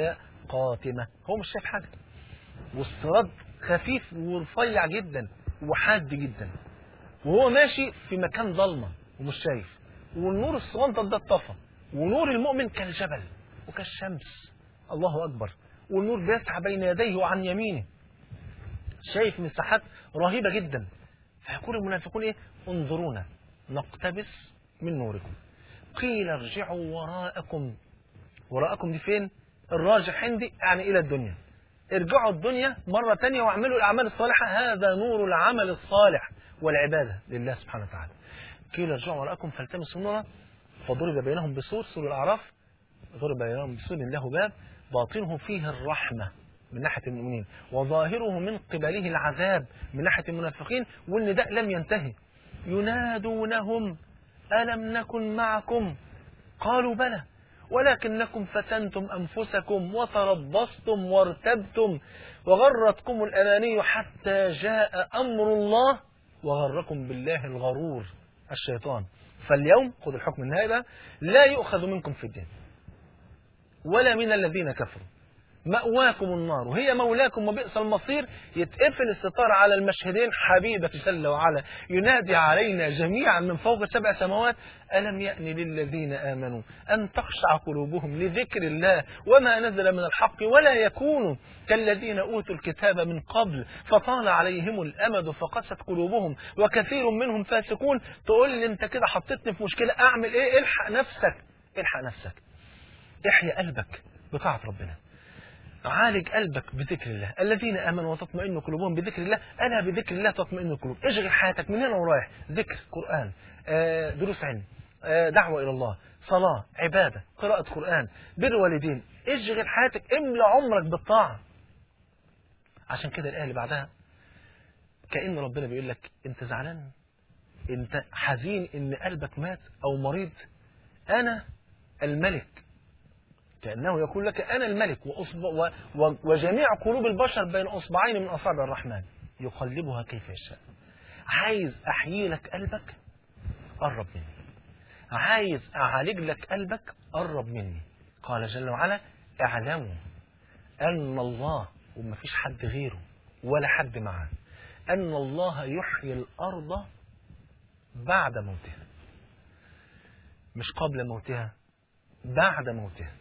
S2: قاتمة هو مش شايف حاجة والصراط خفيف ورفيع جدا وحاد جدا وهو ماشي في مكان ضلمة ومش شايف والنور الصغنطط ده اتطفى ونور المؤمن كالجبل وكالشمس الله أكبر والنور بيسعى بين يديه وعن يمينه شايف مساحات رهيبة جدا فيقول المنافقون ايه انظرونا نقتبس من نوركم قيل ارجعوا وراءكم وراءكم دي فين الراجح عندي يعني الى الدنيا ارجعوا الدنيا مرة تانية واعملوا الأعمال الصالحة هذا نور العمل الصالح والعبادة لله سبحانه وتعالى قيل ارجعوا وراءكم فالتمسوا نورا فضرب بينهم بسور سور الأعراف ضرب بينهم بسور له باب باطنه فيه الرحمة من ناحية المؤمنين وظاهره من قبله العذاب من ناحية المنافقين والنداء لم ينتهي ينادونهم ألم نكن معكم قالوا بلى ولكنكم فتنتم أنفسكم وتربصتم وارتبتم وغرتكم الأماني حتى جاء أمر الله وغركم بالله الغرور الشيطان فاليوم خذ الحكم النهائي بقى لا يؤخذ منكم في الدين ولا من الذين كفروا مأواكم النار وهي مولاكم وبئس المصير يتقفل الستار على المشهدين حبيبة جل وعلا ينادي علينا جميعا من فوق سبع سماوات ألم يأن للذين آمنوا أن تخشع قلوبهم لذكر الله وما نزل من الحق ولا يكونوا كالذين أوتوا الكتاب من قبل فطال عليهم الأمد فقست قلوبهم وكثير منهم فاسقون تقول لي أنت كده حطيتني في مشكلة أعمل إيه الحق نفسك الحق نفسك احيا قلبك بطاعة ربنا عالج قلبك بذكر الله الذين امنوا وتطمئن قلوبهم بذكر الله الا بذكر الله تطمئن القلوب اشغل حياتك من هنا ورايح ذكر قران آه، دروس علم آه، دعوه الى الله صلاه عباده قراءه قران بر والدين اشغل حياتك املى عمرك بالطاعه عشان كده الايه اللي بعدها كان ربنا بيقول لك انت زعلان انت حزين ان قلبك مات او مريض انا الملك كأنه يقول لك أنا الملك وأصبع و و وجميع قلوب البشر بين أصبعين من أصابع الرحمن يقلبها كيف يشاء عايز أحيي لك قلبك قرب مني عايز أعالج لك قلبك قرب مني قال جل وعلا اعلموا أن الله وما فيش حد غيره ولا حد معاه أن الله يحيي الأرض بعد موتها مش قبل موتها بعد موتها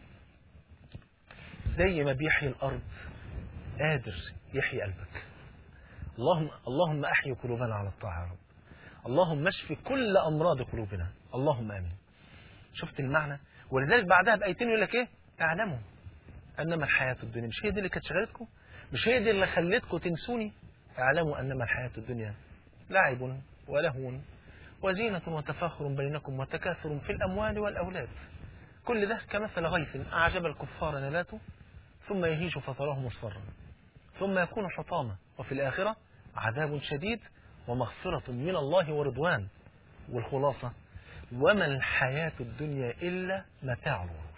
S2: زي ما بيحيي الأرض قادر يحيي قلبك اللهم اللهم أحيي قلوبنا على الطاعة يا رب اللهم اشف كل أمراض قلوبنا اللهم آمين شفت المعنى ولذلك بعدها بآيتين يقول لك إيه اعلموا أنما الحياة الدنيا مش هي دي اللي كانت شغلتكم مش هي دي اللي خلتكم تنسوني اعلموا أنما الحياة الدنيا لعب ولهو وزينة وتفاخر بينكم وتكاثر في الأموال والأولاد كل ده كمثل غيث أعجب الكفار نباته ثم يهيج فتراه مصفرا ثم يكون حطاما وفي الآخرة عذاب شديد ومغفرة من الله ورضوان والخلاصة وما الحياة الدنيا إلا متاع الغرور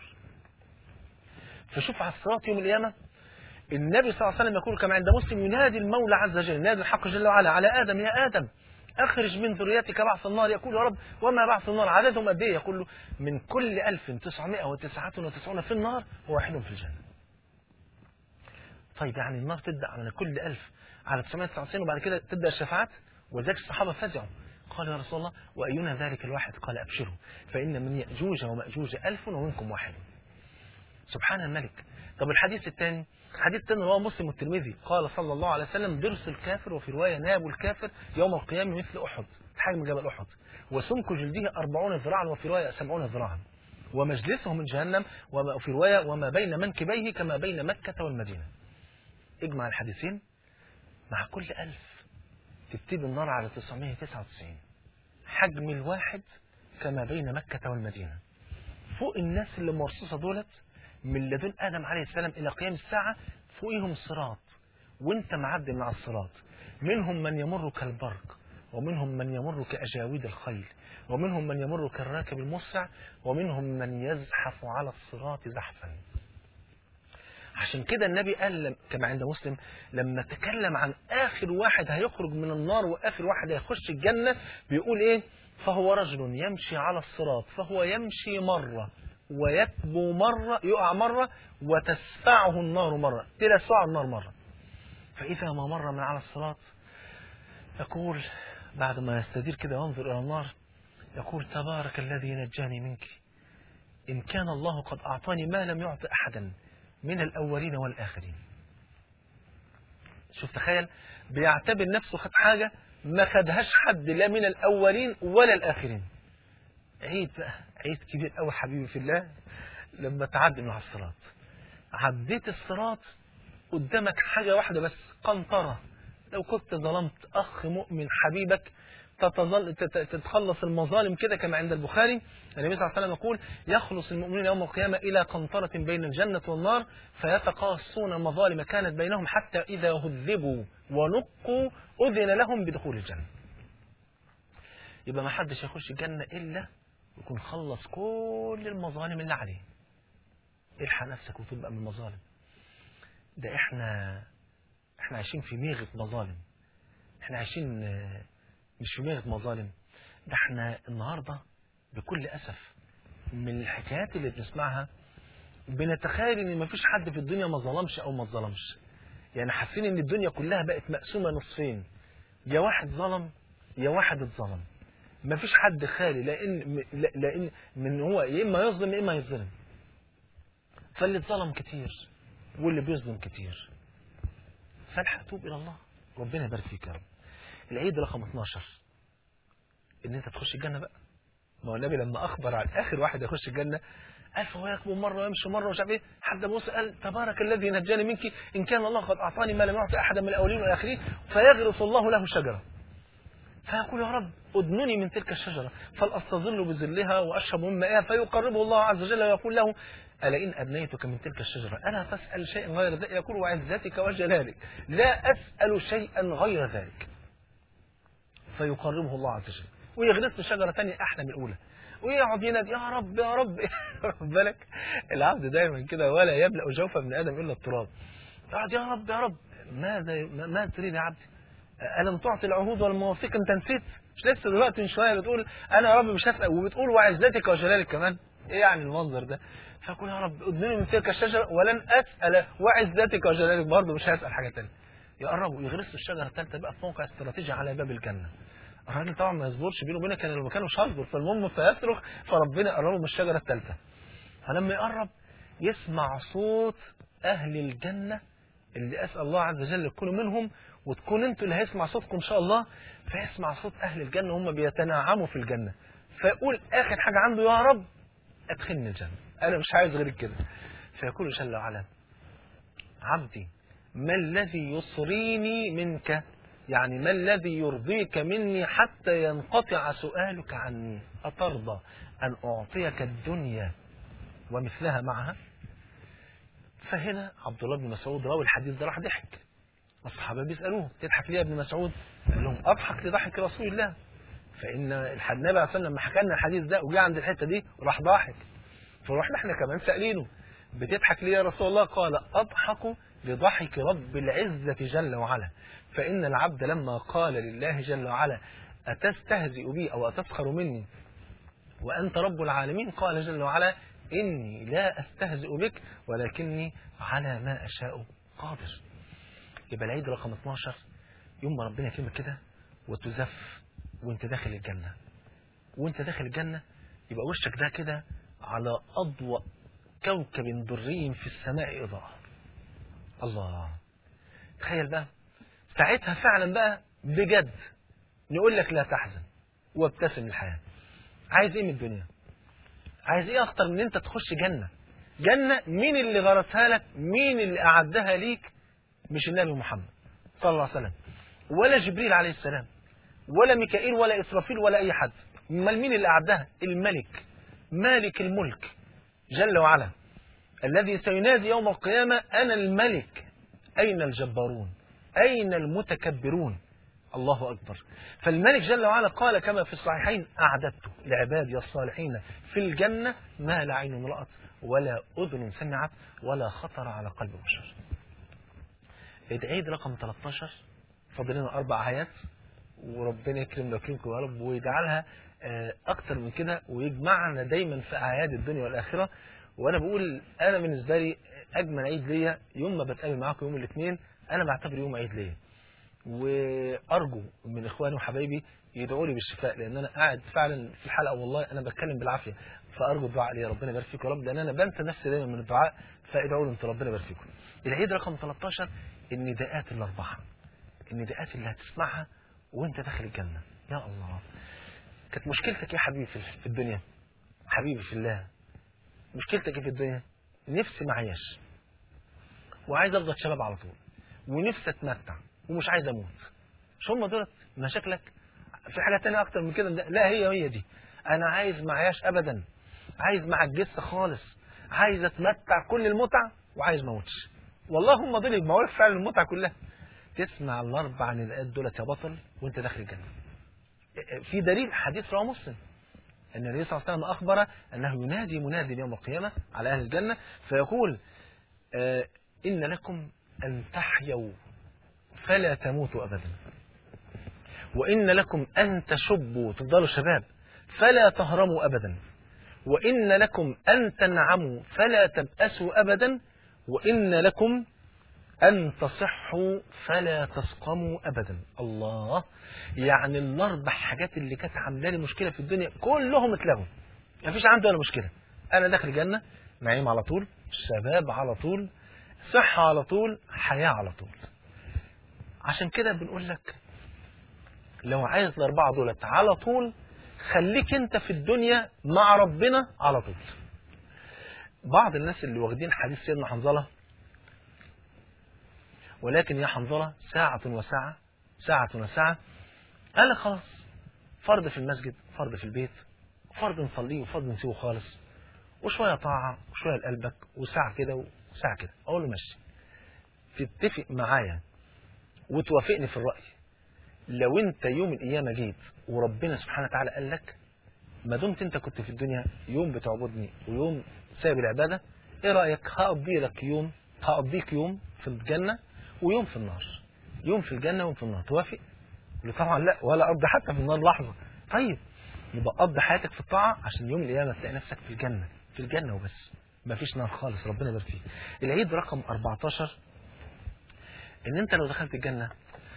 S2: فشوف على الصراط يوم القيامة النبي صلى الله عليه وسلم يقول كما عند مسلم ينادي المولى عز وجل ينادي الحق جل وعلا على آدم يا آدم أخرج من ذريتك بعث النار يقول يا رب وما بعث النار عددهم قد إيه يقول له من كل 1999 في النار وواحد في الجنة طيب يعني النار تبدأ على كل 1000 على 999 وبعد كده تبدأ الشفاعات ولذلك الصحابة فزعوا قالوا يا رسول الله وأينا ذلك الواحد قال أبشروا فإن من يأجوج ومأجوج ألف ومنكم واحد سبحان الملك طب الحديث الثاني الحديث الثاني رواه مسلم والترمذي قال صلى الله عليه وسلم درس الكافر وفي رواية ناب الكافر يوم القيامة مثل أحد حجم جبل أحد وسمك جلده أربعون ذراعا وفي رواية سبعون ذراعا ومجلسه من جهنم وفي رواية وما بين منكبيه كما بين مكة والمدينة اجمع الحديثين مع كل ألف تبتدي النار على 999 حجم الواحد كما بين مكة والمدينة فوق الناس اللي مرصوصة دولت من لدن آدم عليه السلام إلى قيام الساعة فوقهم الصراط وانت معدي مع الصراط منهم من يمر كالبرق ومنهم من يمر كأجاويد الخيل ومنهم من يمر كالراكب المسرع ومنهم من يزحف على الصراط زحفا عشان كده النبي قال كما عند مسلم لما تكلم عن آخر واحد هيخرج من النار وآخر واحد هيخش الجنة بيقول إيه فهو رجل يمشي على الصراط فهو يمشي مرة ويكبو مرة يقع مرة وتسفعه النار مرة تلسعه النار مرة فإذا ما مر من على الصراط يقول بعد ما يستدير كده وينظر إلى النار يقول تبارك الذي نجاني منك إن كان الله قد أعطاني ما لم يعط أحدا من الأولين والآخرين شوف تخيل بيعتبر نفسه خد حاجة ما خدهاش حد لا من الأولين ولا الآخرين عيد بقى عيد كبير قوي حبيبي في الله لما تعدي من على الصراط عديت الصراط قدامك حاجة واحدة بس قنطرة لو كنت ظلمت أخ مؤمن حبيبك تتظل تت- تتخلص المظالم كده كما عند البخاري النبي صلى الله عليه وسلم يقول يخلص المؤمنون يوم القيامة إلى قنطرة بين الجنة والنار فيتقاصون مظالم كانت بينهم حتى إذا هذبوا ونقوا أذن لهم بدخول الجنة يبقى ما حدش يخش الجنة إلا يكون خلص كل المظالم اللي عليه الحق نفسك وتبقى من المظالم ده احنا احنا عايشين في ميغة مظالم احنا عايشين آه، مش في ميغة مظالم ده احنا النهاردة بكل أسف من الحكايات اللي بنسمعها بنتخيل ان مفيش حد في الدنيا ما ظلمش او ما اتظلمش يعني حاسين ان الدنيا كلها بقت مقسومة نصفين يا واحد ظلم يا واحد اتظلم مفيش حد خالي لان لا- لان من هو يا اما يظلم يا اما يظلم فاللي اتظلم كتير واللي بيظلم كتير فالحق توب الى الله ربنا يبارك فيك يا رب العيد رقم 12 ان انت تخش الجنه بقى ما هو النبي لما اخبر عن اخر واحد يخش الجنه قال فهو يكبر مره ويمشي مره ومش عارف ايه حتى موسى قال تبارك الذي نجاني منك ان كان الله قد اعطاني ما لم يعطي احدا من الاولين والاخرين فيغرس الله له شجره فيقول يا رب ادنني من تلك الشجرة فلأستظل بظلها وأشرب من مائها فيقربه الله عز وجل ويقول له ألا إن أدنيتك من تلك الشجرة ألا تسأل شيئا غير ذلك يقول وعزتك وجلالك لا أسأل شيئا غير ذلك فيقربه الله عز وجل ويغرس له شجرة ثانية أحلى من الأولى ويقعد ينادي يا رب يا رب خد بالك العبد دايما كده ولا يملأ جوف ابن آدم إلا التراب يقعد يا رب يا رب ماذا ماذا تريد يا عبدي ألم تعطي العهود والمواثيق أنت نسيت مش لسه دلوقتي من شوية بتقول أنا يا رب مش هسأل وبتقول وعزتك وجلالك كمان إيه يعني المنظر ده فأقول يا رب ادنني من تلك الشجرة ولن أسأل وعزتك وجلالك برضه مش هسأل حاجة تانية يقربوا يغرسوا الشجرة الثالثة بقى في موقع استراتيجي على باب الجنة الراجل طبعا ما يصبرش بينه وبينك كان لو مكانه مش هصبر فالمهم فيصرخ فربنا يقربه من الشجرة الثالثة فلما يقرب يسمع صوت أهل الجنة اللي أسأل الله عز وجل يكونوا منهم وتكون انتوا اللي هيسمع صوتكم إن شاء الله فيسمع صوت أهل الجنة هم بيتنعموا في الجنة فيقول آخر حاجة عنده يا رب أدخلني الجنة أنا مش عايز غير كده فيقول جل وعلا عبدي ما الذي يصريني منك يعني ما الذي يرضيك مني حتى ينقطع سؤالك عني أترضى أن أعطيك الدنيا ومثلها معها فهنا عبد الله بن مسعود راوي الحديث ده راح ضحك الصحابة بيسألوه تضحك ليه يا ابن مسعود قال لهم أضحك لضحك رسول الله فإن النبي عليه الصلاة والسلام لما حكى لنا الحديث ده وجاء عند الحتة دي راح ضاحك فرحنا احنا كمان سألينه بتضحك ليه يا رسول الله قال أضحك لضحك رب العزة جل وعلا فإن العبد لما قال لله جل وعلا أتستهزئ بي أو أتسخر مني وأنت رب العالمين قال جل وعلا إني لا أستهزئ بك ولكني على ما أشاء قادر يبقى العيد رقم 12 يوم ما ربنا يكرمك كده وتزف وانت داخل الجنة وانت داخل الجنة يبقى وشك ده كده على أضوأ كوكب دري في السماء إضاءة الله تخيل بقى ساعتها فعلا بقى بجد نقول لك لا تحزن وابتسم الحياة عايز ايه من الدنيا عايز ايه اكتر من انت تخش جنة جنة مين اللي غرسها لك مين اللي اعدها ليك مش النبي محمد صلى الله عليه وسلم ولا جبريل عليه السلام ولا ميكائيل ولا إسرافيل ولا أي حد امال مين اللي أعدها الملك مالك الملك جل وعلا الذي سينادي يوم القيامة أنا الملك أين الجبارون أين المتكبرون الله أكبر فالملك جل وعلا قال كما في الصحيحين أعددت لعبادي الصالحين في الجنة ما لا عين رأت ولا أذن سمعت ولا خطر على قلب بشر العيد رقم 13 فاضل لنا أربع آيات وربنا يكرمنا ويكرمكم يا رب ويجعلها آه، اكتر من كده ويجمعنا دايما في اعياد الدنيا والاخره وانا بقول انا بالنسبه لي اجمل عيد ليا يوم ما بتقابل معاكم يوم الاثنين انا بعتبر يوم عيد ليا وارجو من اخواني وحبايبي يدعوا لي بالشفاء لان انا قاعد فعلا في الحلقه والله انا بتكلم بالعافيه فارجو الدعاء لي ربنا يبارك فيكم يا رب لان انا بنسى نفسي دايما من الدعاء فادعوا لي انتوا ربنا يبارك فيكم. العيد رقم 13 النداءات الاربعه. النداءات اللي هتسمعها وانت داخل الجنه يا الله. كانت مشكلتك يا حبيبي في في الدنيا حبيبي في الله مشكلتك إيه في الدنيا نفسي معياش وعايز افضل شباب على طول ونفسي اتمتع ومش عايز اموت مش هم دولت مشاكلك في حاجه تانية اكتر من كده لا هي هي دي انا عايز معياش ابدا عايز مع الجثه خالص عايز اتمتع كل المتع وعايز ما اموتش والله هم دول يجمعوا لك فعلا المتعه كلها تسمع الاربع نداءات دولت يا بطل وانت داخل الجنه في دليل حديث رواه مسلم ان النبي صلى الله عليه وسلم اخبر انه ينادي مناد يوم القيامه على اهل الجنه فيقول آه ان لكم ان تحيوا فلا تموتوا ابدا وان لكم ان تشبوا تفضلوا شباب فلا تهرموا ابدا وان لكم ان تنعموا فلا تبأسوا ابدا وان لكم أن تصحوا فلا تسقموا أبدا الله يعني الأربع حاجات اللي كانت عاملة لي مشكلة في الدنيا كلهم اتلغوا مفيش عندي ولا مشكلة أنا داخل الجنة نعيم على طول شباب على طول صحة على طول حياة على طول عشان كده بنقول لك لو عايز الأربعة دولت على طول خليك أنت في الدنيا مع ربنا على طول بعض الناس اللي واخدين حديث سيدنا حنظله ولكن يا حنظلة ساعة وساعة ساعة وساعة قال لك خلاص فرض في المسجد فرض في البيت فرض نصليه وفرض نسيبه خالص وشوية طاعة وشوية لقلبك وساعة كده وساعة كده أقول له ماشي تتفق معايا وتوافقني في الرأي لو أنت يوم القيامة جيت وربنا سبحانه وتعالى قال لك ما دمت أنت كنت في الدنيا يوم بتعبدني ويوم سايب العبادة إيه رأيك هقضي لك يوم هقضيك يوم في الجنة ويوم في النار يوم في الجنة ويوم في النار توافق؟ يقول له طبعا لا ولا أقضي حتى في النار لحظة طيب يبقى قضي حياتك في الطاعة عشان يوم القيامة تلاقي نفسك في الجنة في الجنة وبس مفيش نار خالص ربنا يبارك فيك العيد رقم 14 ان انت لو دخلت الجنة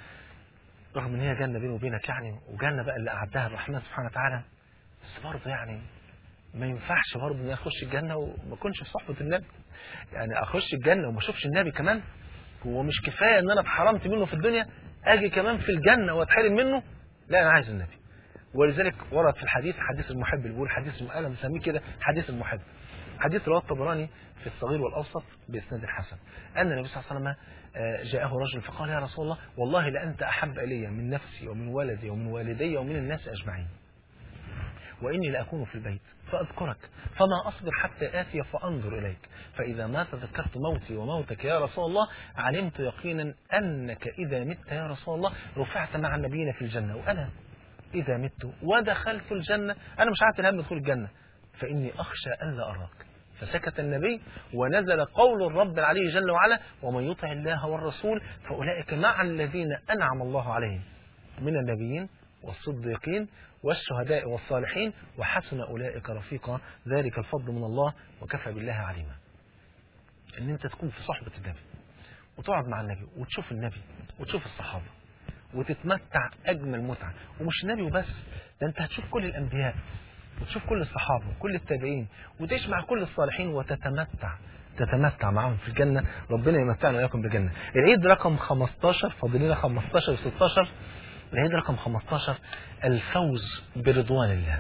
S2: رغم ان هي جنة بيني وبينك يعني وجنة بقى اللي أعدها الرحمن سبحانه وتعالى بس برضه يعني ما ينفعش برضه اني اخش الجنة وما اكونش في صحبة النبي يعني اخش الجنة وما اشوفش النبي كمان هو مش كفايه ان انا اتحرمت منه في الدنيا اجي كمان في الجنه واتحرم منه لا انا عايز النبي ولذلك ورد في الحديث حديث المحب اللي بيقول حديث انا بسميه كده حديث المحب حديث رواه الطبراني في الصغير والاوسط باسناد الحسن ان النبي صلى الله عليه وسلم جاءه رجل فقال يا رسول الله والله لانت احب الي من نفسي ومن ولدي ومن والدي ومن الناس اجمعين وإني لأكون في البيت فأذكرك فما أصبر حتى آتي فأنظر إليك فإذا ما تذكرت موتي وموتك يا رسول الله علمت يقينا أنك إذا مت يا رسول الله رفعت مع النبيين في الجنة وأنا إذا مت ودخلت الجنة أنا مش عارف الهم دخول الجنة فإني أخشى ألا أراك فسكت النبي ونزل قول الرب العلي جل وعلا ومن يطع الله والرسول فأولئك مع الذين أنعم الله عليهم من النبيين والصديقين والشهداء والصالحين وحسن أولئك رفيقا ذلك الفضل من الله وكفى بالله عليما ان انت تكون في صحبة النبي وتقعد مع النبي وتشوف النبي وتشوف الصحابة وتتمتع أجمل متعة ومش النبي وبس ده انت هتشوف كل الأنبياء وتشوف كل الصحابة وكل التابعين وتعيش مع كل الصالحين وتتمتع تتمتع معهم في الجنة ربنا يمتعنا وإياكم بالجنة العيد رقم 15 فاضل لنا 15 و 16 العيد رقم 15 الفوز برضوان الله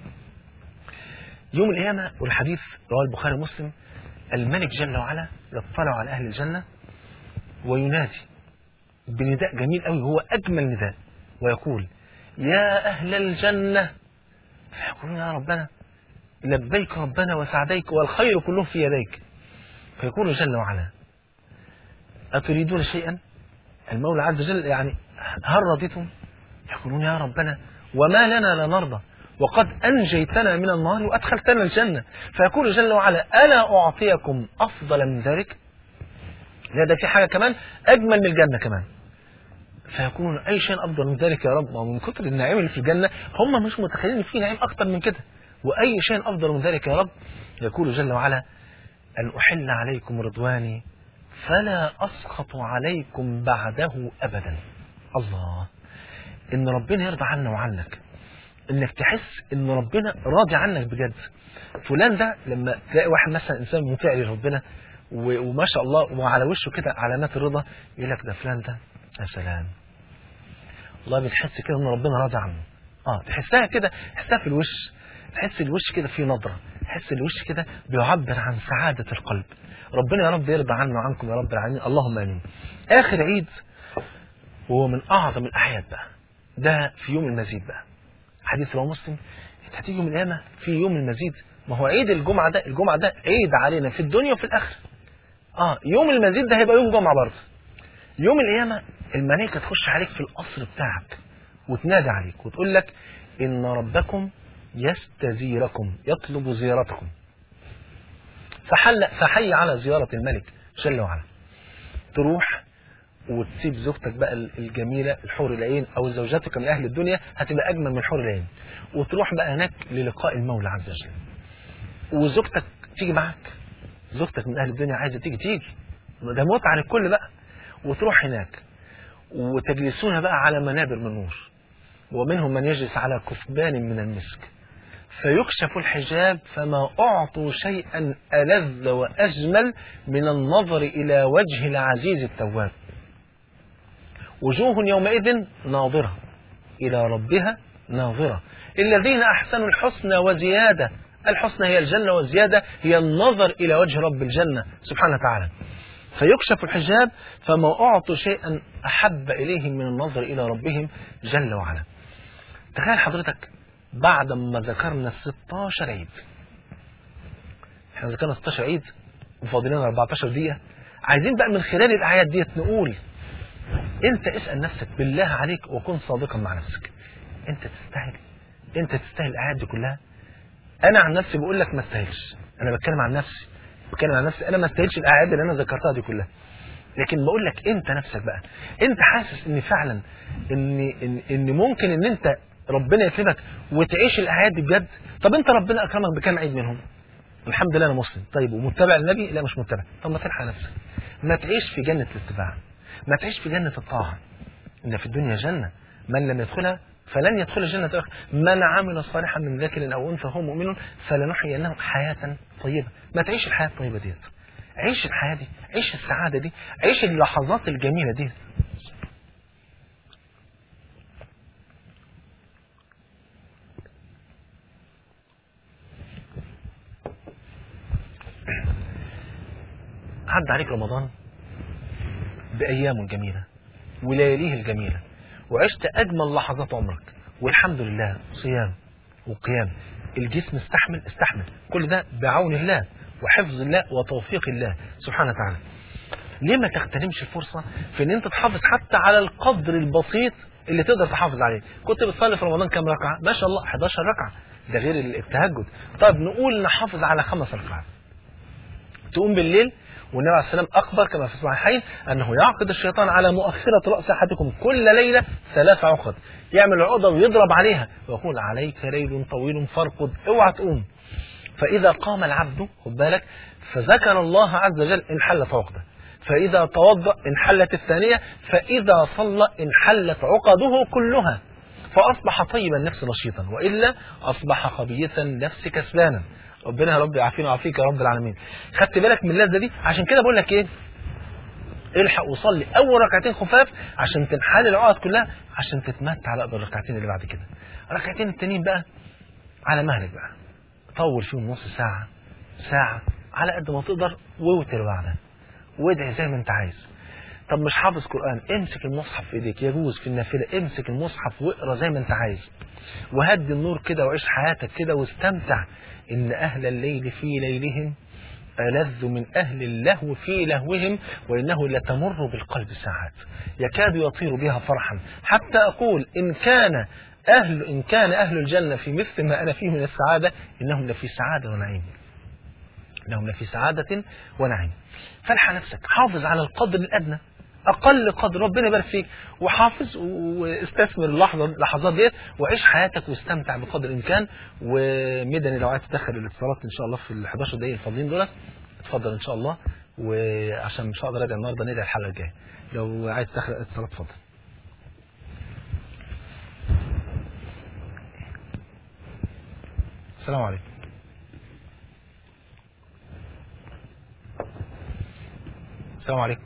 S2: يوم القيامة والحديث رواه البخاري ومسلم الملك جل وعلا يطلع على أهل الجنة وينادي بنداء جميل قوي هو أجمل نداء ويقول يا أهل الجنة فيقولون يا ربنا لبيك ربنا وسعديك والخير كله في يديك فيقول جل وعلا أتريدون شيئا المولى عز وجل يعني هل رضيتم يقولون يا ربنا وما لنا لا نرضى وقد أنجيتنا من النار وأدخلتنا الجنة فيقول جل وعلا ألا أعطيكم أفضل من ذلك لا ده في حاجة كمان أجمل من الجنة كمان فيكون أي شيء أفضل من ذلك يا رب ومن كتر النعيم اللي في الجنة هم مش متخيلين إن في نعيم أكتر من كده وأي شيء أفضل من ذلك يا رب يقول جل وعلا أن أحل عليكم رضواني فلا أسخط عليكم بعده أبدا الله إن ربنا يرضى عنا وعنك إنك تحس إن ربنا راضي عنك بجد فلان ده لما تلاقي واحد مثلا إنسان مطيع لربنا و- وما شاء الله وعلى وشه كده علامات الرضا يقول لك ده فلان ده يا سلام والله بتحس كده ان ربنا راضي عنه اه تحسها كده تحسها في الوش تحس الوش كده فيه نظره تحس الوش كده بيعبر عن سعاده القلب ربنا يا رب يرضى عنا وعنكم يا رب العالمين اللهم امين اخر عيد وهو من اعظم الاعياد بقى ده في يوم المزيد بقى حديث رواه مسلم انت هتيجي يوم القيامه في يوم المزيد ما هو عيد الجمعه ده الجمعه ده عيد علينا في الدنيا وفي الاخره اه يوم المزيد ده هيبقى يوم جمعه برضه يوم القيامة الملائكة تخش عليك في القصر بتاعك وتنادي عليك وتقول لك إن ربكم يستزيركم يطلب زيارتكم فحل فحي على زيارة الملك جل وعلا تروح وتسيب زوجتك بقى الجميلة الحور العين أو زوجتك من أهل الدنيا هتبقى أجمل من حور العين وتروح بقى هناك للقاء المولى عز وجل وزوجتك تيجي معاك زوجتك من أهل الدنيا عايزة تيجي تيجي ده متعة للكل بقى وتروح هناك وتجلسون بقى على منابر من نور ومنهم من يجلس على كثبان من المسك فيكشف الحجاب فما أعطوا شيئا ألذ وأجمل من النظر إلى وجه العزيز التواب وجوه يومئذ ناظرة إلى ربها ناظرة الذين أحسنوا الحسنى وزيادة الحسنى هي الجنة والزيادة هي النظر إلى وجه رب الجنة سبحانه وتعالى فيكشف الحجاب فما أعطوا شيئا أحب إليهم من النظر إلى ربهم جل وعلا تخيل حضرتك بعد ما ذكرنا 16 عيد احنا ذكرنا 16 عيد وفاضل لنا 14 دقيقة عايزين بقى من خلال الآيات ديت نقول انت اسأل نفسك بالله عليك وكن صادقا مع نفسك انت تستاهل انت تستاهل الآيات دي كلها انا عن نفسي بقول لك ما تستاهلش انا بتكلم عن نفسي بتكلم عن نفسي انا ما استاهلش الاعياد اللي انا ذكرتها دي كلها لكن بقول لك انت نفسك بقى انت حاسس ان فعلا ان ان, إن ممكن ان انت ربنا يكرمك وتعيش الاعياد دي بجد طب انت ربنا اكرمك بكام عيد منهم الحمد لله انا مسلم طيب ومتبع النبي لا مش متبع طب ما تلحق نفسك ما تعيش في جنه الاتباع ما تعيش في جنه الطاعه ان في الدنيا جنه من لم يدخلها فلن يدخل الجنة الآخرة من عمل صالحا من ذكر أو أنثى هو مؤمن فلنحيينه حياة طيبة ما تعيش الحياة الطيبة ديت عيش الحياة دي عيش السعادة دي عيش اللحظات الجميلة دي عدى عليك رمضان بأيامه الجميلة ولياليه الجميلة وعشت أجمل لحظات عمرك والحمد لله صيام وقيام الجسم استحمل استحمل كل ده بعون الله وحفظ الله وتوفيق الله سبحانه وتعالى ليه ما تغتنمش الفرصة في ان انت تحافظ حتى على القدر البسيط اللي تقدر تحافظ عليه كنت بتصلي في رمضان كام ركعة ما شاء الله 11 ركعة ده غير التهجد طيب نقول نحافظ على خمس ركعات تقوم بالليل والنبي عليه السلام أخبر كما في الصحيحين أنه يعقد الشيطان على مؤخرة رأس أحدكم كل ليلة ثلاث عقد يعمل عقدة ويضرب عليها ويقول عليك ليل طويل فارقد اوعى تقوم فإذا قام العبد خد بالك فذكر الله عز وجل انحلت عقدة فإذا توضأ انحلت الثانية فإذا صلى انحلت عقده كلها فأصبح طيب النفس نشيطا وإلا أصبح خبيث النفس كسلانا ربنا يا رب يعافينا ويعافيك يا رب العالمين خدت بالك من اللذة دي عشان كده بقول لك ايه الحق وصلي اول ركعتين خفاف عشان تنحل العقد كلها عشان تتمتع بقى بالركعتين اللي بعد كده الركعتين التانيين بقى على مهلك بقى طول فيهم نص ساعة ساعة على قد ما تقدر ووتر بعدها وادعي زي ما انت عايز طب مش حافظ قرآن امسك المصحف في ايديك يجوز في النافلة امسك المصحف واقرا زي ما انت عايز وهدي النور كده وعيش حياتك كده واستمتع ان اهل الليل في ليلهم ألذ من أهل اللهو في لهوهم وإنه لتمر بالقلب ساعات يكاد يطير بها فرحا حتى أقول إن كان أهل إن كان أهل الجنة في مثل ما أنا فيه من السعادة إنهم لفي سعادة ونعيم إنهم لفي سعادة ونعيم فالحى نفسك حافظ على القدر الأدنى اقل قدر ربنا يبارك فيك وحافظ واستثمر اللحظه اللحظات ديت وعيش حياتك واستمتع بقدر الامكان ومدني لو عايز تدخل الاتصالات ان شاء الله في ال 11 دقيقه الفاضلين دول اتفضل ان شاء الله وعشان مش هقدر ادعي النهارده ندعي الحلقه الجايه لو عايز تدخل الاتصالات اتفضل السلام عليكم السلام عليكم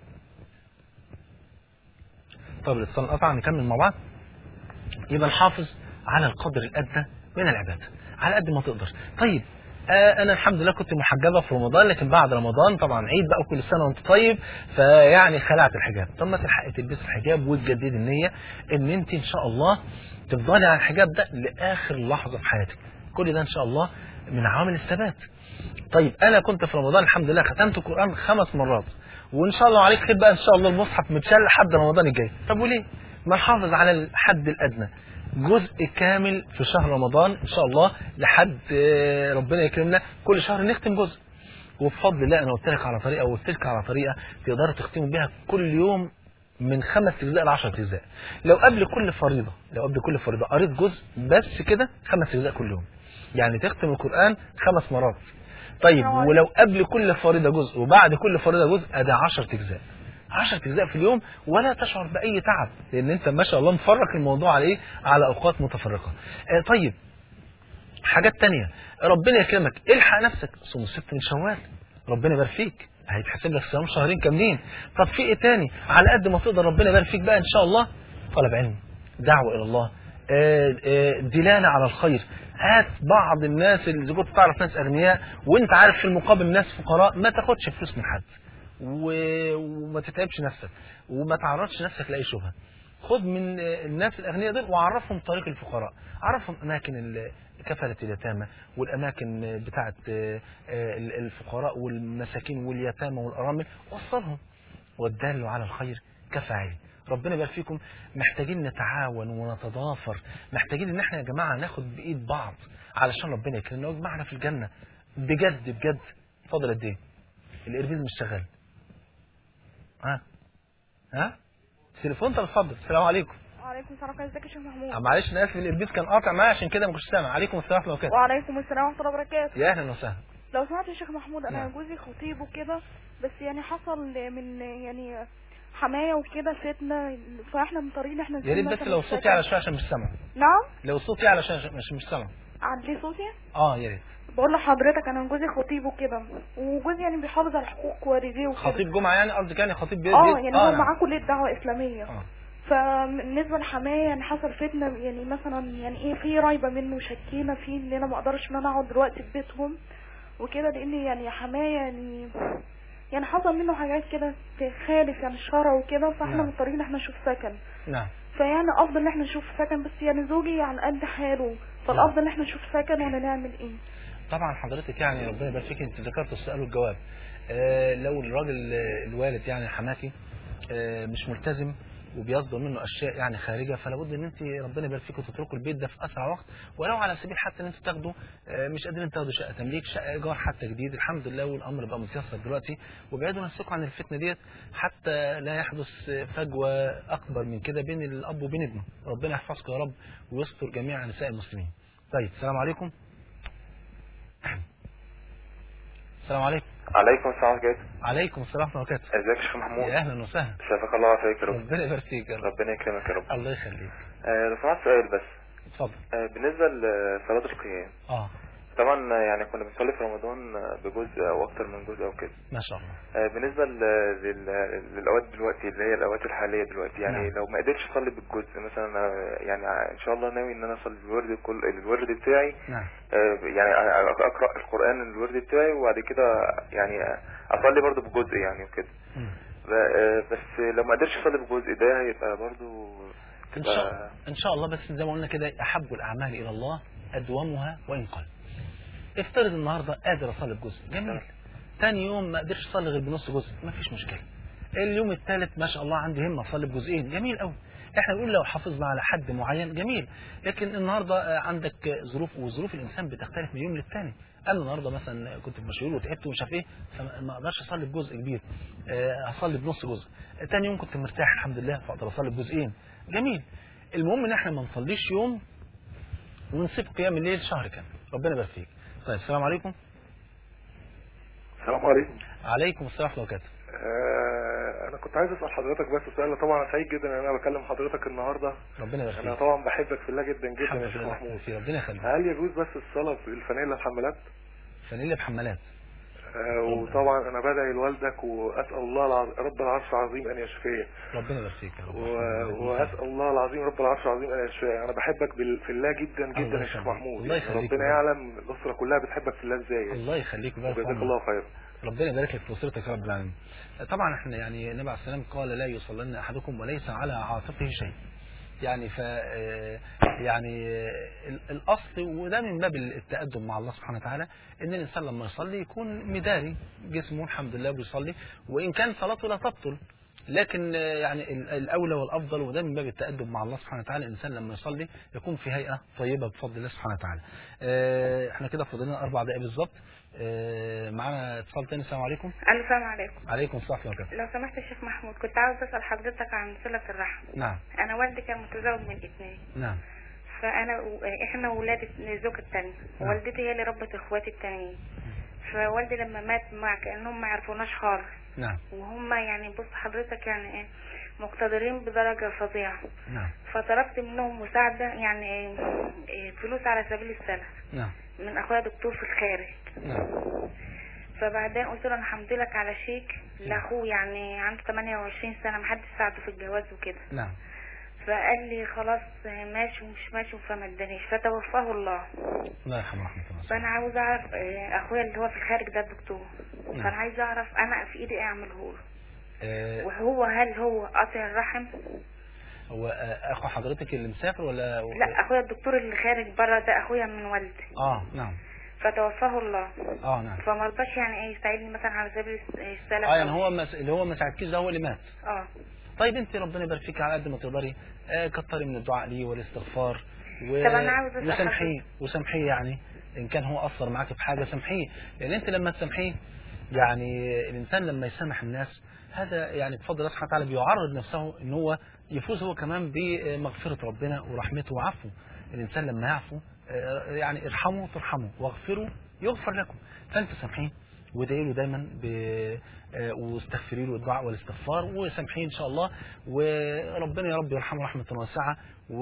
S2: طب الاتصال قطع نكمل مع بعض يبقى نحافظ على القدر الادنى من العباده على قد ما تقدر طيب آه انا الحمد لله كنت محجبه في رمضان لكن بعد رمضان طبعا عيد بقى وكل سنه وانت طيب فيعني خلعت الحجاب طب ما تلحقي تلبسي الحجاب وتجددي النيه ان انت ان شاء الله تفضلي على الحجاب ده لاخر لحظه في حياتك كل ده ان شاء الله من عوامل الثبات طيب انا كنت في رمضان الحمد لله ختمت القران خمس مرات وان شاء الله عليك خير بقى ان شاء الله المصحف متشال لحد رمضان الجاي طب وليه ما نحافظ على الحد الادنى جزء كامل في شهر رمضان ان شاء الله لحد آه، ربنا يكرمنا كل شهر نختم جزء وبفضل الله انا قلت لك على طريقه وقلت لك على طريقه تقدروا تختموا بيها كل يوم من خمس اجزاء ل 10 اجزاء لو قبل كل فريضه لو قبل كل فريضه قريت جزء بس كده خمس اجزاء كل يوم يعني تختم القران خمس مرات طيب ولو قبل كل فريضه جزء وبعد كل فريضه جزء ادي 10 اجزاء 10 اجزاء في اليوم ولا تشعر باي تعب لان انت ما شاء الله مفرق الموضوع على ايه على اوقات متفرقه آه طيب حاجات تانية ربنا يكرمك الحق نفسك صوم ست من شوال ربنا يبارك فيك هيتحسب لك صيام شهرين كاملين طب في ايه تاني على قد ما تقدر ربنا يبارك فيك بقى ان شاء الله طلب علم دعوه الى الله آه، آه، دلالة على الخير هات بعض الناس اللي إذا كنت تعرف ناس اغنياء وانت عارف في المقابل ناس فقراء ما تاخدش فلوس من حد و- وما تتعبش نفسك وما تعرضش نفسك لاي شبهه خد من آه، الناس الاغنياء دول وعرفهم طريق الفقراء عرفهم اماكن ال- كفالة اليتامى والأماكن بتاعة آه، آه، الفقراء والمساكين واليتامى والأرامل وصلهم والدال على الخير كفاعل ربنا يبارك فيكم محتاجين نتعاون ونتضافر محتاجين ان احنا يا جماعه ناخد بايد بعض علشان ربنا يكرمنا ويجمعنا في الجنه بجد بجد فاضل قد ايه الاربيز مش شغال ها ها التليفون طب اتفضل السلام عليكم
S3: وعليكم السلام ورحمة الله ازيك يا شيخ محمود
S2: آه، معلش انا اسف الاربيز كان قاطع معايا عشان كده ما كنتش سامع عليكم السلام ورحمه الله وبركاته
S3: وعليكم السلام ورحمة الله وبركاته
S2: يا اهلا وسهلا
S3: لو سمحت يا شيخ محمود انا
S2: نعم.
S3: جوزي خطيب وكده بس يعني حصل من يعني حماية وكده فتنة فاحنا مضطرين احنا
S2: يا ريت
S3: نسيب
S2: بس
S3: مثلا
S2: لو الصوت
S3: السكن.
S2: يعلى شويه عشان مش سامع
S3: نعم
S2: لو الصوت يعلى عشان مش مش سامع
S3: عدلي صوتي
S2: اه يا ريت
S3: بقول لحضرتك انا جوزي خطيب وكده وجوزي يعني بيحافظ على حقوق والديه وكده
S2: خطيب جمعه يعني قصدك يعني خطيب بيت
S3: اه
S2: بيت؟
S3: يعني هو
S2: نعم.
S3: معاه كلية دعوة إسلامية
S2: اه
S3: فبالنسبة لحماية يعني حصل فتنة يعني مثلا يعني ايه في رايبة منه شكينا فيه ان انا ما اقدرش ان انا اقعد دلوقتي في بيتهم وكده لان يعني حماية يعني يعني حصل منه حاجات كده تخالف يعني الشرع وكده فاحنا
S2: نعم.
S3: مضطرين ان احنا نشوف سكن
S2: نعم
S3: فيعني افضل ان احنا نشوف سكن بس يعني زوجي على قد حاله فالافضل ان احنا نشوف سكن ولا نعمل ايه
S2: طبعا حضرتك يعني ربنا يبارك فيك انت ذكرت السؤال والجواب آه لو الراجل آه، الوالد يعني حماكي آه مش ملتزم وبيصدر منه اشياء يعني خارجه فلا بد ان انت ربنا يبارك فيك وتتركوا البيت ده في اسرع وقت ولو على سبيل حتى ان انتوا تاخدوا آه، مش قادرين تاخدوا شقه تمليك شقه ايجار حتى جديد الحمد لله والامر بقى متيسر دلوقتي وابعدوا نفسكم عن الفتنه ديت حتى لا يحدث آه، فجوه اكبر من كده بين الاب وبين ابنه ربنا يحفظكم يا رب ويستر جميع نساء المسلمين طيب السلام عليكم السلام عليكم
S4: عليكم السلام عليكم
S2: عليكم السلام ورحمه الله وبركاته
S4: ازيك يا شيخ محمود
S2: يا اهلا وسهلا
S4: شافك الله وعافاك يا رب
S2: ربنا يبارك فيك يا رب
S4: ربنا يكرمك يا رب
S2: الله يخليك
S4: آه، لو سمحت سؤال بس
S2: اتفضل
S4: آه، بالنسبة لصلاة القيام
S2: اه
S4: طبعا آه، يعني كنا بنصلي في رمضان آه، بجزء او اكتر من جزء او كده
S2: ما شاء الله
S4: آه، بالنسبة ل- لل- للأوقات دلوقتي اللي هي الأوقات الحالية دلوقتي يعني
S2: نعم.
S4: لو ما قدرتش أصلي بالجزء مثلا آه، يعني إن شاء الله ناوي إن أنا أصلي الورد كل الورد بتاعي
S2: نعم
S4: آه، يعني أقرأ القرآن الورد بتاعي وبعد كده يعني آه، أصلي برضه بجزء يعني وكده
S2: مم.
S4: ب- آه، بس لو ما قدرش أصلي بجزء ده هيبقى برضه
S2: ان
S4: تبقى-
S2: شاء ان شاء الله بس زي ما قلنا كده احب الاعمال الى الله ادومها وان قل افترض النهارده قادر اصلي بجزء جميل
S4: نعم.
S2: تاني يوم ما قدرش اصلي غير بنص جزء ما فيش مشكله اليوم الثالث ما شاء الله عندي همه اصلي بجزئين جميل قوي احنا بنقول لو حافظنا على حد معين جميل لكن النهارده آه، عندك آه، ظروف وظروف الانسان بتختلف من يوم للتاني انا النهارده مثلا كنت مشغول وتعبت ومش عارف ايه فما اقدرش اصلي بجزء كبير آه، هصلي بنص جزء تاني يوم كنت مرتاح الحمد لله فاقدر اصلي بجزئين جميل المهم ان احنا ما نصليش يوم ونسيب قيام الليل شهر كامل ربنا يبارك فيك طيب السلام عليكم
S5: السلام عليكم
S2: عليكم السلام ورحمه الله وبركاته
S5: آه انا كنت عايز اسال حضرتك بس سؤال طبعا انا سعيد جدا ان انا بكلم حضرتك النهارده
S2: ربنا يبارك
S5: انا
S2: فيك
S5: طبعا بحبك في الله جدا جدا
S2: الحمد
S5: يا شيخ
S2: لله
S5: محمود
S2: فيك. ربنا يخليك
S5: هل يجوز بس الصلاه بالفانيلا الحمالات
S2: فانيلا بحمالات
S5: آه وطبعا انا بدعي لوالدك واسال الله العظيم رب العرش العظيم ان يشفيه
S2: ربنا يبارك فيك يا رب
S5: و- واسال الله العظيم رب العرش العظيم ان يشفيه انا بحبك بال- في الله جدا
S2: الله
S5: جدا يا شيخ
S2: يخليك.
S5: محمود
S2: الله
S5: يعني
S2: يخليك.
S5: ربنا يعلم الاسره كلها بتحبك في الله ازاي
S2: الله يخليك ويبارك في
S5: وجزاك
S2: عمرك.
S5: الله خير
S2: ربنا يبارك لك في اسرتك يا رب العالمين طبعا احنا يعني النبي عليه السلام قال لا يصلن احدكم وليس على عاتقه شيء يعني ف آه، يعني آه، ال- الاصل وده من باب التادب مع الله سبحانه وتعالى ان الانسان لما يصلي يكون مداري جسمه الحمد لله بيصلي وان كان صلاته لا تبطل لكن آه، يعني ال- الاولى والافضل وده من باب التادب مع الله سبحانه وتعالى الانسان لما يصلي يكون في هيئه طيبه بفضل الله سبحانه وتعالى. آه، احنا كده فاضلنا اربع دقائق بالظبط آه، معانا اتصال تاني السلام عليكم
S6: السلام عليكم
S2: عليكم السلام ورحمه الله وبركاته.
S6: لو سمحت يا شيخ محمود كنت عاوز اسال حضرتك عن صله الرحم
S2: نعم
S6: انا والدي كان متزوج من اثنين
S2: نعم
S6: فانا و... احنا ولاد الزوج الثاني
S2: نعم.
S6: والدتي هي اللي ربت اخواتي التانيين فوالدي لما مات مع كانهم ما يعرفوناش خالص
S2: نعم
S6: وهم يعني بص حضرتك يعني ايه مقتدرين بدرجه فظيعه
S2: نعم
S6: فطلبت منهم مساعده يعني إيه إيه فلوس على سبيل السلف
S2: نعم
S6: من اخويا دكتور في الخارج
S2: نعم
S6: فبعدين قلت له انا همضي لك على شيك لاخوه يعني عنده 28 سنه محدش ساعده في الجواز وكده
S2: نعم
S6: فقال لي خلاص ماشي ومش ماشي فما ادانيش فتوفاه الله
S2: الله يرحمه رحمه الله
S6: فانا عاوز اعرف آه، اخويا اللي هو في الخارج ده الدكتور
S2: نعم.
S6: فانا عايز اعرف انا في ايدي ايه اعمله له
S2: آه،
S6: وهو هل هو قاطع الرحم
S2: هو آه، اخو حضرتك اللي مسافر ولا
S6: لا اخويا الدكتور اللي خارج بره ده اخويا من والدي
S2: اه نعم
S6: فتوفاه الله
S2: اه نعم
S6: فما رضاش يعني ايه يساعدني مثلا على سبيل السلف
S2: اه يعني
S6: أو-
S2: هو مس... اللي هو ما ساعدكيش ده هو اللي مات
S6: اه
S2: طيب انت ربنا يبارك فيك على قد ما تقدري آه كتري من الدعاء ليه والاستغفار و...
S6: طب أنا عاوز أسأل
S2: وسامحيه وسامحيه يعني ان كان هو اثر معاك بحاجه سامحيه لان انت لما تسامحيه يعني الانسان لما يسامح الناس هذا يعني بفضل الله سبحانه وتعالى بيعرض نفسه ان هو يفوز هو كمان بمغفره ربنا ورحمته وعفوه الانسان لما يعفو آه، يعني ارحموا ترحموا واغفروا يغفر لكم فانت سامحيه وادعي له دايما ب آه، واستغفري له الدعاء والاستغفار وسامحيه ان شاء الله وربنا يا رب يرحمه رحمه واسعه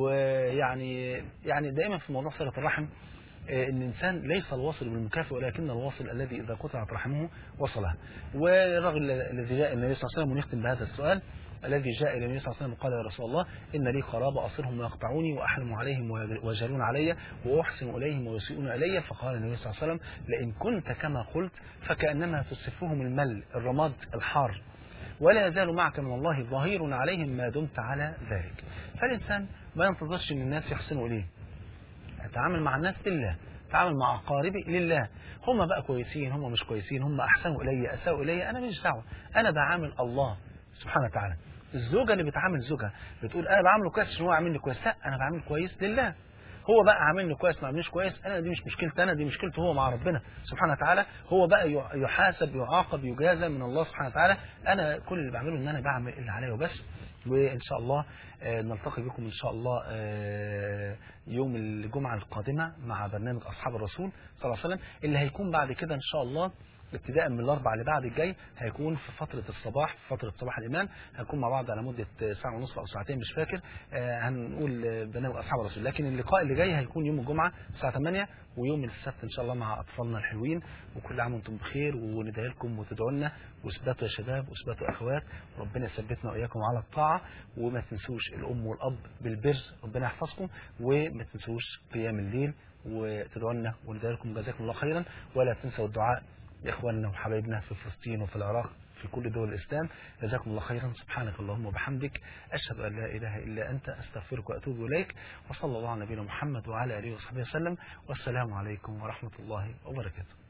S2: ويعني يعني دايما في موضوع صله الرحم آه، ان الانسان ليس الواصل بالمكافئ ولكن الواصل الذي اذا قطعت رحمه وصلها والرجل الذي جاء النبي صلى الله عليه وسلم ونختم بهذا السؤال الذي جاء الى النبي صلى الله عليه وسلم قال يا رسول الله ان لي قرابه اصرهم ويقطعوني واحلم عليهم ويجهلون علي واحسن اليهم ويسيئون الي فقال النبي صلى الله عليه وسلم لئن كنت كما قلت فكانما تصفهم المل الرماد الحار ولا يزال معك من الله ظهير عليهم ما دمت على ذلك فالانسان ما ينتظرش ان الناس يحسنوا اليه اتعامل مع الناس لله تعامل مع اقاربي لله هم بقى كويسين هم مش كويسين هم احسنوا الي اساءوا الي انا مش دعوه انا بعامل الله سبحانه وتعالى الزوجه اللي بتعامل زوجها بتقول انا بعامله كويس عشان هو عاملني كويس لا انا بعامل كويس لله هو بقى عاملني كويس ما عاملنيش كويس انا دي مش مشكلتي انا دي مشكلته هو مع ربنا سبحانه وتعالى هو بقى يحاسب يعاقب يجازى من الله سبحانه وتعالى انا كل اللي بعمله ان انا بعمل اللي عليا وبس وان شاء الله آه، نلتقي بكم ان شاء الله آه، يوم الجمعه القادمه مع برنامج اصحاب الرسول صلى الله عليه وسلم اللي هيكون بعد كده ان شاء الله ابتداء من الاربع اللي بعد الجاي هيكون في فتره الصباح في فتره صباح الايمان هنكون مع بعض على مده ساعه ونصف او ساعتين مش فاكر آه، هنقول آه، برنامج اصحاب الرسول لكن اللقاء اللي جاي هيكون يوم الجمعه الساعه 8 ويوم السبت ان شاء الله مع اطفالنا الحلوين وكل عام وانتم بخير وندعي لكم وتدعوا لنا واثبتوا يا شباب واثبتوا اخوات وربنا يثبتنا واياكم على الطاعه وما تنسوش الام والاب بالبر ربنا يحفظكم وما تنسوش قيام الليل وتدعوا لنا وندعي لكم جزاكم الله خيرا ولا تنسوا الدعاء لإخواننا وحبايبنا في فلسطين وفي العراق في كل دول الإسلام جزاكم الله خيرا سبحانك اللهم وبحمدك أشهد أن لا إله إلا أنت أستغفرك وأتوب إليك وصلى الله على نبينا محمد وعلى آله وصحبه وسلم والسلام عليكم ورحمة الله وبركاته